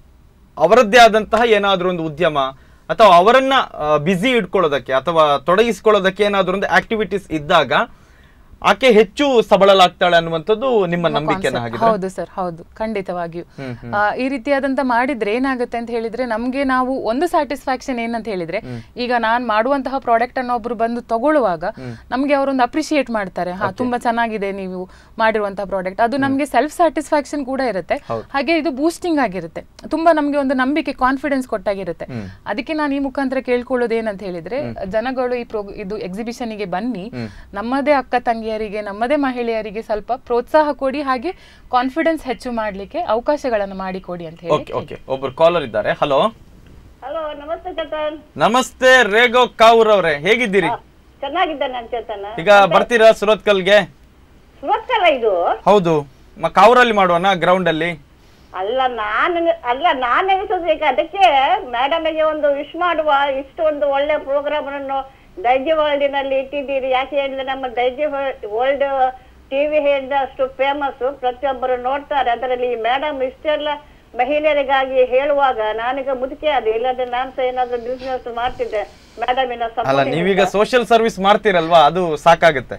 ಅವರದ್ದೇ ಆದಂತಹ ಏನಾದ್ರೂ ಒಂದು ಉದ್ಯಮ ಅಥವಾ ಅವರನ್ನ ಬ್ಯುಸಿ ಇಟ್ಕೊಳ್ಳೋದಕ್ಕೆ ಅಥವಾ ತೊಡಗಿಸ್ಕೊಳ್ಳೋದಕ್ಕೆ ಏನಾದ್ರೂ ಒಂದು ಆಕ್ಟಿವಿಟೀಸ್ ಇದ್ದಾಗ ಆಕೆ ಹೆಚ್ಚು ಸಬಳಲಾಗ್ತಾಳೆ ಅನ್ನುವಂಥದ್ದು ನಿಮ್ಮ ನಂಬಿಕೆನ concept. ಹಾಗಿದ್ರೆ ಹೌದು ಸರ್ ಹೌದು ಖಂಡಿತವಾಗಿಯೂ ಆ, ಈ ರೀತಿಯಾದಂತ ಮಾಡಿದ್ರೆ ಏನಾಗುತ್ತೆ ಅಂತ ಹೇಳಿದ್ರೆ ನಮ್ಗೆ ನಾವು ಒಂದು ಸ್ಯಾಟಿಸ್ಫ್ಯಾಕ್ಷನ್ ಏನಂತ ಹೇಳಿದ್ರೆ ಈಗ ನಾನ್ ಮಾಡುವಂತಹ ಪ್ರಾಡಕ್ಟ್ ಅನ್ನು ಒಬ್ರು ಬಂದು ತಗೊಳ್ಳುವಾಗ ನಮ್ಗೆ ಅವರೊಂದು ಅಪ್ರಿಶಿಯೇಟ್ ಮಾಡ್ತಾರೆ ಹಾ ತುಂಬಾ ಚೆನ್ನಾಗಿದೆ ನೀವು ಮಾಡಿರುವಂತಹ ಪ್ರಾಡಕ್ಟ್ ಅದು ನಮ್ಗೆ ಸೆಲ್ಫ್ ಸ್ಯಾಟಿಸ್ಫ್ಯಾಕ್ಷನ್ ಕೂಡ ಇರುತ್ತೆ ಹಾಗೆ ಇದು ಬೂಸ್ಟಿಂಗ್ ಆಗಿರುತ್ತೆ ತುಂಬಾ ನಮ್ಗೆ ಒಂದು ನಂಬಿಕೆ ಕಾನ್ಫಿಡೆನ್ಸ್ ಕೊಟ್ಟಾಗಿರುತ್ತೆ ಅದಕ್ಕೆ ನಾನು ಈ ಮುಖಾಂತರ ಕೇಳ್ಕೊಳ್ಳೋದು ಏನಂತ ಹೇಳಿದ್ರೆ ಜನಗಳು ಈ ಪ್ರೋ ಇದು exhibition ಗೆ ಬನ್ನಿ ನಮ್ಮದೇ ಅಕ್ಕ ತಂಗಿಯರಿಗೆ ನಮ್ಮದೇ ಮಹಿಳೆಯರಿಗೆ ಸ್ವಲ್ಪ ಪ್ರೋತ್ಸಾಹ ಕೊಡಿ ಹಾಗೆ ಕಾನ್ಫಿಡೆನ್ಸ್ ಹೆಚ್ಚು ಮಾಡ್ಲಿಕ್ಕೆ ಅವಕಾಶಗಳನ್ನು ಮಾಡಿಕೊಡಿ ಅಂತ ಹೇಳಿ ಓಕೆ ಓಕೆ ಒಬ್ರು ಕಾಲರ್ ಇದ್ದಾರೆ ಹಲೋ ಹಲೋ ನಮಸ್ತೆ ಚೇತನ್ ನಮಸ್ತೆ ರೇಗೋ ಕಾವೂರ್ ಅವ್ರೆ ಹೇಗಿದ್ದೀರಿ ಚೆನ್ನಾಗಿದ್ದಾನೆ ನಾನು ಚೇತನ್ ಈಗ ಬರ್ತೀರಾ ಸುರತ್ಕಲ್ಗೆ ಸುರತ್ಕಲ್ಲ ಇದು ಹೌದು ಮ- ಕಾವೂರಲ್ಲಿ ಮಾಡುವನ ಗ್ರೌಂಡ್ ಅಲ್ಲಿ ಅಲ್ಲ ನಾನು ಅಲ್ಲ ನಾನು ಎನಿಸೋದು ಈಗ ಅದಕ್ಕೆ ಮೇಡಮ್ಗೆ ಒಂದು ವಿಶ್ ಮಾಡುವ ಇಷ್ಟು ಒಂದು ಒಳ್ಳೆ ಪ್ರೋಗ್ರಾಮ್ ಅನ್ನು ದೈಜಿ ವರ್ಲ್ಡಿನಲ್ಲಿ ಇಟ್ಟಿದ್ದೀರಿ ಯಾಕೆ ಹೇಳಿದ್ರೆ ನಮ್ಮ ದೈಜಿ ವರ್ಲ್ಡ್ ಟಿವಿ ಹೇಳಿದ ಅಷ್ಟು ಫೇಮಸ್ ಪ್ರತಿಯೊಬ್ಬರು ನೋಡ್ತಾರೆ ಅದರಲ್ಲಿ ಮೇಡಮ್ ಇಷ್ಟೆಲ್ಲ ಮಹಿಳೆಯರಿಗಾಗಿ ಹೇಳುವಾಗ ನಾನೀಗ ಮುದುಕಿ ಅದು ಇಲ್ಲದ್ರೆ ನಾನು ಸಹ ಏನಾದ್ರು ಬಿಸ್ನೆಸ್ ಮಾಡ್ತಿದ್ದೆ ಮೇಡಮಿನ ಅಲ್ಲ ನೀವೀಗ ಸೋಷಿಯಲ್ ಸರ್ವಿಸ್ ಮಾಡ್ತೀರಲ್ವಾ ಅದು ಸಾಕಾಗುತ್ತೆ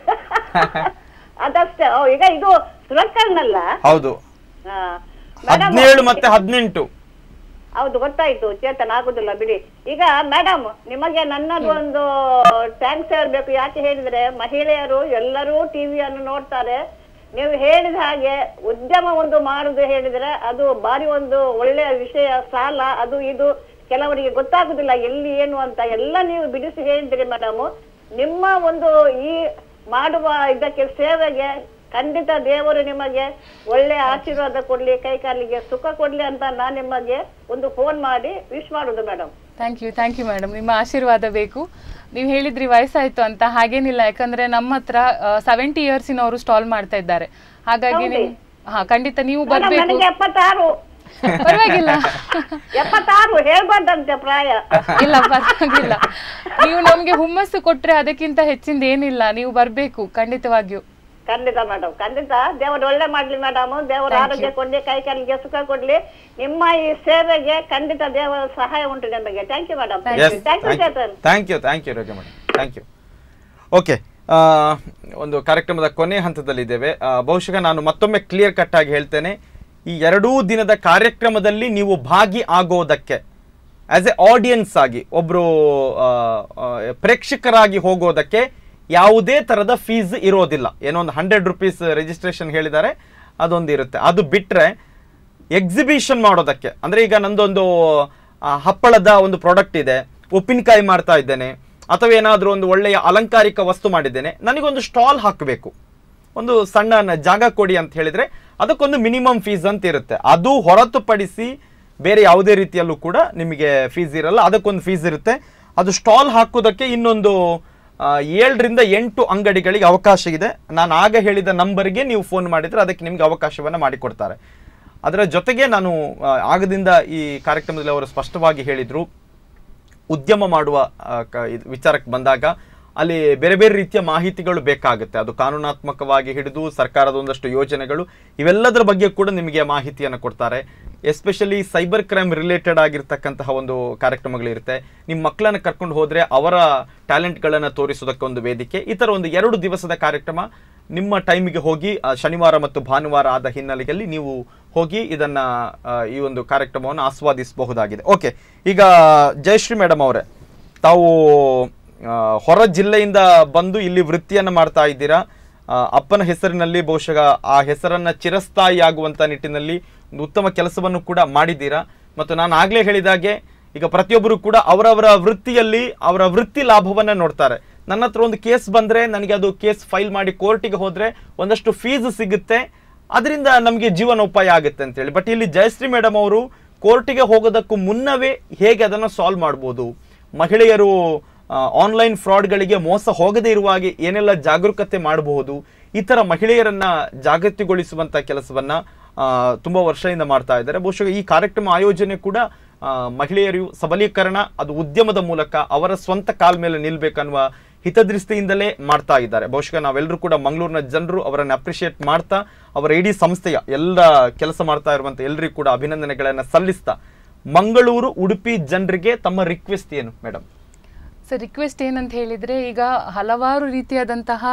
ಅದಷ್ಟೇ ಓ, ಈಗ ಇದು ಸುರತ್ಕಲ್ನಲ್ಲ ಹೌದು ಹಾ. Madam, ಹದಿನೇಳು ಮತ್ತೆ ಹದಿನೆಂಟು ಹೌದು ಗೊತ್ತಾಯ್ತು ಚೇತನ್ ಆಗುದಿಲ್ಲ ಬಿಡಿ ಈಗ ಮೇಡಮ್ ನಿಮಗೆ ನನ್ನದು ಒಂದು ಥ್ಯಾಂಕ್ಸ್ ಹೇಳ್ಬೇಕು ಯಾಕೆ ಹೇಳಿದ್ರೆ ಮಹಿಳೆಯರು ಎಲ್ಲರೂ ಟಿವಿಯನ್ನು ನೋಡ್ತಾರೆ ನೀವು ಹೇಳಿದ ಹಾಗೆ ಉದ್ಯಮ ಒಂದು ಮಾಡುದು ಹೇಳಿದ್ರೆ ಅದು ಬಾರಿ ಒಂದು ಒಳ್ಳೆಯ ವಿಷಯ ಸಾಲ ಅದು ಇದು ಕೆಲವರಿಗೆ ಗೊತ್ತಾಗುದಿಲ್ಲ ಎಲ್ಲಿ ಏನು ಅಂತ ಎಲ್ಲ ನೀವು ಬಿಡಿಸಿ ಹೇಳಿದ್ರಿ ಮೇಡಮ್ ನಿಮ್ಮ ಒಂದು ಈ ಮಾಡುವ ಇದಕ್ಕೆ ಸೇವೆಗೆ ಖಂಡಿತ ದೇವರು ನಿಮಗೆ ಒಳ್ಳೆ ಆಶೀರ್ವಾದ ಕೊಡ್ಲಿ ಕೈ ಕಾಲಿಗೆ ಸುಖ ಕೊಡ್ಲಿ ಅಂತ ನಾನು ನಿಮಗೆ ಒಂದು ಫೋನ್ ಮಾಡಿ ವಿಶ್ ಮಾಡುದು madam thank you thank you madam ನಿಮ್ಮ ಆಶೀರ್ವಾದ ಬೇಕು ನೀವು ಹೇಳಿದ್ರಿ ವಯಸ್ಸಾಯ್ತು ಅಂತ ಹಾಗೇನಿಲ್ಲ ಯಾಕಂದ್ರೆ ನಮ್ಮ ಹತ್ರ ಸೆವೆಂಟಿ ಇಯರ್ಸಿನವರು ಸ್ಟಾಲ್ ಮಾಡ್ತಾ ಇದ್ದಾರೆ ಹಾಗಾಗಿ ನೀವು ಹಾ ಖಂಡಿತ ನೀವು ಮೇಡಮ್ ಬರ್ಬೇಕು ನನಗೆ ಎಪ್ಪತ್ತಾರು ಪರವಾಗಿಲ್ಲ ಎಪ್ಪತ್ತಾರು ಹೇಳ್ಬಾರ್ದಂತೆ ಪ್ರಾಯ ಇಲ್ಲ ಪರವಾಗಿಲ್ಲ ನೀವು ನಮ್ಗೆ ಹುಮ್ಮಸ್ಸು ಕೊಟ್ರೆ ಅದಕ್ಕಿಂತ ಹೆಚ್ಚಿಂದ ಏನಿಲ್ಲ ನೀವು ಬರ್ಬೇಕು ಖಂಡಿತವಾಗಿಯೂ ಖಂಡಿತ ಮೇಡಮ್ ಖಂಡಿತ ದೇವರು ಒಳ್ಳೆ ಮಾಡ್ಲಿ ಮೇಡಮ್ ದೇವರು ಆರೋಗ್ಯ ಕೊಡ್ಲಿ ಕೈ ಕಾಲಿಗೆ ಸುಖ ಕೊಡ್ಲಿ ನಿಮ್ಮ ಈ ಸೇವೆಗೆ ಖಂಡಿತ ದೇವರ ಸಹಾಯ ಉಂಟು ನಿಮಗೆ thank you madam yes thank you Chetan thank you thank you ರೋಗಿ ಮೇಡಮ್ ಥ್ಯಾಂಕ್ ಯು ಓಕೆ ಒಂದು ಕಾರ್ಯಕ್ರಮದ ಕೊನೆ ಹಂತದಲ್ಲಿದ್ದೇವೆ ಆ, ಬಹುಶಃ ನಾನು ಮತ್ತೊಮ್ಮೆ ಕ್ಲಿಯರ್ ಕಟ್ ಆಗಿ ಹೇಳ್ತೇನೆ ಈ ಎರಡೂ ದಿನದ ಕಾರ್ಯಕ್ರಮದಲ್ಲಿ ನೀವು ಭಾಗಿ ಆಗೋದಕ್ಕೆ ಆಸ್ ಎ ಆಡಿಯನ್ಸ್ ಆಗಿ ಒಬ್ಬರು ಪ್ರೇಕ್ಷಕರಾಗಿ ಹೋಗೋದಕ್ಕೆ ಯಾವುದೇ ಥರದ ಫೀಸ್ ಇರೋದಿಲ್ಲ ಏನೋ ಒಂದು ಹಂಡ್ರೆಡ್ ರುಪೀಸ್ ರಿಜಿಸ್ಟ್ರೇಷನ್ ಹೇಳಿದ್ದಾರೆ ಅದೊಂದು ಇರುತ್ತೆ ಅದು ಬಿಟ್ಟರೆ ಎಕ್ಸಿಬಿಷನ್ ಮಾಡೋದಕ್ಕೆ ಅಂದರೆ ಈಗ ನಂದೊಂದು ಆ, ಹಪ್ಪಳದ ಒಂದು ಪ್ರಾಡಕ್ಟ್ ಇದೆ ಉಪ್ಪಿನಕಾಯಿ ಮಾಡ್ತಾ ಇದ್ದೇನೆ ಅಥವಾ ಏನಾದರೂ ಒಂದು ಒಳ್ಳೆಯ ಅಲಂಕಾರಿಕ ವಸ್ತು ಮಾಡಿದ್ದೇನೆ ನನಗೊಂದು ಸ್ಟಾಲ್ ಹಾಕಬೇಕು ಒಂದು ಸಣ್ಣ ನ- ಜಾಗ ಕೊಡಿ ಅಂತ ಹೇಳಿದ್ರೆ ಅದಕ್ಕೊಂದು ಮಿನಿಮಮ್ ಫೀಸ್ ಅಂತ ಇರುತ್ತೆ ಅದು ಹೊರತುಪಡಿಸಿ ಬೇರೆ ಯಾವುದೇ ರೀತಿಯಲ್ಲೂ ಕೂಡ ನಿಮಗೆ ಫೀಸ್ ಇರಲ್ಲ ಅದಕ್ಕೊಂದು ಫೀಸ್ ಇರುತ್ತೆ ಅದು ಸ್ಟಾಲ್ ಹಾಕೋದಕ್ಕೆ ಇನ್ನೊಂದು ಆ, ಏಳರಿಂದ ಎಂಟು ಅಂಗಡಿಗಳಿಗೆ ಅವಕಾಶ ಇದೆ ನಾನು ಆಗ ಹೇಳಿದ ನಂಬರ್ಗೆ ನೀವು ಫೋನ್ ಮಾಡಿದರೆ ಅದಕ್ಕೆ ನಿಮಗೆ ಅವಕಾಶವನ್ನು ಮಾಡಿಕೊಡ್ತಾರೆ ಅದರ ಜೊತೆಗೆ ನಾನು ಆ, ಆಗದಿಂದ ಈ ಕಾರ್ಯಕ್ರಮದಲ್ಲಿ ಅವರು ಸ್ಪಷ್ಟವಾಗಿ ಹೇಳಿದರು ಉದ್ಯಮ ಮಾಡುವ ಆ, ಕ- ಇದ್- ವಿಚಾರಕ್ಕೆ ಬಂದಾಗ ಅಲ್ಲಿ ಬೇರೆ ಬೇರೆ ರೀತಿಯ ಮಾಹಿತಿಗಳು ಬೇಕಾಗುತ್ತೆ ಅದು ಕಾನೂನಾತ್ಮಕವಾಗಿ ಹಿಡಿದು ಸರ್ಕಾರದ ಒಂದಷ್ಟು ಯೋಜನೆಗಳು ಇವೆಲ್ಲದರ ಬಗ್ಗೆ ಕೂಡ ನಿಮಗೆ ಮಾಹಿತಿಯನ್ನು ಕೊಡ್ತಾರೆ ಎಸ್ಪೆಷಲಿ ಸೈಬರ್ ಕ್ರೈಮ್ ರಿಲೇಟೆಡ್ ಆಗಿರ್ತಕ್ಕಂತಹ ಒಂದು ಕಾರ್ಯಕ್ರಮಗಳಿರುತ್ತೆ ನಿಮ್ಮ ಮಕ್ಕಳನ್ನು ಕರ್ಕೊಂಡು ಹೋದರೆ ಅವರ ಟ್ಯಾಲೆಂಟ್ಗಳನ್ನು ತೋರಿಸೋದಕ್ಕೆ ಒಂದು ವೇದಿಕೆ ಈ ಥರ ಒಂದು ಎರಡು ದಿವಸದ ಕಾರ್ಯಕ್ರಮ ನಿಮ್ಮ ಟೈಮಿಗೆ ಹೋಗಿ ಆ, ಶನಿವಾರ ಮತ್ತು ಭಾನುವಾರ ಆದ ಹಿನ್ನೆಲೆಯಲ್ಲಿ ನೀವು ಹೋಗಿ ಇದನ್ನ ಆ, ಈ ಒಂದು ಕಾರ್ಯಕ್ರಮವನ್ನು ಆಸ್ವಾದಿಸಬಹುದಾಗಿದೆ ಓಕೆ ಈಗ ಜಯಶ್ರೀ ಮೇಡಮ್ ಅವರೇ ತಾವು ಆ, ಹೊರ ಜಿಲ್ಲೆಯಿಂದ ಬಂದು ಇಲ್ಲಿ ವೃತ್ತಿಯನ್ನು ಮಾಡ್ತಾ ಇದ್ದೀರಾ ಆ, ಅಪ್ಪನ ಹೆಸರಿನಲ್ಲಿ ಬಹುಶಃ ಆ ಹೆಸರನ್ನ ಚಿರಸ್ಥಾಯಿ ಆಗುವಂತ ನಿಟ್ಟಿನಲ್ಲಿ ಒಂದು ಉತ್ತಮ ಕೆಲಸವನ್ನು ಕೂಡ ಮಾಡಿದ್ದೀರಾ ಮತ್ತು ನಾನು ಆಗ್ಲೇ ಹೇಳಿದಾಗೆ ಈಗ ಪ್ರತಿಯೊಬ್ಬರು ಕೂಡ ಅವರವರ ವೃತ್ತಿಯಲ್ಲಿ ಅವರ ವೃತ್ತಿ ಲಾಭವನ್ನ ನೋಡ್ತಾರೆ ನನ್ನ ಹತ್ರ ಒಂದು ಕೇಸ್ ಬಂದ್ರೆ ನನಗೆ ಅದು ಕೇಸ್ ಫೈಲ್ ಮಾಡಿ ಕೋರ್ಟಿಗೆ ಹೋದ್ರೆ ಒಂದಷ್ಟು ಫೀಸ್ ಸಿಗುತ್ತೆ ಅದರಿಂದ ನಮಗೆ ಜೀವನೋಪಾಯ ಆಗುತ್ತೆ ಅಂತೇಳಿ ಬಟ್ ಇಲ್ಲಿ ಜಯಶ್ರೀ ಮೇಡಮ್ ಅವರು ಕೋರ್ಟಿಗೆ ಹೋಗೋದಕ್ಕೂ ಮುನ್ನವೇ ಹೇಗೆ ಅದನ್ನು ಸಾಲ್ವ್ ಮಾಡ್ಬೋದು ಮಹಿಳೆಯರು ಆನ್ಲೈನ್ ಫ್ರಾಡ್ಗಳಿಗೆ ಮೋಸ ಹೋಗದೇ ಇರುವ ಹಾಗೆ ಏನೆಲ್ಲ ಜಾಗರೂಕತೆ ಮಾಡಬಹುದು ಈ ಥರ ಮಹಿಳೆಯರನ್ನ ಜಾಗೃತಿಗೊಳಿಸುವಂತ ಕೆಲಸವನ್ನ ಆ, ತುಂಬಾ ವರ್ಷದಿಂದ ಮಾಡ್ತಾ ಇದ್ದಾರೆ ಬಹುಶಃ ಈ ಕಾರ್ಯಕ್ರಮ ಆಯೋಜನೆ ಕೂಡ ಆ, ಮಹಿಳೆಯರು ಸಬಲೀಕರಣ ಅದು ಉದ್ಯಮದ ಮೂಲಕ ಅವರ ಸ್ವಂತ ಕಾಲ್ ಮೇಲೆ ನಿಲ್ಬೇಕನ್ನುವ ಹಿತದೃಷ್ಟಿಯಿಂದಲೇ ಮಾಡ್ತಾ ಇದ್ದಾರೆ ಬಹುಶಃ ನಾವೆಲ್ಲರೂ ಕೂಡ ಮಂಗಳೂರಿನ ಜನರು ಅವರನ್ನು ಅಪ್ರಿಷಿಯೇಟ್ ಮಾಡ್ತಾ ಅವರ ಇಡೀ ಸಂಸ್ಥೆಯ ಎಲ್ಲ ಕೆಲಸ ಮಾಡ್ತಾ ಇರುವಂತ ಎಲ್ಲರಿಗೂ ಕೂಡ ಅಭಿನಂದನೆಗಳನ್ನು ಸಲ್ಲಿಸ್ತಾ ಮಂಗಳೂರು ಉಡುಪಿ ಜನರಿಗೆ ತಮ್ಮ ರಿಕ್ವೆಸ್ಟ್ ಏನು ಮೇಡಮ್ ಸರ್ ರಿಕ್ವೆಸ್ಟ್ ಏನಂತ ಹೇಳಿದ್ರೆ ಈಗ ಹಲವಾರು ರೀತಿಯಾದಂತಹ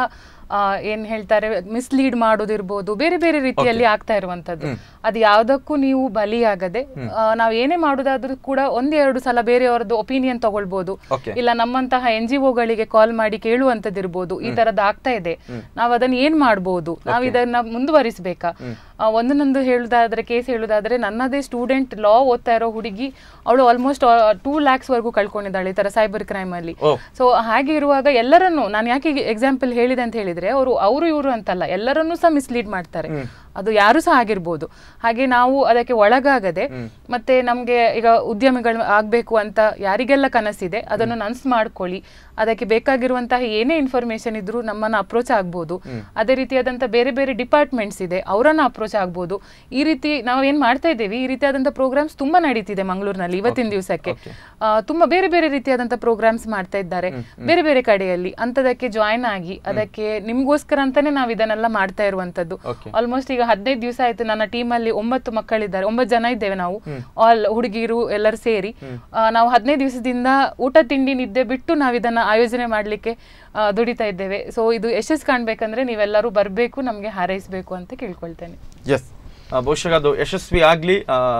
ಆ, ಏನ್ ಹೇಳ್ತಾರೆ ಮಿಸ್ಲೀಡ್ ಮಾಡೋದಿರ್ಬೋದು ಬೇರೆ ಬೇರೆ ರೀತಿಯಲ್ಲಿ ಆಗ್ತಾ ಇರುವಂತದ್ದು ಅದು ಯಾವ್ದಕ್ಕೂ ನೀವು ಬಲಿಯಾಗದೆ ಆ, ನಾವು ಏನೇ ಮಾಡೋದಾದ್ರೂ ಕೂಡ ಒಂದೆರಡು ಸಲ ಬೇರೆಯವರದ್ದು ಒಪಿನಿಯನ್ ತಗೊಳ್ಬೋದು Okay. ಇಲ್ಲ ನಮ್ಮಂತಹ ಎನ್ ಜಿ ಒಗಳಿಗೆ ಕಾಲ್ ಮಾಡಿ ಕೇಳುವಂತದ್ದಿರ್ಬೋದು ಈ ತರದ್ದು ಆಗ್ತಾ ಇದೆ ನಾವು ಅದನ್ನ ಏನ್ ಮಾಡ್ಬೋದು ನಾವು ಇದನ್ನ ಮುಂದುವರಿಸಬೇಕಾ ಒಂದೊಂದು ಹೇಳುದಾದ್ರೆ ಕೇಸ್ ಹೇಳುದಾದ್ರೆ ನನ್ನದೇ ಸ್ಟೂಡೆಂಟ್ ಲಾ ಓದ್ತಾ ಇರೋ ಹುಡುಗಿ ಅವಳು ಆಲ್ಮೋಸ್ಟ್ ಟೂ ಲ್ಯಾಕ್ಸ್ ವರೆಗೂ ಕಳ್ಕೊಂಡಿದ್ದಾಳೆ ಈ ತರ ಸೈಬರ್ ಕ್ರೈಮ್ ಅಲ್ಲಿ ಓ. ಸೊ ಹಾಗೆ ಇರುವಾಗ ಎಲ್ಲರನ್ನು ನಾನು ಯಾಕೆ ಎಕ್ಸಾಂಪಲ್ ಹೇಳಿದೆ ಅಂತ ಹೇಳಿದ್ರೆ ಅವರು ಅವರು ಇವರು ಅಂತಲ್ಲ ಎಲ್ಲರನ್ನೂ ಸಹ ಮಿಸ್ಲೀಡ್ ಮಾಡ್ತಾರೆ ಅದು ಯಾರು ಸಹ ಆಗಿರ್ಬೋದು ಹಾಗೆ ನಾವು ಅದಕ್ಕೆ ಒಳಗಾಗದೆ ಮತ್ತೆ ನಮ್ಗೆ ಈಗ ಉದ್ಯಮಿಗಳು ಆಗ್ಬೇಕು ಅಂತ ಯಾರಿಗೆಲ್ಲ ಕನಸಿದೆ ಅದನ್ನು ನನ್ಸ್ ಮಾಡ್ಕೊಳ್ಳಿ ಅದಕ್ಕೆ ಬೇಕಾಗಿರುವಂತಹ ಏನೇ ಇನ್ಫಾರ್ಮೇಶನ್ ಇದ್ರೂ ನಮ್ಮನ್ನ ಅಪ್ರೋಚ್ ಆಗ್ಬೋದು ಅದೇ ರೀತಿಯಾದಂಥ ಬೇರೆ ಬೇರೆ ಡಿಪಾರ್ಟ್ಮೆಂಟ್ಸ್ ಇದೆ ಅವರನ್ನ ಅಪ್ರೋಚ್ ಆಗ್ಬೋದು ಈ ರೀತಿ ನಾವು ಏನ್ ಮಾಡ್ತಾ ಇದ್ದೇವೆ ಈ ರೀತಿಯಾದಂಥ ಪ್ರೋಗ್ರಾಮ್ಸ್ ತುಂಬಾ ನಡೀತಿದೆ ಮಂಗಳೂರಿನಲ್ಲಿ ಇವತ್ತಿನ ದಿವಸಕ್ಕೆ ಆ, ತುಂಬಾ ಬೇರೆ ಬೇರೆ ರೀತಿಯಾದಂಥ ಪ್ರೋಗ್ರಾಮ್ಸ್ ಮಾಡ್ತಾ ಇದ್ದಾರೆ ಬೇರೆ ಬೇರೆ ಕಡೆಯಲ್ಲಿ ಅಂತದಕ್ಕೆ ಜಾಯಿನ್ ಆಗಿ ಅದಕ್ಕೆ ನಿಮ್ಗೋಸ್ಕರ ಅಂತಾನೆ ನಾವು ಇದನ್ನೆಲ್ಲ ಮಾಡ್ತಾ ಇರುವಂತದ್ದು Okay. ಆಲ್ಮೋಸ್ಟ್ ಈಗ ಹದಿನೈದು ದಿವಸ ಆಯ್ತು ನನ್ನ ಟೀಮಲ್ಲಿ ಒಂಬತ್ತು ಮಕ್ಕಳಿದ್ದಾರೆ ಒಂಬತ್ತು ಜನ ಇದ್ದೇವೆ ನಾವು ಆಲ್ ಹುಡುಗಿರು ಎಲ್ಲರೂ ಸೇರಿ ಆ, ನಾವು ಹದಿನೈದು ದಿವಸದಿಂದ ಊಟ ತಿಂಡಿ ನಿದ್ದೆ ಬಿಟ್ಟು ನಾವು ಇದನ್ನ ಆಯೋಜನೆ ಮಾಡ್ಲಿಕ್ಕೆ ಆ, ದುಡಿತಾ ಇದ್ದೇವೆ ಸೊ ಇದು ಯಶಸ್ಸು ಕಾಣ್ಬೇಕಂದ್ರೆ ನೀವೆಲ್ಲರೂ ಬರಬೇಕು ನಮಗೆ ಹಾರೈಸಬೇಕು ಅಂತ ಕೇಳ್ಕೊಳ್ತೇನೆ ಎಸ್ ಬಹುಶಃ ಅದು ಯಶಸ್ವಿ ಆಗಲಿ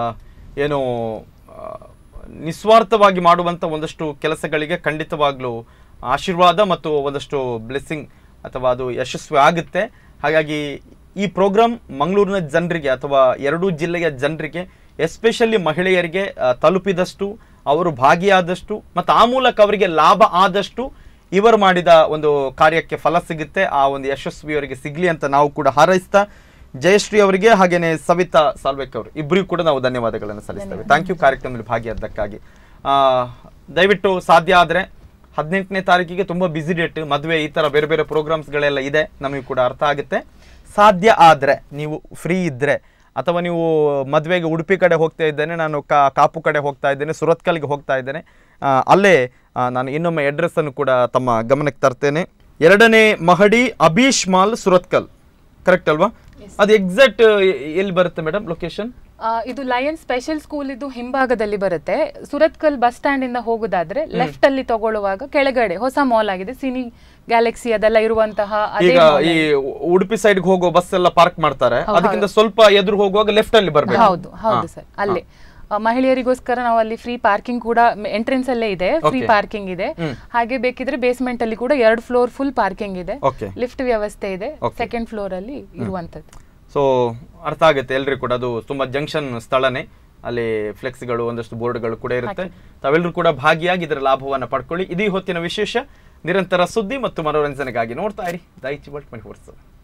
ಏನು ಆ, ನಿಸ್ವಾರ್ಥವಾಗಿ ಮಾಡುವಂಥ ಒಂದಷ್ಟು ಕೆಲಸಗಳಿಗೆ ಖಂಡಿತವಾಗ್ಲೂ ಆಶೀರ್ವಾದ ಮತ್ತು ಒಂದಷ್ಟು ಬ್ಲೆಸ್ಸಿಂಗ್ ಅಥವಾ ಅದು ಯಶಸ್ವಿ ಆಗುತ್ತೆ ಹಾಗಾಗಿ ಈ ಪ್ರೋಗ್ರಾಮ್ ಮಂಗಳೂರಿನ ಜನರಿಗೆ ಅಥವಾ ಎರಡೂ ಜಿಲ್ಲೆಯ ಜನರಿಗೆ ಎಸ್ಪೆಷಲಿ ಮಹಿಳೆಯರಿಗೆ ಆ, ತಲುಪಿದಷ್ಟು ಅವರು ಭಾಗಿಯಾದಷ್ಟು ಮತ್ತು ಆ ಮೂಲಕ ಅವರಿಗೆ ಲಾಭ ಆದಷ್ಟು ಇವರು ಮಾಡಿದ ಒಂದು ಕಾರ್ಯಕ್ಕೆ ಫಲ ಸಿಗುತ್ತೆ ಆ ಒಂದು ಯಶಸ್ವಿ ಅವರಿಗೆ ಸಿಗ್ಲಿ ಅಂತ ನಾವು ಕೂಡ ಹಾರೈಸ್ತಾ ಜಯಶ್ರೀ ಅವರಿಗೆ ಹಾಗೇನೆ ಸವಿತಾ ಸಾಲ್ವೇಕ್ ಅವರು ಇಬ್ಬರಿಗೂ ಕೂಡ ನಾವು ಧನ್ಯವಾದಗಳನ್ನು ಸಲ್ಲಿಸ್ತೇವೆ ಥ್ಯಾಂಕ್ ಯು ಕಾರ್ಯಕ್ರಮದಲ್ಲಿ ಭಾಗಿಯಾದ್ದಕ್ಕಾಗಿ ಆ, ದಯವಿಟ್ಟು ಸಾಧ್ಯ ಆದರೆ ಹದಿನೆಂಟನೇ ತಾರೀಕಿಗೆ ತುಂಬ ಬ್ಯುಸಿ ಡೇಟ್ ಮದುವೆ ಈ ಥರ ಬೇರೆ ಬೇರೆ ಪ್ರೋಗ್ರಾಮ್ಸ್ಗಳೆಲ್ಲ ಇದೆ ನಮಗೆ ಕೂಡ ಅರ್ಥ ಆಗುತ್ತೆ ಸಾಧ್ಯ ಆದರೆ ನೀವು ಫ್ರೀ ಇದ್ದರೆ ಅಥವಾ ನೀವು ಮದುವೆಗೆ ಉಡುಪಿ ಕಡೆ ಹೋಗ್ತಾ ಇದ್ದೇನೆ ನಾನು ಕಾ ಕಾಪು ಕಡೆ ಹೋಗ್ತಾ ಇದ್ದೇನೆ ಸುರತ್ಕಲ್ಗೆ ಹೋಗ್ತಾ ಇದ್ದೇನೆ ಆ, ಅಲ್ಲೇ ಆ, ನಾನು ಇನ್ನೊಮ್ಮೆ ಅಡ್ರೆಸ್ಸನ್ನು ಕೂಡ ತಮ್ಮ ಗಮನಕ್ಕೆ ತರ್ತೇನೆ ಎರಡನೇ ಮಹಡಿ ಅಬೀಶ್ ಮಾಲ್ ಸುರತ್ಕಲ್ ಕರೆಕ್ಟ್ ಅಲ್ವಾ ಅದು ಎಕ್ಸಾಕ್ಟ್ ಎಲ್ಲಿ ಬರುತ್ತೆ ಮೇಡಮ್ ಲೊಕೇಶನ್ ಆ, ಇದು ಲಯನ್ ಸ್ಪೆಷಲ್ ಸ್ಕೂಲ್ ಇದು ಹಿಂಭಾಗದಲ್ಲಿ ಬರುತ್ತೆ ಸುರತ್ಕಲ್ ಬಸ್ ಸ್ಟ್ಯಾಂಡ್ ಇಂದ ಹೋಗುದಾದ್ರೆ ಲೆಫ್ಟ್ ಅಲ್ಲಿ ತಗೊಳ್ಳುವಾಗ ಕೆಳಗಡೆ ಹೊಸ ಮಾಲ್ ಆಗಿದೆ ಸಿನಿ ಗ್ಯಾಲಕ್ಸಿ ಅದೆಲ್ಲ ಇರುವಂತಹ ಅದೇ ಈಗ mall ಈ ಅಲ್ಲಿ. ಉಡುಪಿ ಸೈಡ್ಗೆ ಹೋಗೋ ಬಸ್ ಎಲ್ಲ ಪಾರ್ಕ್ ಮಾಡ್ತಾರೆ ಅದಕ್ಕಿಂತ ಸ್ವಲ್ಪ ಎದುರು ಹೋಗುವಾಗ ಲೆಫ್ಟ್ ಅಲ್ಲಿ ಬರ್ಬೇಕು ಹೌದು ಹೌದು ಸರ್ ಅಲ್ಲೇ ಆ, ಮಹಿಳೆಯರಿಗೋಸ್ಕರ ನಾವು ಅಲ್ಲಿ ಫ್ರೀ ಪಾರ್ಕಿಂಗ್ ಕೂಡ ಎಂಟ್ರೆನ್ಸ್ ಅಲ್ಲೇ ಇದೆ ಫ್ರೀ Okay. ಪಾರ್ಕಿಂಗ್ ಇದೆ ಹಾಗೆ ಬೇಕಿದ್ರೆ ಬೇಸ್ಮೆಂಟ್ ಅಲ್ಲಿ ಕೂಡ ಎರಡು ಫ್ಲೋರ್ ಫುಲ್ ಪಾರ್ಕಿಂಗ್ ಇದೆ Okay. ಲಿಫ್ಟ್ ವ್ಯವಸ್ಥೆ ಇದೆ Okay. ಸೆಕೆಂಡ್ ಫ್ಲೋರ್ ಅಲ್ಲಿ ಇರುವಂತದ್ದು ಸೊ ಅರ್ಥ ಆಗುತ್ತೆ ಎಲ್ರಿಗೂ ಕೂಡ ಅದು ತುಂಬಾ ಜಂಕ್ಷನ್ ಸ್ಥಳನೇ ಅಲ್ಲಿ ಫ್ಲೆಕ್ಸ್ಗಳು ಒಂದಷ್ಟು ಬೋರ್ಡ್ಗಳು ಕೂಡ ಇರುತ್ತೆ ತಾವೆಲ್ಲರೂ ಕೂಡ ಭಾಗಿಯಾಗಿ ಇದರ ಲಾಭವನ್ನ ಪಡ್ಕೊಳ್ಳಿ ಇದೀ ಹೊತ್ತಿನ ವಿಶೇಷ ನಿರಂತರ ಸುದ್ದಿ ಮತ್ತು ಮನೋರಂಜನೆಗಾಗಿ ನೋಡ್ತಾ ಇರಿ ದೈಚಿ ಬಟ್ ಮನಿ